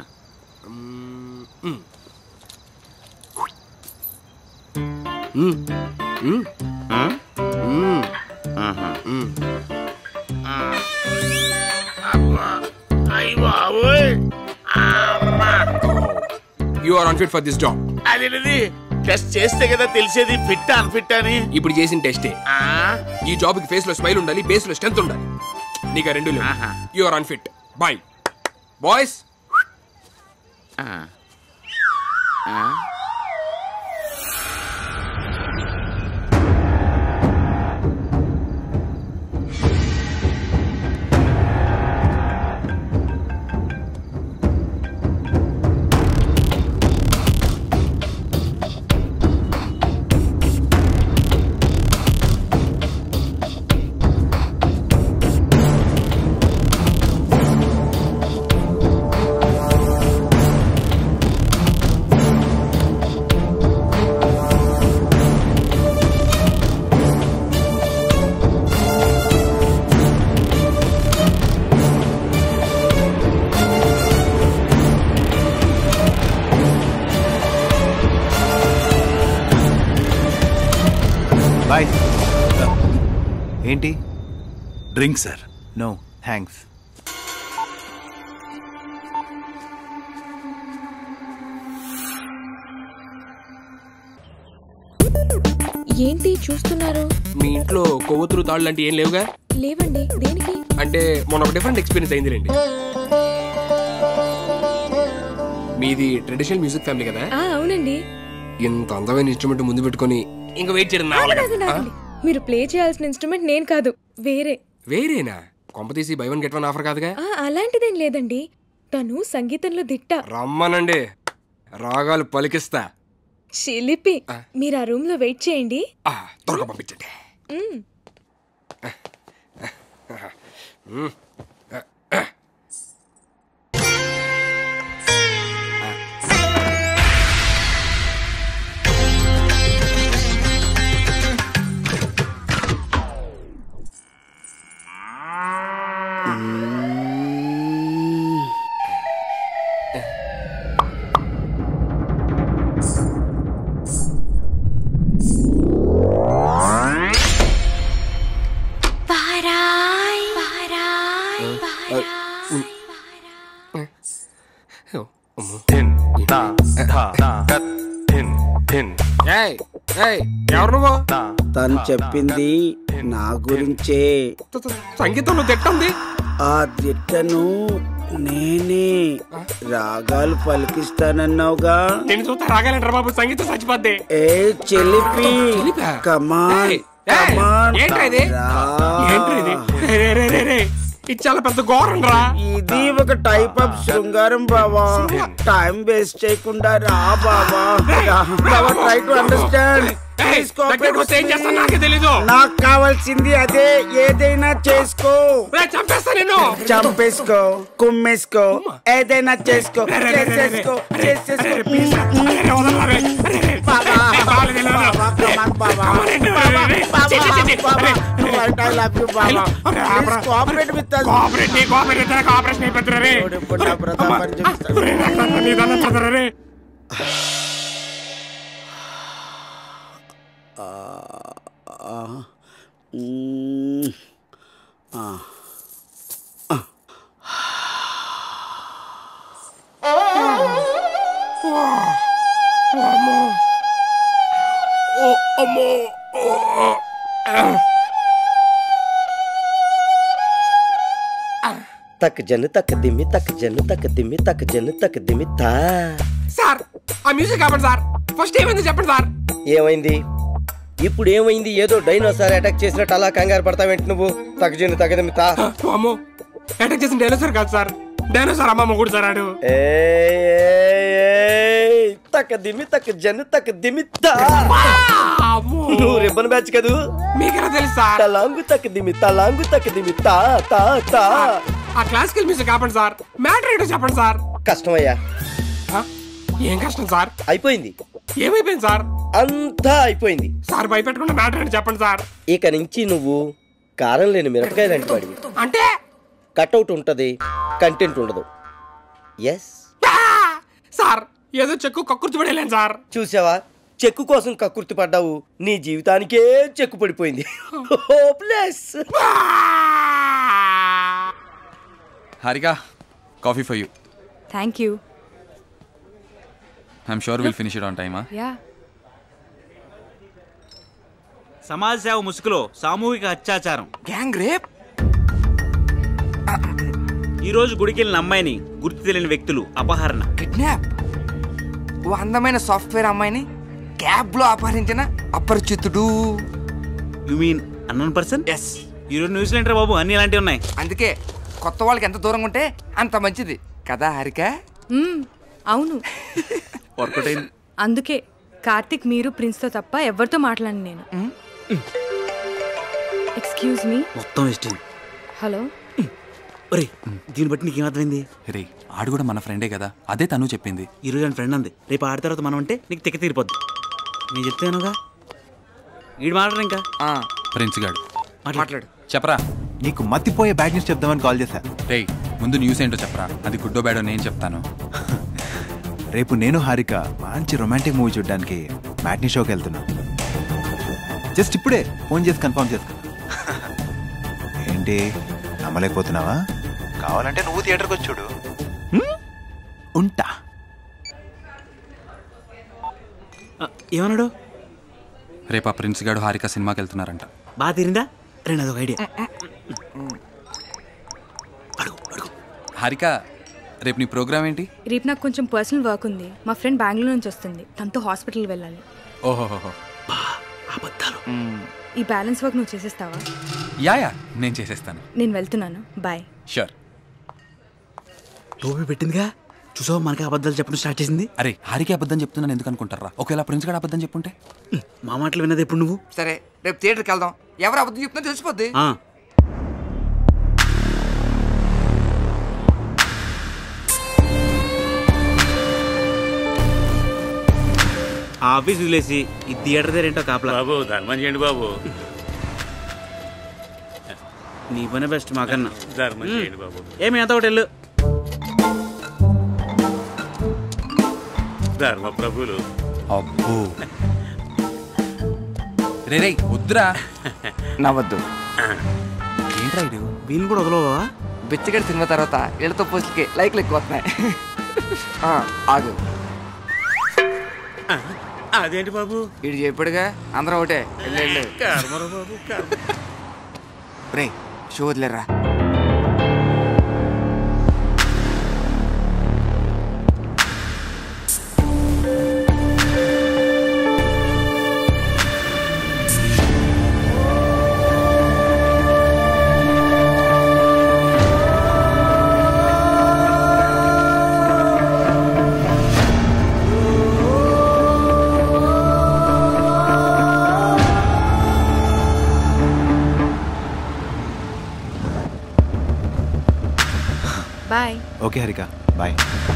ఆ? ఆహా. ఆ. అబ్బా. అయ్ బాబోయ్. అమ్మా. You are unfit for this job అదేంటిది టెస్ట్ చేస్తే కదా తెలిసేది ఫిట్ అన్ఫిట్ అని ఇప్పుడు చేసిన టెస్టే ఈ జాబ్ కి ఫేస్ లో స్మైల్ ఉండాలి బేస్ లో స్ట్రెంత్ ఉండాలి నీకు ఆ రెండు you are unfit bye boys boy ఏంటి డ్రింక్ సార్ నో థ్యాంక్స్ ఏంటి చూస్తున్నారు మీ ఇంట్లో కొవ్వొత్తులు తాళ్ళు లాంటి ఏం లేవుగా లేవండి దేనికి అంటే మొన్న ఒక డిఫరెంట్ ఎక్స్పీరియన్స్ అయిందిలేండి మీది ట్రెడిషనల్ మ్యూజిక్ ఫ్యామిలీ కదా ఆ అవునండి ఇంత అందమైన ఇన్స్ట్రుమెంట్ ముందు పెట్టుకొని ఇంకా వెయిట్ చేయడం నా వల్ల కాదు. ఆగండి, ఆగండి. మీరు ప్లే చేయాల్సిన ఇన్స్ట్రుమెంట్ నేను కాదు వేరే వేరేనా కొంప తీసి buy one get one offer కాదుగా ఆ అలాంటిదేం లేదండి తను సంగీతంలో దిట్ట రమ్మనండి రాగాలు పలికిస్తా చిలిపి మీరు ఆ రూమ్ లో వెయిట్ చేయండి త్వరగా పంపించండి మ్. మ్మ్. పారాయ్ పారాయ్ ఏయ్, ఏయ్, ఎవరు నువ్వు తను చెప్పింది నా గురించే సంగీతంలో తిట్టుంది ఆ దిట్టను నేనే రాగాలు పలికిస్తానన్నావుగా నేను చూస్తా రాగాలంటారా బాబు సంగీతం చచ్చిపోద్ది ఏ చెలిపి చెలిపా? కమాన్ ఏయ్, ఏయ్, కమాన్ ఏంట్రా ఇది ఏంట్రా ఇది రే, రే, రే, రే, రే. ఇది చాలా పెద్ద ఘోరం రా ఇది ఒక టైప్ ఆఫ్ శృంగారం బావా టైం వేస్ట్ చేయకుండా రా బావా రా, బావా ట్రై టు అండర్స్టాండ్ దగ్గరకు వస్తే ఏం చేస్తాను నాకే తెలీదు నాకు కావాల్సింది అదే ఏదైనా చేసుకో చంపేస్తా నేను చంపేసుకో కుమ్మేసుకో ఏదైనా చేసుకో చేసేసుకో చేసేసుకో బాబా బాబా కమాన్ బాబా బాబా బాబా ఐ లవ్ యు బాబా please cooperate with us cooperate నీ కోఆపరేట్ ఇద్దరు కోఆపరేషన్ అయిపోతున్నారు రే ఇప్పుడు నా బ్రదర్ మరి చూపిస్తాను నీ దాన్ని చదవరా రే ఆ, మ్మ్. ఆ. అమ్మో ఓ అమ్మో ఓ. తక్ జను తక్ దిమ్మి తక్ జను తక్ దిమ్మి తక్ జను తక్ దిమ్మి తా సార్ ఆ మ్యూజిక్ కాపండి సార్ ఫస్ట్ ఏమైంది చెప్పండి సార్ ఏమైంది ఇప్పుడు ఏమైంది ఏదో డైనోసార్ అటాక్ చేసినట్టు అలా కంగారు పడతావేంటి నువ్వు తక్ జను తక్ దిమ్మి తా ఓ అమ్మో అటాక్ చేసిన డైనోసార్ కాదు సార్ డైనోసార్ అమ్మ మొగుడు సార్ ఆడు ఏయ్, ఏయ్, ఏయ్, తక్ దిమ్మి తక్ జను తక్ దిమ్మి తా నువ్వు రిబ్బన్ బ్యాచ్ కదూ మీకెలా తెలుసు సార్ తలాంగు తక్ దిమ్మి తలాంగు తక్ దిమ్మి తా తా తా ఆ క్లాసికల్ మ్యూజిక్ కాపండి సార్ మ్యాటర్ ఏంటో చెప్పండి సార్ కష్టమయ్యా ఆ? ఏం కష్టం సార్ అయిపోయింది ఏమైపోయింది సార్ అంతా అయిపోయింది సార్ భయపెట్టకుండా మ్యాటర్ ఏంటో చెప్పండి సార్ ఇక నుంచి నువ్వు కారం లేని మిరపకాయ లాంటి వాడివి అంటే కట్అవుట్ ఉంటది కంటెంట్ ఉండదు ఎస్ సార్ ఏదో చెక్కు కక్కుర్తి పడేలేను సార్ చూసావా చెక్కు కోసం కక్కుర్తి పడ్డావు నీ జీవితానికే చెక్కు పడిపోయింది hopeless Harika coffee for you thank you I'm sure will finish it on టైమా యా సమాజ సేవ ముసుగులో సామూహిక అత్యాచారం గ్యాంగ్ రేప్ ఈ రోజు గుడికి వెళ్ళిన అమ్మాయిని గుర్తు తెలియని వ్యక్తులు అపహరణ కిడ్నాప్ ఓ అందమైన సాఫ్ట్వేర్ అమ్మాయిని క్యాబ్ లో అపహరించిన అపరిచితుడు you mean unknown person yes ఈరోజు న్యూస్ ఏంట్రా బాబు అన్ని ఇలాంటివి ఉన్నాయి అందుకే కొత్త వాళ్ళకి ఎంత దూరంగా ఉంటే అంత మంచిది కదా హరిక మ్మ్, అవును వర్కౌట్ అయింది అందుకే కార్తిక్ మీరు ప్రిన్స్తో తప్ప ఎవరితో మాట్లాడి నేను ఎక్స్క్యూజ్ మీ మొత్తం వేస్ట్ అయింది హలో ఒరే దీన్ని బట్టి నీకు ఏమర్థమైంది రే ఆడు కూడా మన ఫ్రెండే కదా అదే తను చెప్పింది ఈ రోజు ఫ్రెండ్ అంది రేపు ఆడిన తర్వాత మనం అంటే నీకు తిక్క తీరిపోద్ది నేను చెప్తానుగా వీడు మాట్లాడు ఇంకా ప్రిన్స్ గాడు మాట్లాడు చెప్పరా నీకు మతిపోయే బ్యాడ్ న్యూస్ చెప్దామని కాల్ చేశా రేయ్ ముందు న్యూస్ ఏంటో చెప్పరా అది గుడ్డో బ్యాడో నేను చెప్తాను రేపు నేను హారిక మంచి రొమాంటిక్ మూవీ చూడడానికి మ్యాట్నీ షోకి వెళ్తున్నా జస్ట్ ఇప్పుడే ఫోన్ చేసి కన్ఫర్మ్ చేస్తా ఏంటి నమ్మలేకపోతున్నావా కావాలంటే నువ్వు థియేటర్కి వచ్చి చూడు హ్మ్? ఉంటా ఏమన్నాడు రేపు ఆ ప్రిన్స్ గాడు హారిక సినిమాకి వెళ్తున్నారంట బాగా తీరిందా రెండు అదొక ఐడియా హారిక రేపు నీ ప్రోగ్రామ్ ఏంటి రేపు నాకు కొంచెం పర్సనల్ వర్క్ ఉంది మా ఫ్రెండ్ బెంగళూరు నుంచి వస్తుంది తనతో హాస్పిటల్ వెళ్ళాలి ఓహోహో ఈ బ్యాలెన్స్ వర్క్ నువ్వు చేసేస్తావా యా యా నేను చేసేస్తాను నేను వెళ్తున్నాను బాయ్ షూర్ టోపీ పెట్టిందిగా చూసావు మనకి అబద్ధాలు చెప్పడం స్టార్ట్ చేసింది అరే హారిక అబద్ధం చెప్తున్నాను ఎందుకు అనుకుంటారా ఒకవేళ ప్రిన్స్ గాడు అబద్ధం చెప్పుంటే మా మాటలు విన్నది ఎప్పుడు నువ్వు సరే రేపు థియేటర్కి వెళ్దాం ఎవరు అబద్ధం చెప్తున్నా తెలిసిపోద్ది ఆ. ఆ ఆఫీస్ వదిలేసి ఈ థియేటర్ దగ్గర ఏంటో కాపలా బాబు ధర్మం చేయండి బాబు నీ పని బెస్ట్ మాకన్నా ధర్మం మ్. చేయండి బాబు ఏమి ఎంత ఒకటి వెళ్ళు ధర్మ ప్రభులు అబ్బో రే రే వద్దురా నవ్వద్దు ఏంట్రా ఇడు వీళ్ళు కూడా వదలవా బిచ్చగడి సినిమా తర్వాత వీళ్ళతో పోస్టులకి లైక్లు ఎక్కువ వస్తున్నాయి ఆ, ఆగు అదేంటి బాబు ఇటు చెప్పాడుగా అందరూ ఒకటే వెళ్ళు, వెళ్ళు. కర్మరా బాబు కర్మ రే షో వదిలేరా bye okay Harika bye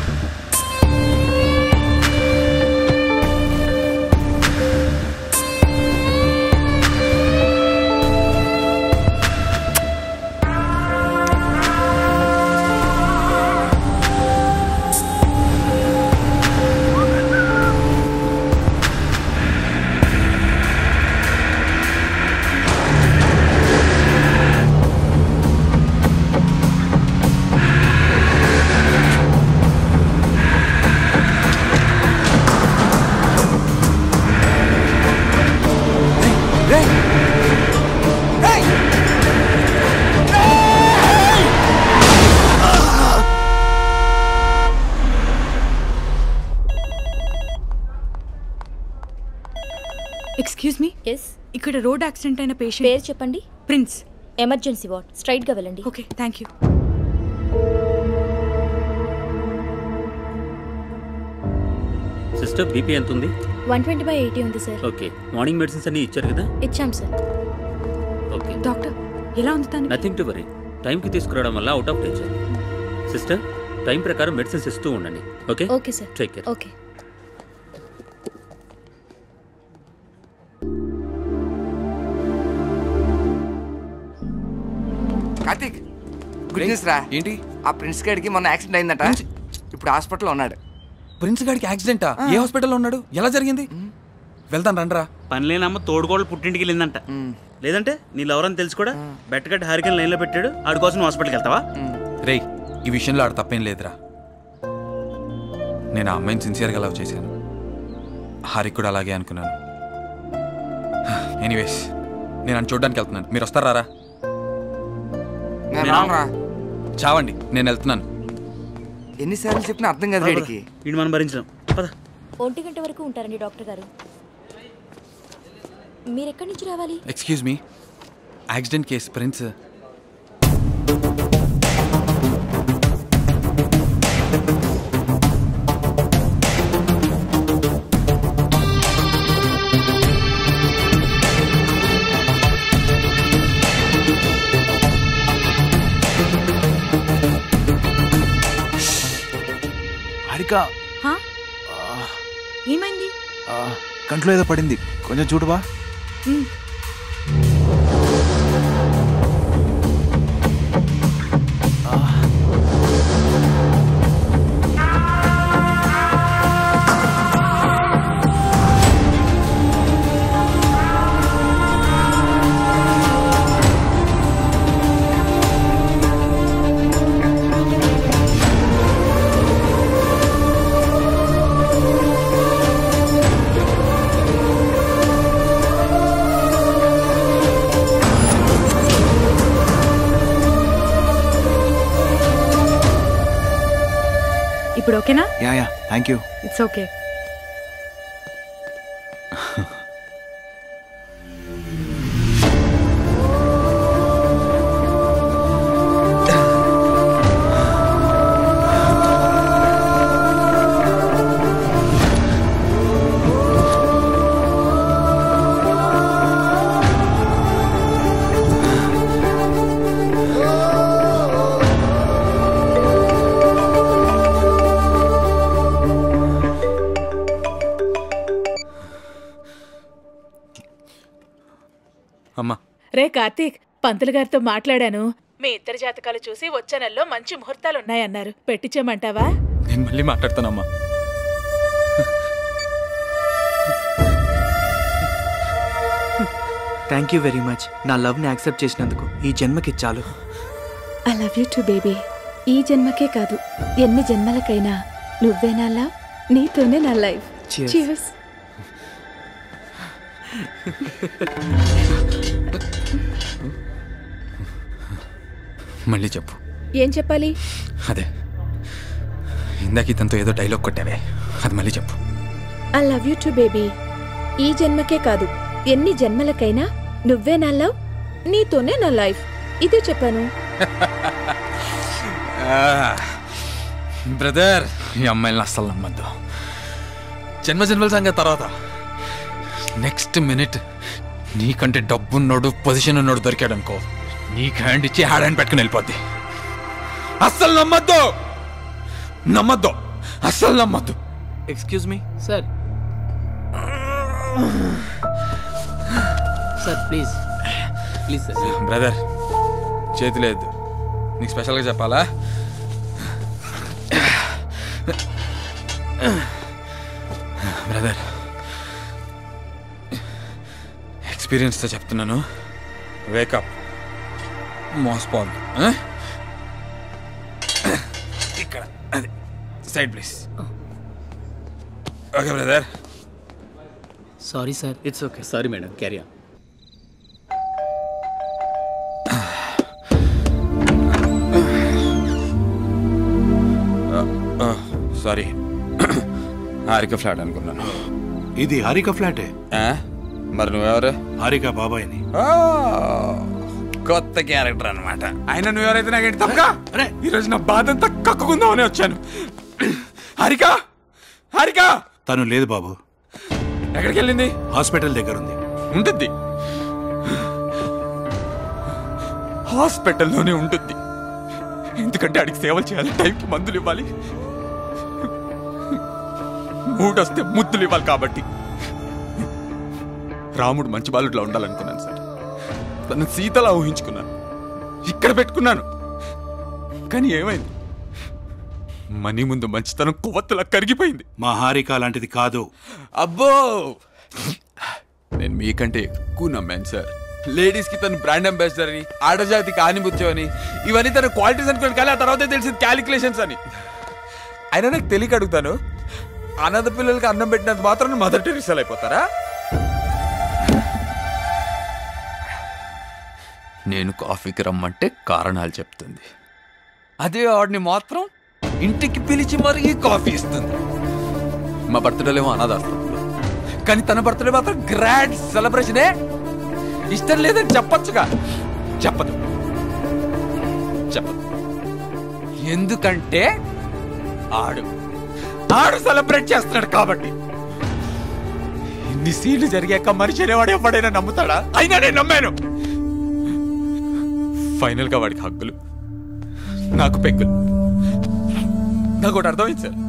excuse me yes ఇక్కడ రోడ్ యాక్సిడెంట్ అయిన పేషెంట్ పేరు చెప్పండి ప్రిన్స్ ఎమర్జెన్సీ వార్డ్ స్ట్రైట్ గా వెళ్ళండి okay thank you sister BP ఎంత ఉంది వన్ ట్వంటీ బై ఎయిటీ ఉంది సార్ ఓకే మార్నింగ్ మెడిసిన్స్ అన్ని ఇచ్చారు కదా ఇచ్చాం సార్ ఓకే డాక్టర్ ఎలా ఉంది తను నథింగ్ టు వరీ టైంకి తీసుకురావడం వల్ల out of danger sister time ప్రకారం మెడిసిన్స్ ఇస్తూ ఉండండి okay okay sir take care okay Karthik good news రా ఏంటి ఆ ప్రిన్స్ గాడికి మొన్న యాక్సిడెంట్ అయిందట ఇప్పుడు హాస్పిటల్లో ఉన్నాడు ప్రిన్స్ గాడికి యాక్సిడెంటా ఏ హాస్పిటల్లో ఉన్నాడు ఎలా జరిగింది వెళ్తాను రండ్రా పని లేనమ్మ తోడుకోళ్ళు పుట్టింటికి వెళ్ళిందంట లేదంటే నీ లవరని తెలిసి కూడా బెట్టగట్టి హరికన్ లైన్లో పెట్టాడు ఆడి కోసం నువ్వు హాస్పిటల్కి వెళ్తావా రేయ్ ఈ విషయంలో ఆడ తప్పేం లేదురా నేను ఆ అమ్మాయిని సిన్సియర్గా లవ్ చేశాను హారిక్ కూడా అలాగే అనుకున్నాను ఎనీవేస్ నేను అని చూడడానికి వెళ్తున్నాను మీరు వస్తారా నేను రానురా. చావండి నేను వెళ్తున్నాను ఎన్నిసార్లు చెప్పినా అర్థం కాదు వీడికి వీడు మనం భరించడం పద ఒంటి గంట వరకు ఉంటారండి డాక్టర్ గారు మీరు ఎక్కడి నుంచి రావాలి excuse me accident case Prince Harika హా? ఏమైంది ఆ, కంట్లో ఏదో పడింది కొంచెం చూడవా మ్. ఆ ఇప్పుడు ఓకేనా yeah yeah thank you it's okay అమ్మా రే కార్తీక్ పంతులు గారితో మాట్లాడాను మీ ఇద్దరి జాతకాలు చూసి వచ్చే నెలలో మంచి ముహూర్తాలు ఉన్నాయన్నారు పెట్టించమంటావా నేను మళ్ళీ మాట్లాడతానమ్మా థ్యాంక్ యూ వెరీ మచ్ నా లవ్ని యాక్సెప్ట్ చేసినందుకు ఈ జన్మకి చాలు I love you too baby ఈ జన్మకే కాదు ఎన్ని జన్మలకైనా నువ్వే నా లవ్ నీతోనే నా లైఫ్ Cheers. Cheers. మళ్ళీ చెప్పు ఏం చెప్పాలి అదే ఇందాక ఇతనితో ఏదో డైలాగ్ కొట్టావే అది మళ్ళీ చెప్పు I love you too baby ఈ జన్మకే కాదు ఎన్ని జన్మలకైనా నువ్వే నా లవ్ నీతోనే నా లైఫ్ ఇదే చెప్పాను బ్రదర్ ఈ అమ్మాయిని అస్సలు నమ్మద్దు జన్మ జన్మల సంగతి తర్వాత నెక్స్ట్ మినిట్ నీకంటే డబ్బున్నోడు పొజిషన్ ఉన్నోడు దొరికాడు అనుకో నీకు హ్యాండ్ ఇచ్చి హ్యాండ్ హ్యాండ్ పెట్టుకుని వెళ్ళిపోద్ది అస్సలు నమ్మద్దు నమ్మద్దు అస్సలు నమ్మద్దు excuse me sir sir please please sir brother చేతి లేదు నీకు స్పెషల్గా చెప్పాలా బ్రదర్ ఎక్స్పీరియన్స్తో చెప్తున్నాను వేకప్ మోసపోద్దు ఆ? ఇక్కడ అది side please okay brother sorry sir it's okay sorry madam carry on sorry Harika flat అనుకున్నాను ఇది హారిక ఫ్లాటే ఆ? మరి నువ్వెవరు హారిక బాబాయ్ని ఆ, కొత్త క్యారెక్టర్ అన్నమాట ఆయన నువ్వెవరైతే నాకేంటి తప్పగా ఈరోజు నా బాధ అంతా కక్కుకుందామని వచ్చాను హారిక హారిక తను లేదు బాబు ఎక్కడికి వెళ్ళింది హాస్పిటల్ దగ్గర ఉంది ఉంటుంది హాస్పిటల్లోనే ఉంటుంది ఎందుకంటే ఆడికి సేవలు చేయాలి టైంకి మందులు ఇవ్వాలి మూడొస్తే ముద్దులు ఇవ్వాలి కాబట్టి రాముడు మంచి బాలుడిలా ఉండాలనుకున్నాను సార్ తను సీతలా ఊహించుకున్నాను ఇక్కడ పెట్టుకున్నాను కానీ ఏమైంది మనీ ముందు మంచితనం కొవ్వొత్తులా కరిగిపోయింది మా హారిక లాంటిది కాదు అబ్బో నేను మీకంటే ఎక్కువ నమ్మాను సార్ లేడీస్ కి తను బ్రాండ్ అంబాసిడర్ అని ఆడజాతికి ఆనిముత్యం అని ఇవన్నీ తన క్వాలిటీస్ అనుకోండి కానీ ఆ తర్వాత తెలిసింది క్యాలిక్యులేషన్స్ అని అయినా నాకు తెలియక అడుగుతాను అనాథ పిల్లలకి అన్నం పెట్టినంత మాత్రం మదర్ టెరిసల్ అయిపోతారా నేను కాఫీకి రమ్మంటే కారణాలు చెప్తుంది అదే ఆడిని మాత్రం ఇంటికి పిలిచి మరీ కాఫీ ఇస్తుంది మా బర్త్డేలేమో అనాథాశ్రమంలో కానీ తన బర్త్డే మాత్రం గ్రాండ్ సెలబ్రేషనే ఇష్టం లేదని చెప్పొచ్చుగా చెప్పదు చెప్పదు ఎందుకంటే ఆడు ఆడు సెలబ్రేట్ చేస్తున్నాడు కాబట్టి ఇన్ని సీన్లు జరిగాక మనిషి అనేవాడు ఎవడైనా నమ్ముతాడా అయినా నేను నమ్మాను ఫైనల్ గా వాడికి హక్కులు నాకు పెక్కులు నాకు ఒకటి అర్థమైంది సార్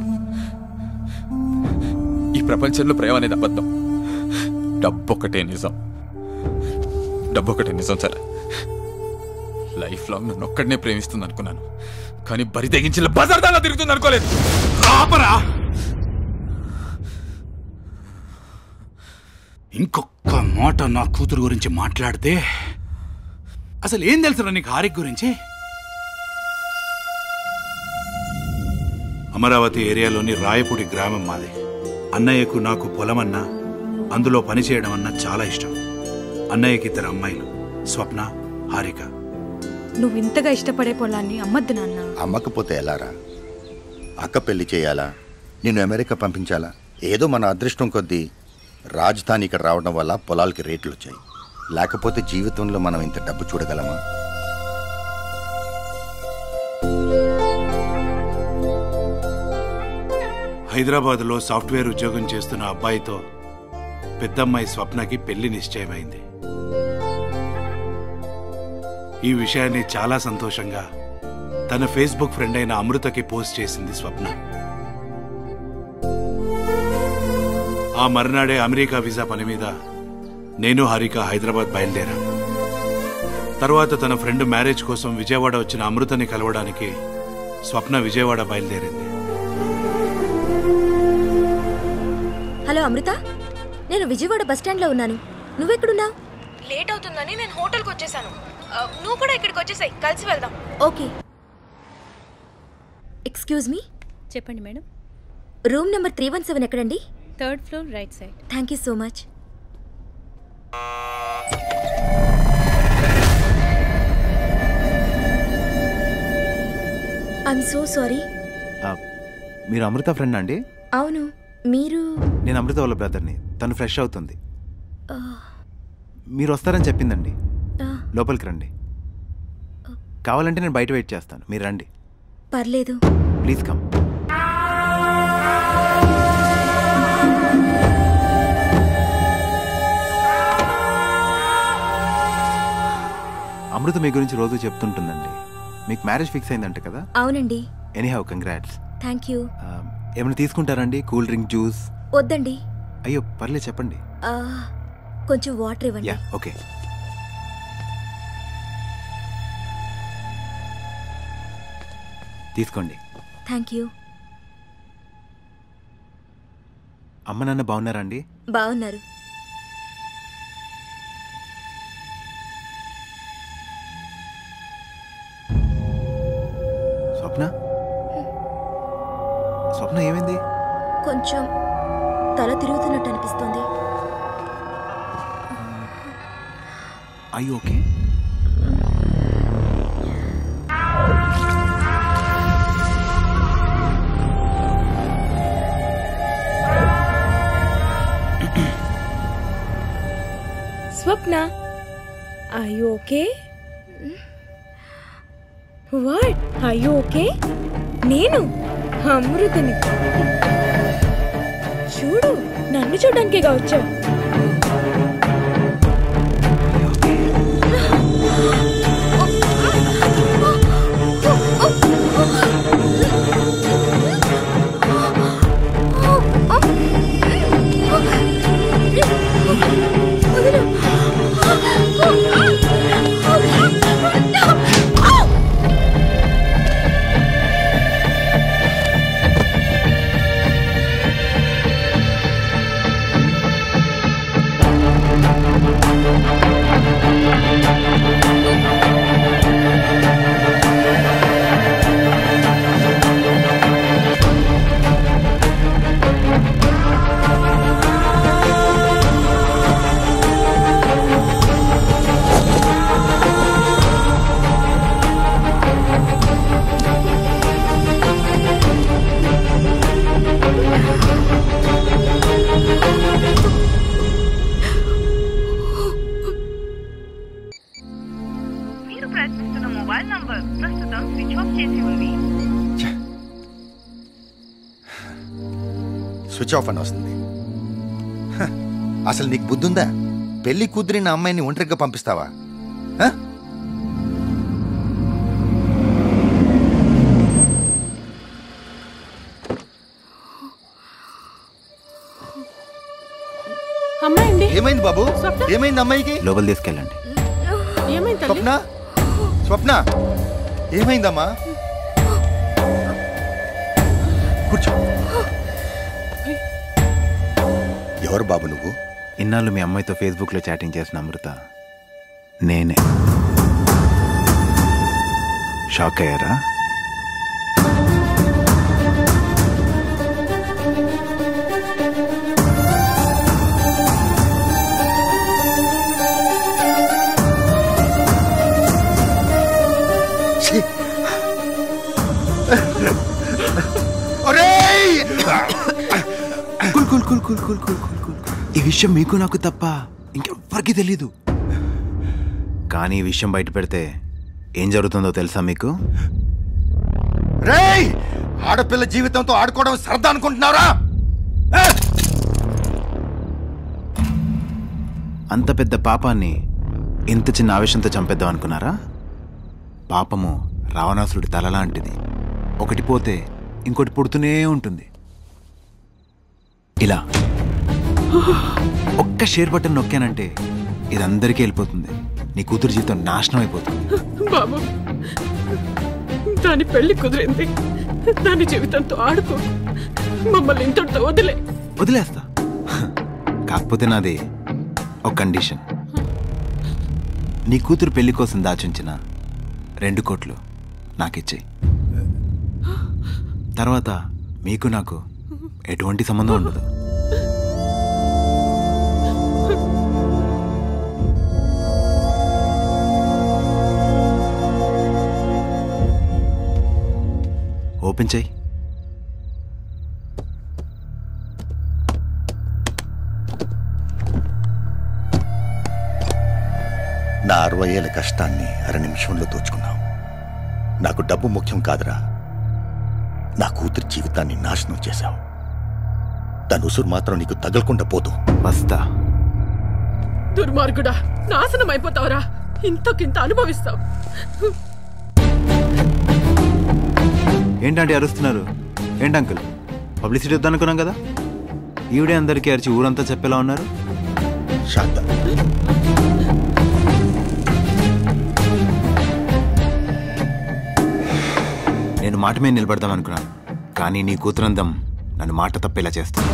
ఈ ప్రపంచంలో ప్రేమ అనేది అబద్ధం డబ్బు ఒకటే నిజం డబ్బు ఒకటే నిజం సార్ లైఫ్ లాంగ్ నన్ను ఒక్కడనే ప్రేమిస్తుంది అనుకున్నాను కానీ బరి తెగించి బజార్దాలా తిరుగుతుంది అనుకోలేదు ఆపరా ఇంకొక్క మాట నా కూతురు గురించి మాట్లాడితే అసలు ఏం తెలుసురా నీకు హారిక గురించి అమరావతి ఏరియాలోని రాయపూడి గ్రామం మాది అన్నయ్యకు నాకు పొలమన్నా అందులో పనిచేయడం అన్నా చాలా ఇష్టం అన్నయ్యకి ఇద్దరు అమ్మాయిలు స్వప్న హారిక నువ్వు ఇంతగా ఇష్టపడే పొలాన్ని అమ్మద్దు నాన్న అమ్మకపోతే ఎలారా అక్క పెళ్లి చేయాలా నేను అమెరికా పంపించాలా ఏదో మన అదృష్టం కొద్దీ రాజధాని ఇక్కడ రావడం వల్ల పొలాలకి రేట్లు వచ్చాయి లేకపోతే జీవితంలో మనం ఇంత డబ్బు చూడగలమా హైదరాబాద్లో సాఫ్ట్వేర్ ఉద్యోగం చేస్తున్న అబ్బాయితో పెద్దమ్మాయి స్వప్నకి పెళ్లి నిశ్చయమైంది ఈ విషయాన్ని చాలా సంతోషంగా తన ఫేస్బుక్ ఫ్రెండ్ అయిన అమృతకి పోస్ట్ చేసింది స్వప్న ఆ మర్నాడే అమెరికా వీసా పని మీద నేను హారిక హైదరాబాద్ బయలుదేరాం తర్వాత తన ఫ్రెండ్ మ్యారేజ్ కోసం విజయవాడ వచ్చిన అమృతని కలవడానికి స్వప్న విజయవాడ బయలుదేరింది హలో అమృత నేను విజయవాడ బస్ స్టాండ్లో ఉన్నాను నువ్వెక్కడున్నావు లేట్ అవుతుందని నేను హోటల్కి వచ్చేసాను ఆ, నువ్వు కూడా ఇక్కడికి వచ్చేసాయి కలిసి వెళ్దాం ఓకే ఎక్స్క్యూజ్ మీ చెప్పండి madam room number three one seven ఎక్కడండి third floor right side thank you so much I'm so sorry ఆ, మీరు అమృత ఫ్రెండ్ అండి అవును మీరు నేను అమృత వాళ్ళ బ్రదర్ని తను ఫ్రెష్ అవుతుంది ఆ, మీరు వస్తారని చెప్పిందండి ఆ, లోపలికి రండి కావాలంటే నేను బయట వెయిట్ చేస్తాను మీరు రండి పర్లేదు ప్లీజ్ కమ్ అమృత మీ గురించి రోజు చెప్తుంటుందండి మీకు మ్యారేజ్ ఫిక్స్ అయిందంట కదా అవునండి anyhow congrats thank you ఏమైనా తీసుకుంటారండి కూల్ డ్రింక్ జ్యూస్ వద్దండి అయ్యో పర్లేదు చెప్పండి ఆ, కొంచెం వాటర్ ఇవ్వండి యా ఓకే తీసుకోండి థ్యాంక్ యూ అమ్మ నాన్న బాగున్నారా అండి బాగున్నారు స్వప్న స్వప్న ఏమైంది కొంచెం తల తిరుగుతున్నట్టు అనిపిస్తుంది I okay Swapna I okay what I okay నేను అమృతని చూడు నన్ను చూడడానికేగా వచ్చావు మీరు ప్రయత్నిస్తున్న మొబైల్ నంబర్ ప్రస్తుతం స్విచ్ ఆఫ్ చేసి ఉంది స్విచ్ ఆఫ్ అని వస్తుంది హ, అసలు నీకు బుద్ధుందా పెళ్లి కుదిరిన అమ్మాయిని ఒంటరిగా పంపిస్తావా హ? అమ్మాయండి ఏమైంది బాబు ఏమైంది అమ్మాయికి లోపల తీసుకెళ్ళండి ఏమైంది తల్లి స్వప్న స్వప్న ఏమైందమ్మా కూర్చో ఎవరు బాబు నువ్వు ఇన్నాళ్ళు మీ అమ్మాయితో ఫేస్బుక్లో చాటింగ్ చేసిన అమృత నేనే షాక్ అయ్యారా cool cool cool cool cool cool cool cool ఈ విషయం మీకు నాకు తప్ప ఇంకెవ్వరికి తెలీదు కానీ ఈ విషయం బయట పెడితే ఏం జరుగుతుందో తెలుసా మీకు రేయ్ ఆడపిల్ల జీవితంతో ఆడుకోవడం సరదా అనుకుంటున్నారా అంత పెద్ద పాపాన్ని ఇంత చిన్న ఆవేశంతో చంపేద్దాం అనుకున్నారా పాపము రావణాసురుడి తల లాంటిది ఒకటి పోతే ఇంకోటి పుడుతూనే ఉంటుంది ఇలా ఒక్క షేర్ బటన్ నొక్కానంటే ఇది అందరికీ వెళ్ళిపోతుంది నీ కూతురు జీవితం నాశనం అయిపోతుంది బాబు దాని పెళ్లి కుదిరింది దాని జీవితంతో ఆడుకో మమ్మల్ని ఇంతటితో వదిలే వదిలేస్తా కాకపోతే నాది ఒక కండిషన్ నీ కూతురు పెళ్లి కోసం దాచుంచిన రెండు కోట్లు నాకిచ్చేయి తర్వాత మీకు నాకు ఎటువంటి సంబంధం ఉండదు ఓపెన్ చెయ్యి నా అరవై ఏళ్ళ కష్టాన్ని అర నిమిషంలో దోచుకున్నావు నాకు డబ్బు ముఖ్యం కాదురా నా కూతురి జీవితాన్ని నాశనం చేశావు దాని ఉసురు మాత్రం నీకు తగలకుండా పోదు వస్తా దుర్మార్గుడా నాశనం అయిపోతావురా ఇంతకింత అనుభవిస్తావు ఏంటంటే అరుస్తున్నారు ఏంటి అంకుల్ పబ్లిసిటీ వద్దనుకున్నాం కదా ఈవిడే అందరికీ అరిచి ఊరంతా చెప్పేలా ఉన్నారు శాంత నేను మాట మీద నిలబడదాం అనుకున్నాను కానీ నీ కూతురందం నన్ను మాట తప్పేలా చేస్తాను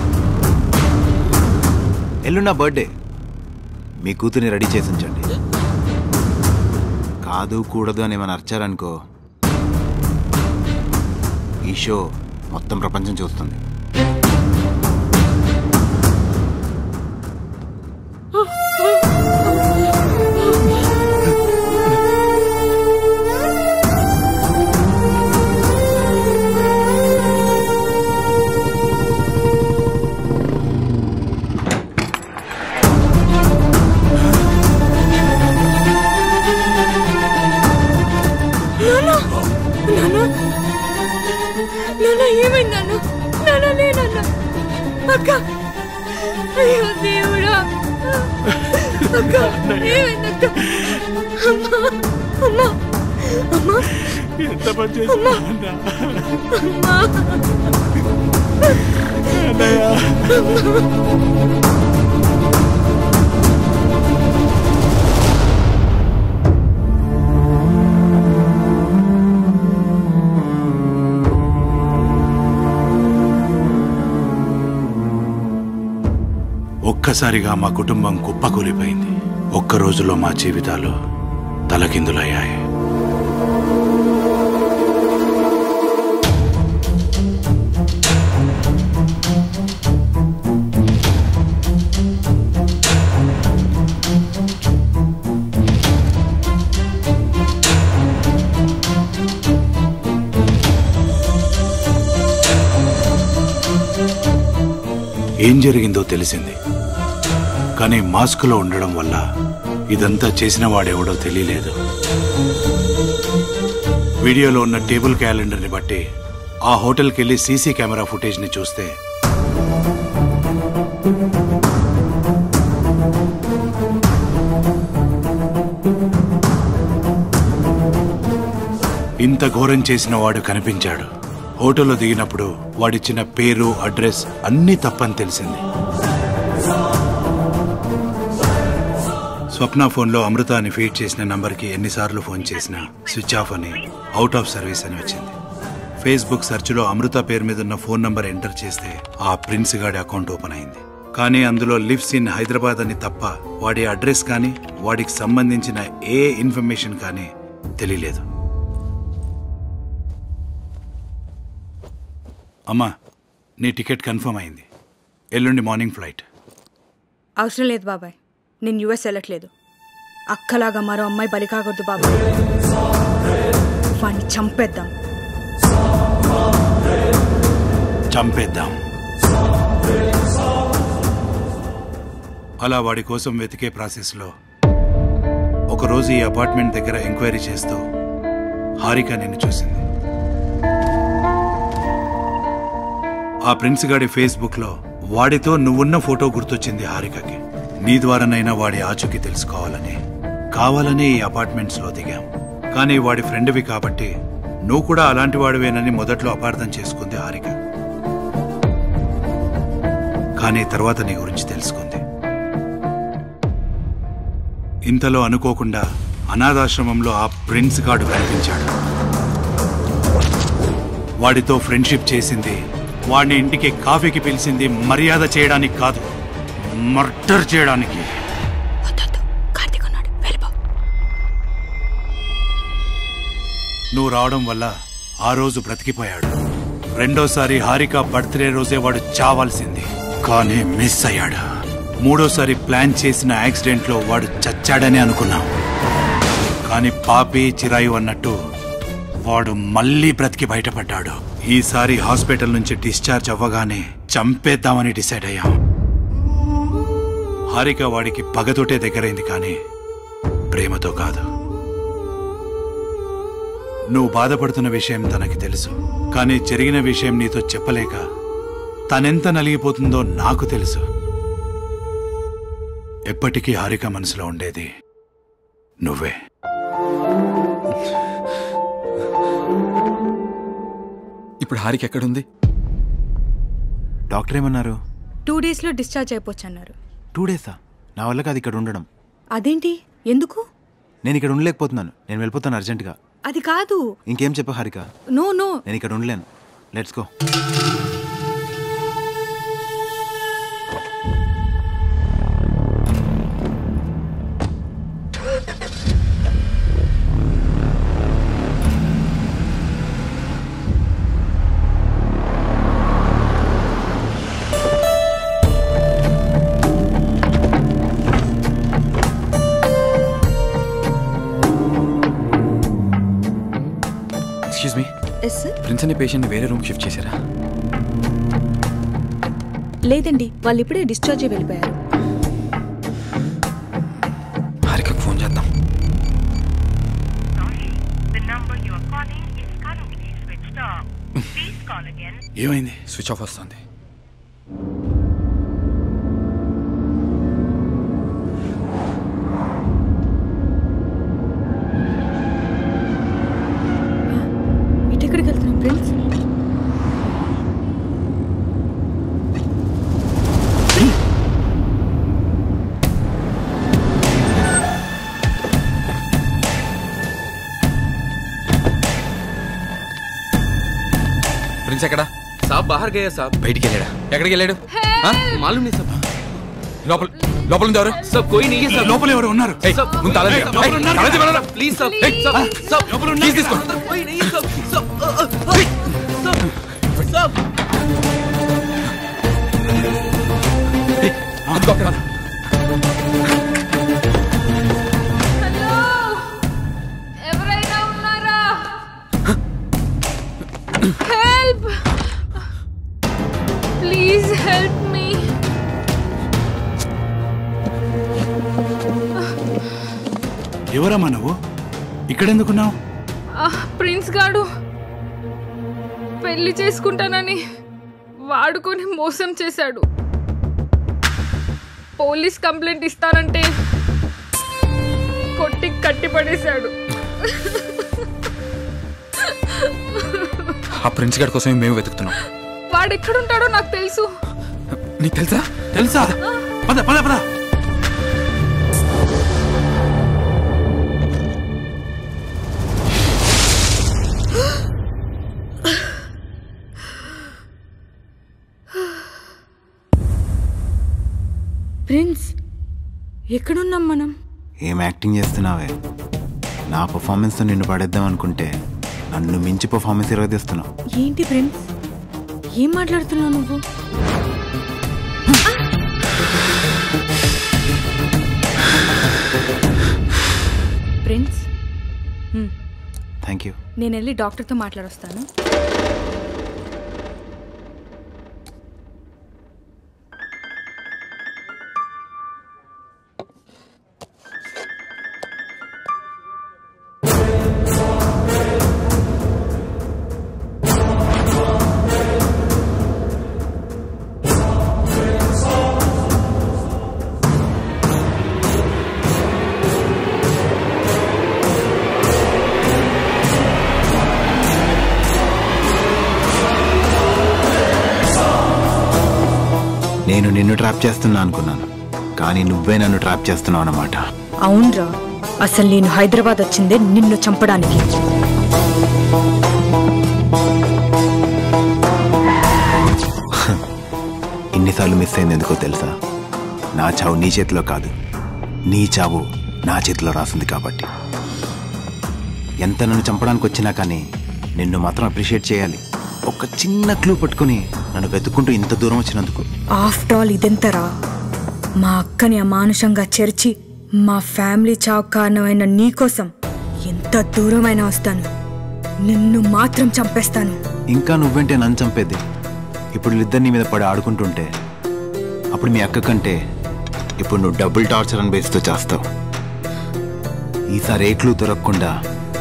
ఎల్లుండి నా బర్త్డే మీ కూతుర్ని రెడీ చేసి ఉంచండి కాదు కూడదు అని ఏమైనా అర్చారనుకో ఈ షో మొత్తం ప్రపంచం చూస్తుంది నాన్న నాన్న నాన్న ఏమైంది నాన్న నాన్న లే నాన్న అక్క అయ్యో దేవుడా అక్క ఏమైంది అక్క అమ్మా అమ్మా అమ్మా ఎంత పని అమ్మా అమ్మా ఒక్కసారిగా మా కుటుంబం కుప్పకూలిపోయింది ఒక్క రోజులో మా జీవితాలు తలకిందులయ్యాయి ఏం జరిగిందో తెలిసింది కానీ మాస్కులో ఉండడం వల్ల ఇదంతా చేసిన వాడెవడో తెలియలేదు వీడియోలో ఉన్న టేబుల్ క్యాలెండర్ని బట్టి ఆ హోటల్కి వెళ్ళి సీసీ కెమెరా ఫుటేజ్ని చూస్తే ఇంత ఘోరం చేసిన వాడు కనిపించాడు హోటల్లో దిగినప్పుడు వాడిచ్చిన పేరు అడ్రస్ అన్నీ తప్పని తెలిసింది స్వప్న ఫోన్లో అమృత అని ఫీడ్ చేసిన నంబర్కి ఎన్నిసార్లు ఫోన్ చేసినా స్విచ్ ఆఫ్ అని అవుట్ ఆఫ్ సర్వీస్ అని వచ్చింది ఫేస్బుక్ సెర్చ్లో అమృత పేరు మీద ఉన్న ఫోన్ నంబర్ ఎంటర్ చేస్తే ఆ ప్రిన్స్ గాడి అకౌంట్ ఓపెన్ అయింది కానీ అందులో లివ్స్ ఇన్ హైదరాబాద్ అని తప్ప వాడి అడ్రస్ కానీ వాడికి సంబంధించిన ఏ ఇన్ఫర్మేషన్ కానీ తెలియలేదు అమ్మా నీ టికెట్ కన్ఫర్మ్ అయింది ఎల్లుండి మార్నింగ్ ఫ్లైట్ అవసరం లేదు బాబాయ్ నేను యుఎస్ వెళ్ళట్లేదు అక్కలాగా మరో అమ్మాయి బలి కాకూడదు బాబాయ్ వాడిని చంపేద్దాం చంపేద్దాం అలా వాడి కోసం వెతికే ప్రాసెస్లో ఒకరోజు ఈ అపార్ట్మెంట్ దగ్గర ఎంక్వైరీ చేస్తూ హారిక నిన్ను చూసింది ఆ ప్రిన్స్ గాడి ఫేస్బుక్లో వాడితో నువ్వున్న ఫోటో గుర్తొచ్చింది హారికకి నీ ద్వారానైనా వాడి ఆచూకీ తెలుసుకోవాలని కావాలని ఈ అపార్ట్మెంట్స్లో దిగాం కానీ వాడి ఫ్రెండ్వి కాబట్టి నువ్వు కూడా అలాంటి వాడివేనని మొదట్లో అపార్థం చేసుకుంది హారిక కానీ తర్వాత నీ గురించి తెలుసుకుంది ఇంతలో అనుకోకుండా అనాథాశ్రమంలో ఆ ప్రిన్స్ గాడు కనిపించాడు వాడితో ఫ్రెండ్షిప్ చేసింది వాడిని ఇంటికి కాఫీకి పిలిచింది మర్యాద చేయడానికి కాదు మర్డర్ చేయడానికి నువ్వు రావడం వల్ల ఆ రోజు బ్రతికిపోయాడు రెండోసారి హారిక బర్త్డే రోజే వాడు చావాల్సింది కానీ మిస్ అయ్యాడు మూడోసారి ప్లాన్ చేసిన యాక్సిడెంట్ లో వాడు చచ్చాడని అనుకున్నాం కానీ పాపి చిరాయు అన్నట్టు వాడు మళ్ళీ బ్రతికి బయటపడ్డాడు ఈసారి హాస్పిటల్ నుంచి డిశ్చార్జ్ అవ్వగానే చంపేద్దామని డిసైడ్ అయ్యాం హారిక వాడికి పగతోటే దగ్గరైంది కానీ ప్రేమతో కాదు నువ్వు బాధపడుతున్న విషయం తనకి తెలుసు కానీ జరిగిన విషయం నీతో చెప్పలేక తనెంత నలిగిపోతుందో నాకు తెలుసు ఎప్పటికీ హారిక మనసులో ఉండేది నువ్వే ఇప్పుడు హారిక ఎక్కడుంది డాక్టర్ ఏమన్నారు టూ డేస్లో డిశ్చార్జ్ అయిపోవచ్చు అన్నారు టూ డేసా నా వల్ల కాదు ఇక్కడ ఉండడం అదేంటి ఎందుకు నేను ఇక్కడ ఉండలేకపోతున్నాను నేను వెళ్ళిపోతాను అర్జెంటుగా అది కాదు ఇంకేం చెప్పు హారిక నో నో నేను ఇక్కడ ఉండలేను let's go excuse me yes sir Prince అనే పేషెంట్ని వేరే రూమ్ షిఫ్ట్ చేశారా లేదండి వాళ్ళు ఇప్పుడే డిశ్చార్జ్ అయి వెళ్ళిపోయారు హారికకు ఫోన్ చేద్దాం The number you are calling is currently switched off. Please call again. ఏమైంది స్విచ్ ఆఫ్ వస్తుంది ఇటు ఎక్కడికి వెళ్తున్నాం ఫ్రెండ్స్ ప్రిన్స్ ఎక్కడా साहब बाहर गए साहब బయటికి వెళ్ళాడా ఎక్కడికి వెళ్ళాడు ఆ? मालूम नहीं सब లోపల లోపల ఉంది ఎవరు सब कोई नहीं है सब లోపల ఎవరు ఉన్నారు ఏయ్, ముందు తాళం తీయ్. ఏయ్, తాళం తీయమన్నారా? प्लीज सब ఏయ్, सब सब కీస్ తీసుకో कोई नहीं है सब सब अ, अ, सब सब అందుకో అక్కడ. ఎవరైనా ఉన్నారా హెల్ప్ ప్లీజ్ హెల్ప్ మీ ఎవరమ్మా నువ్వు ఇక్కడెందుకున్నావు ప్రిన్స్ గాడు పెళ్లి చేసుకుంటానని వాడుకొని మోసం చేశాడు పోలీస్ కంప్లైంట్ ఇస్తానంటే కొట్టి కట్టిపడేశాడు ఆ ప్రిన్స్ గారి కోసం మేము వెతుకుతున్నాం వాడు ఎక్కడుంటాడో నాకు తెలుసు నీకు తెలుసా తెలుసా పద పద పద ప్రిన్స్ ఎక్కడున్నాం మనం ఏం యాక్టింగ్ చేస్తున్నావే నా పర్ఫార్మెన్స్తో నిన్ను పడేద్దాం అనుకుంటే నన్ను మించి పర్ఫార్మెన్స్ ఇరగదీస్తున్నావు ఏంటి ప్రిన్స్ ఏం మాట్లాడుతున్నావు నువ్వు ప్రిన్స్ హ్మ్, థ్యాంక్ యూ నేను వెళ్ళి డాక్టర్తో మాట్లాడొస్తాను నేను నిన్ను ట్రాప్ చేస్తున్నా అనుకున్నాను కానీ నువ్వే నన్ను ట్రాప్ చేస్తున్నావు అన్నమాట అవునరా అసలు నేను హైదరాబాద్ వచ్చిందే నిన్ను చంపడానికి ఇన్నిసార్లు మిస్ అయింది ఎందుకో తెలుసా నా చావు నీ చేతిలో కాదు నీ చావు నా చేతిలో రాసింది కాబట్టి ఎంత నన్ను చంపడానికి వచ్చినా కానీ నిన్ను మాత్రం అప్రిషియేట్ చేయాలి ఒక చిన్న క్లూ పట్టుకుని నన్ను వెతుక్కుంటూ ఇంత దూరం వచ్చినందుకు ఆఫ్టర్ ఆల్ ఇదెంతరా మా అక్కని అమానుషంగా చెరిచి మా ఫ్యామిలీ చావు కారణమైన నీకోసం ఎంత దూరమైనా వస్తాను నిన్ను మాత్రం చంపేస్తాను ఇంకా నువ్వేంటే నన్ను చంపేది ఇప్పుడు వీళ్ళిద్దరు నీ మీద పడి ఆడుకుంటుంటే అప్పుడు మీ అక్క కంటే ఇప్పుడు నువ్వు డబుల్ టార్చర్ అని బేస్తో చేస్తావు ఈసారి ఏ క్లూ దొరకకుండా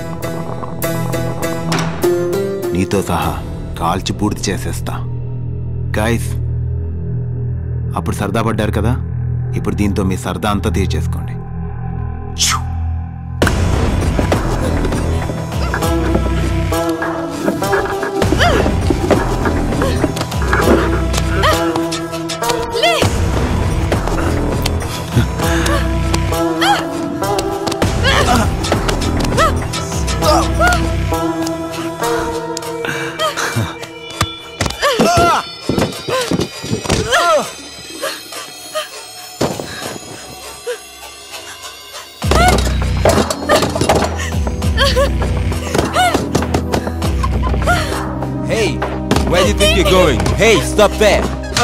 నీతో సహా కాల్చి పూర్తి చేసేస్తా గాయస్ అప్పుడు సరదా పడ్డారు కదా ఇప్పుడు దీంతో మీ సరదా అంతా తీర్చేసుకోండి Hey, where do you think you're going? Hey, stop there!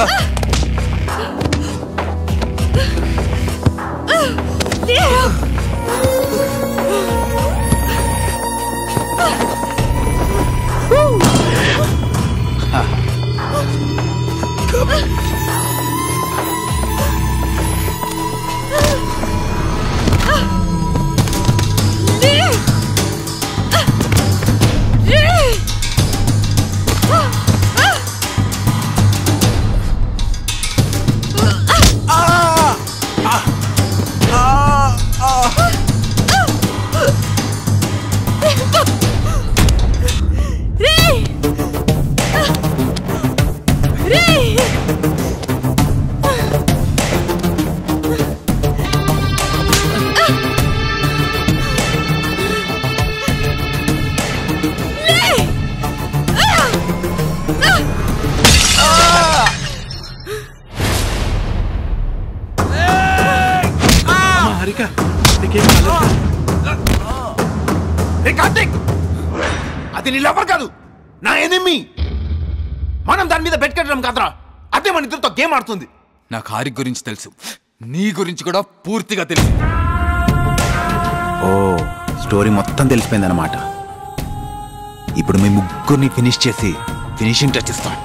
Harika నీకేం రే కార్తీక్ అది నీ లవర్ కాదు నా ఎనిమి మనం దాని మీద బెట్ కట్టడం కాదురా అదే మన ఇద్దరితో గేమ్ ఆడుతుంది నాకు హారి గురించి తెలుసు నీ గురించి కూడా పూర్తిగా తెలుసు ఓ స్టోరీ మొత్తం తెలిసిపోయిందన్నమాట ఇప్పుడు మీ ముగ్గురిని ఫినిష్ చేసి ఫినిషింగ్ టచ్ ఇస్తాం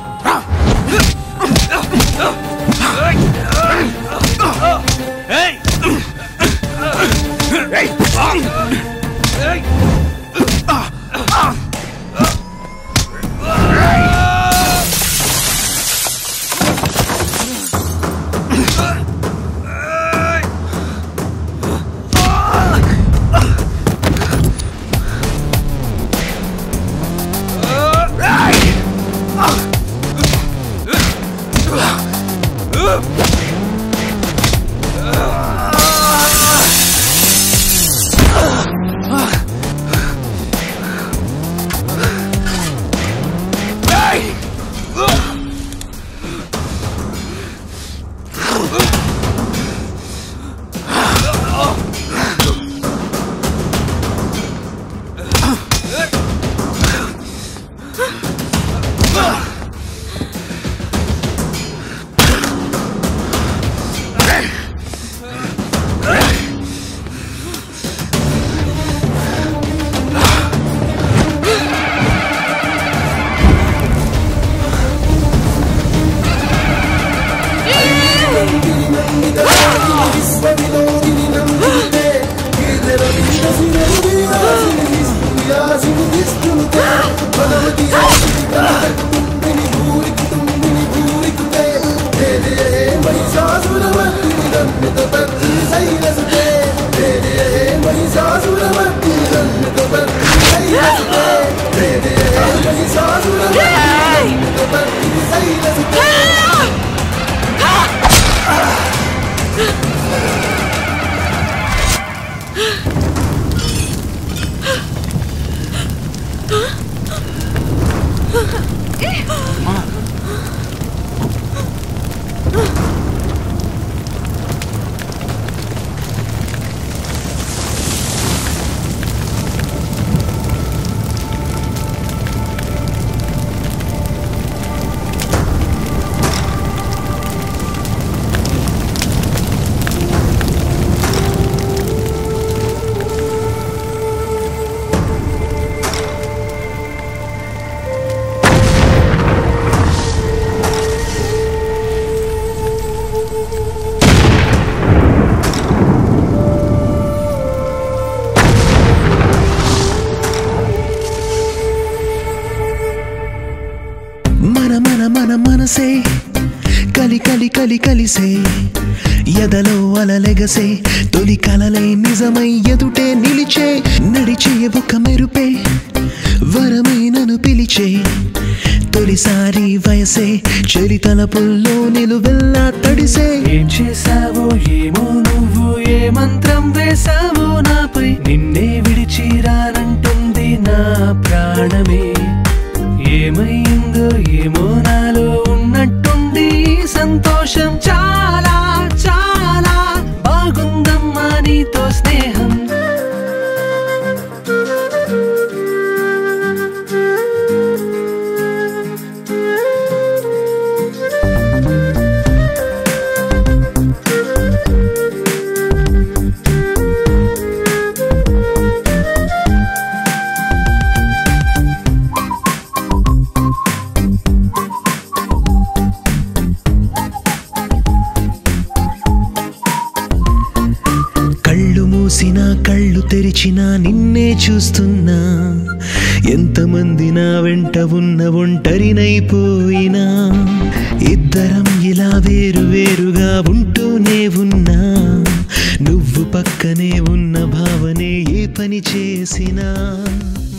మన మన మన మనసే కలి కలి కలి కలిసే ఎదలో అలలెగసే తొలి కలలే నిజమై ఎదుటే నిలిచే నడిచే ఒక మెరుపే వరమే నన్ను పిలిచే తొలిసారి వయసే చెలి తలపుల్లో నిలువెల్లా తడిసే ఏం చేసావో ఏమో నువ్వు ఏ మంత్రం వేసావో నాపై నిన్నే విడిచి రానంటుంది నా ప్రాణమే ఏమైందో ఏమో నాలో ఉన్నట్టుంది ఈ సంతోషం చాలా చాలా బాగుందమ్మా నీతో స్నేహం కళ్ళు మూసినా కళ్ళు తెరిచినా నిన్నే చూస్తున్నా ఎంతమంది నా వెంట ఉన్న ఒంటరినైపోయినా ఇద్దరం ఇలా వేరు వేరుగా ఉంటూనే ఉన్నా నువ్వు పక్కనే ఉన్న భావనే ఏ పని చేసినా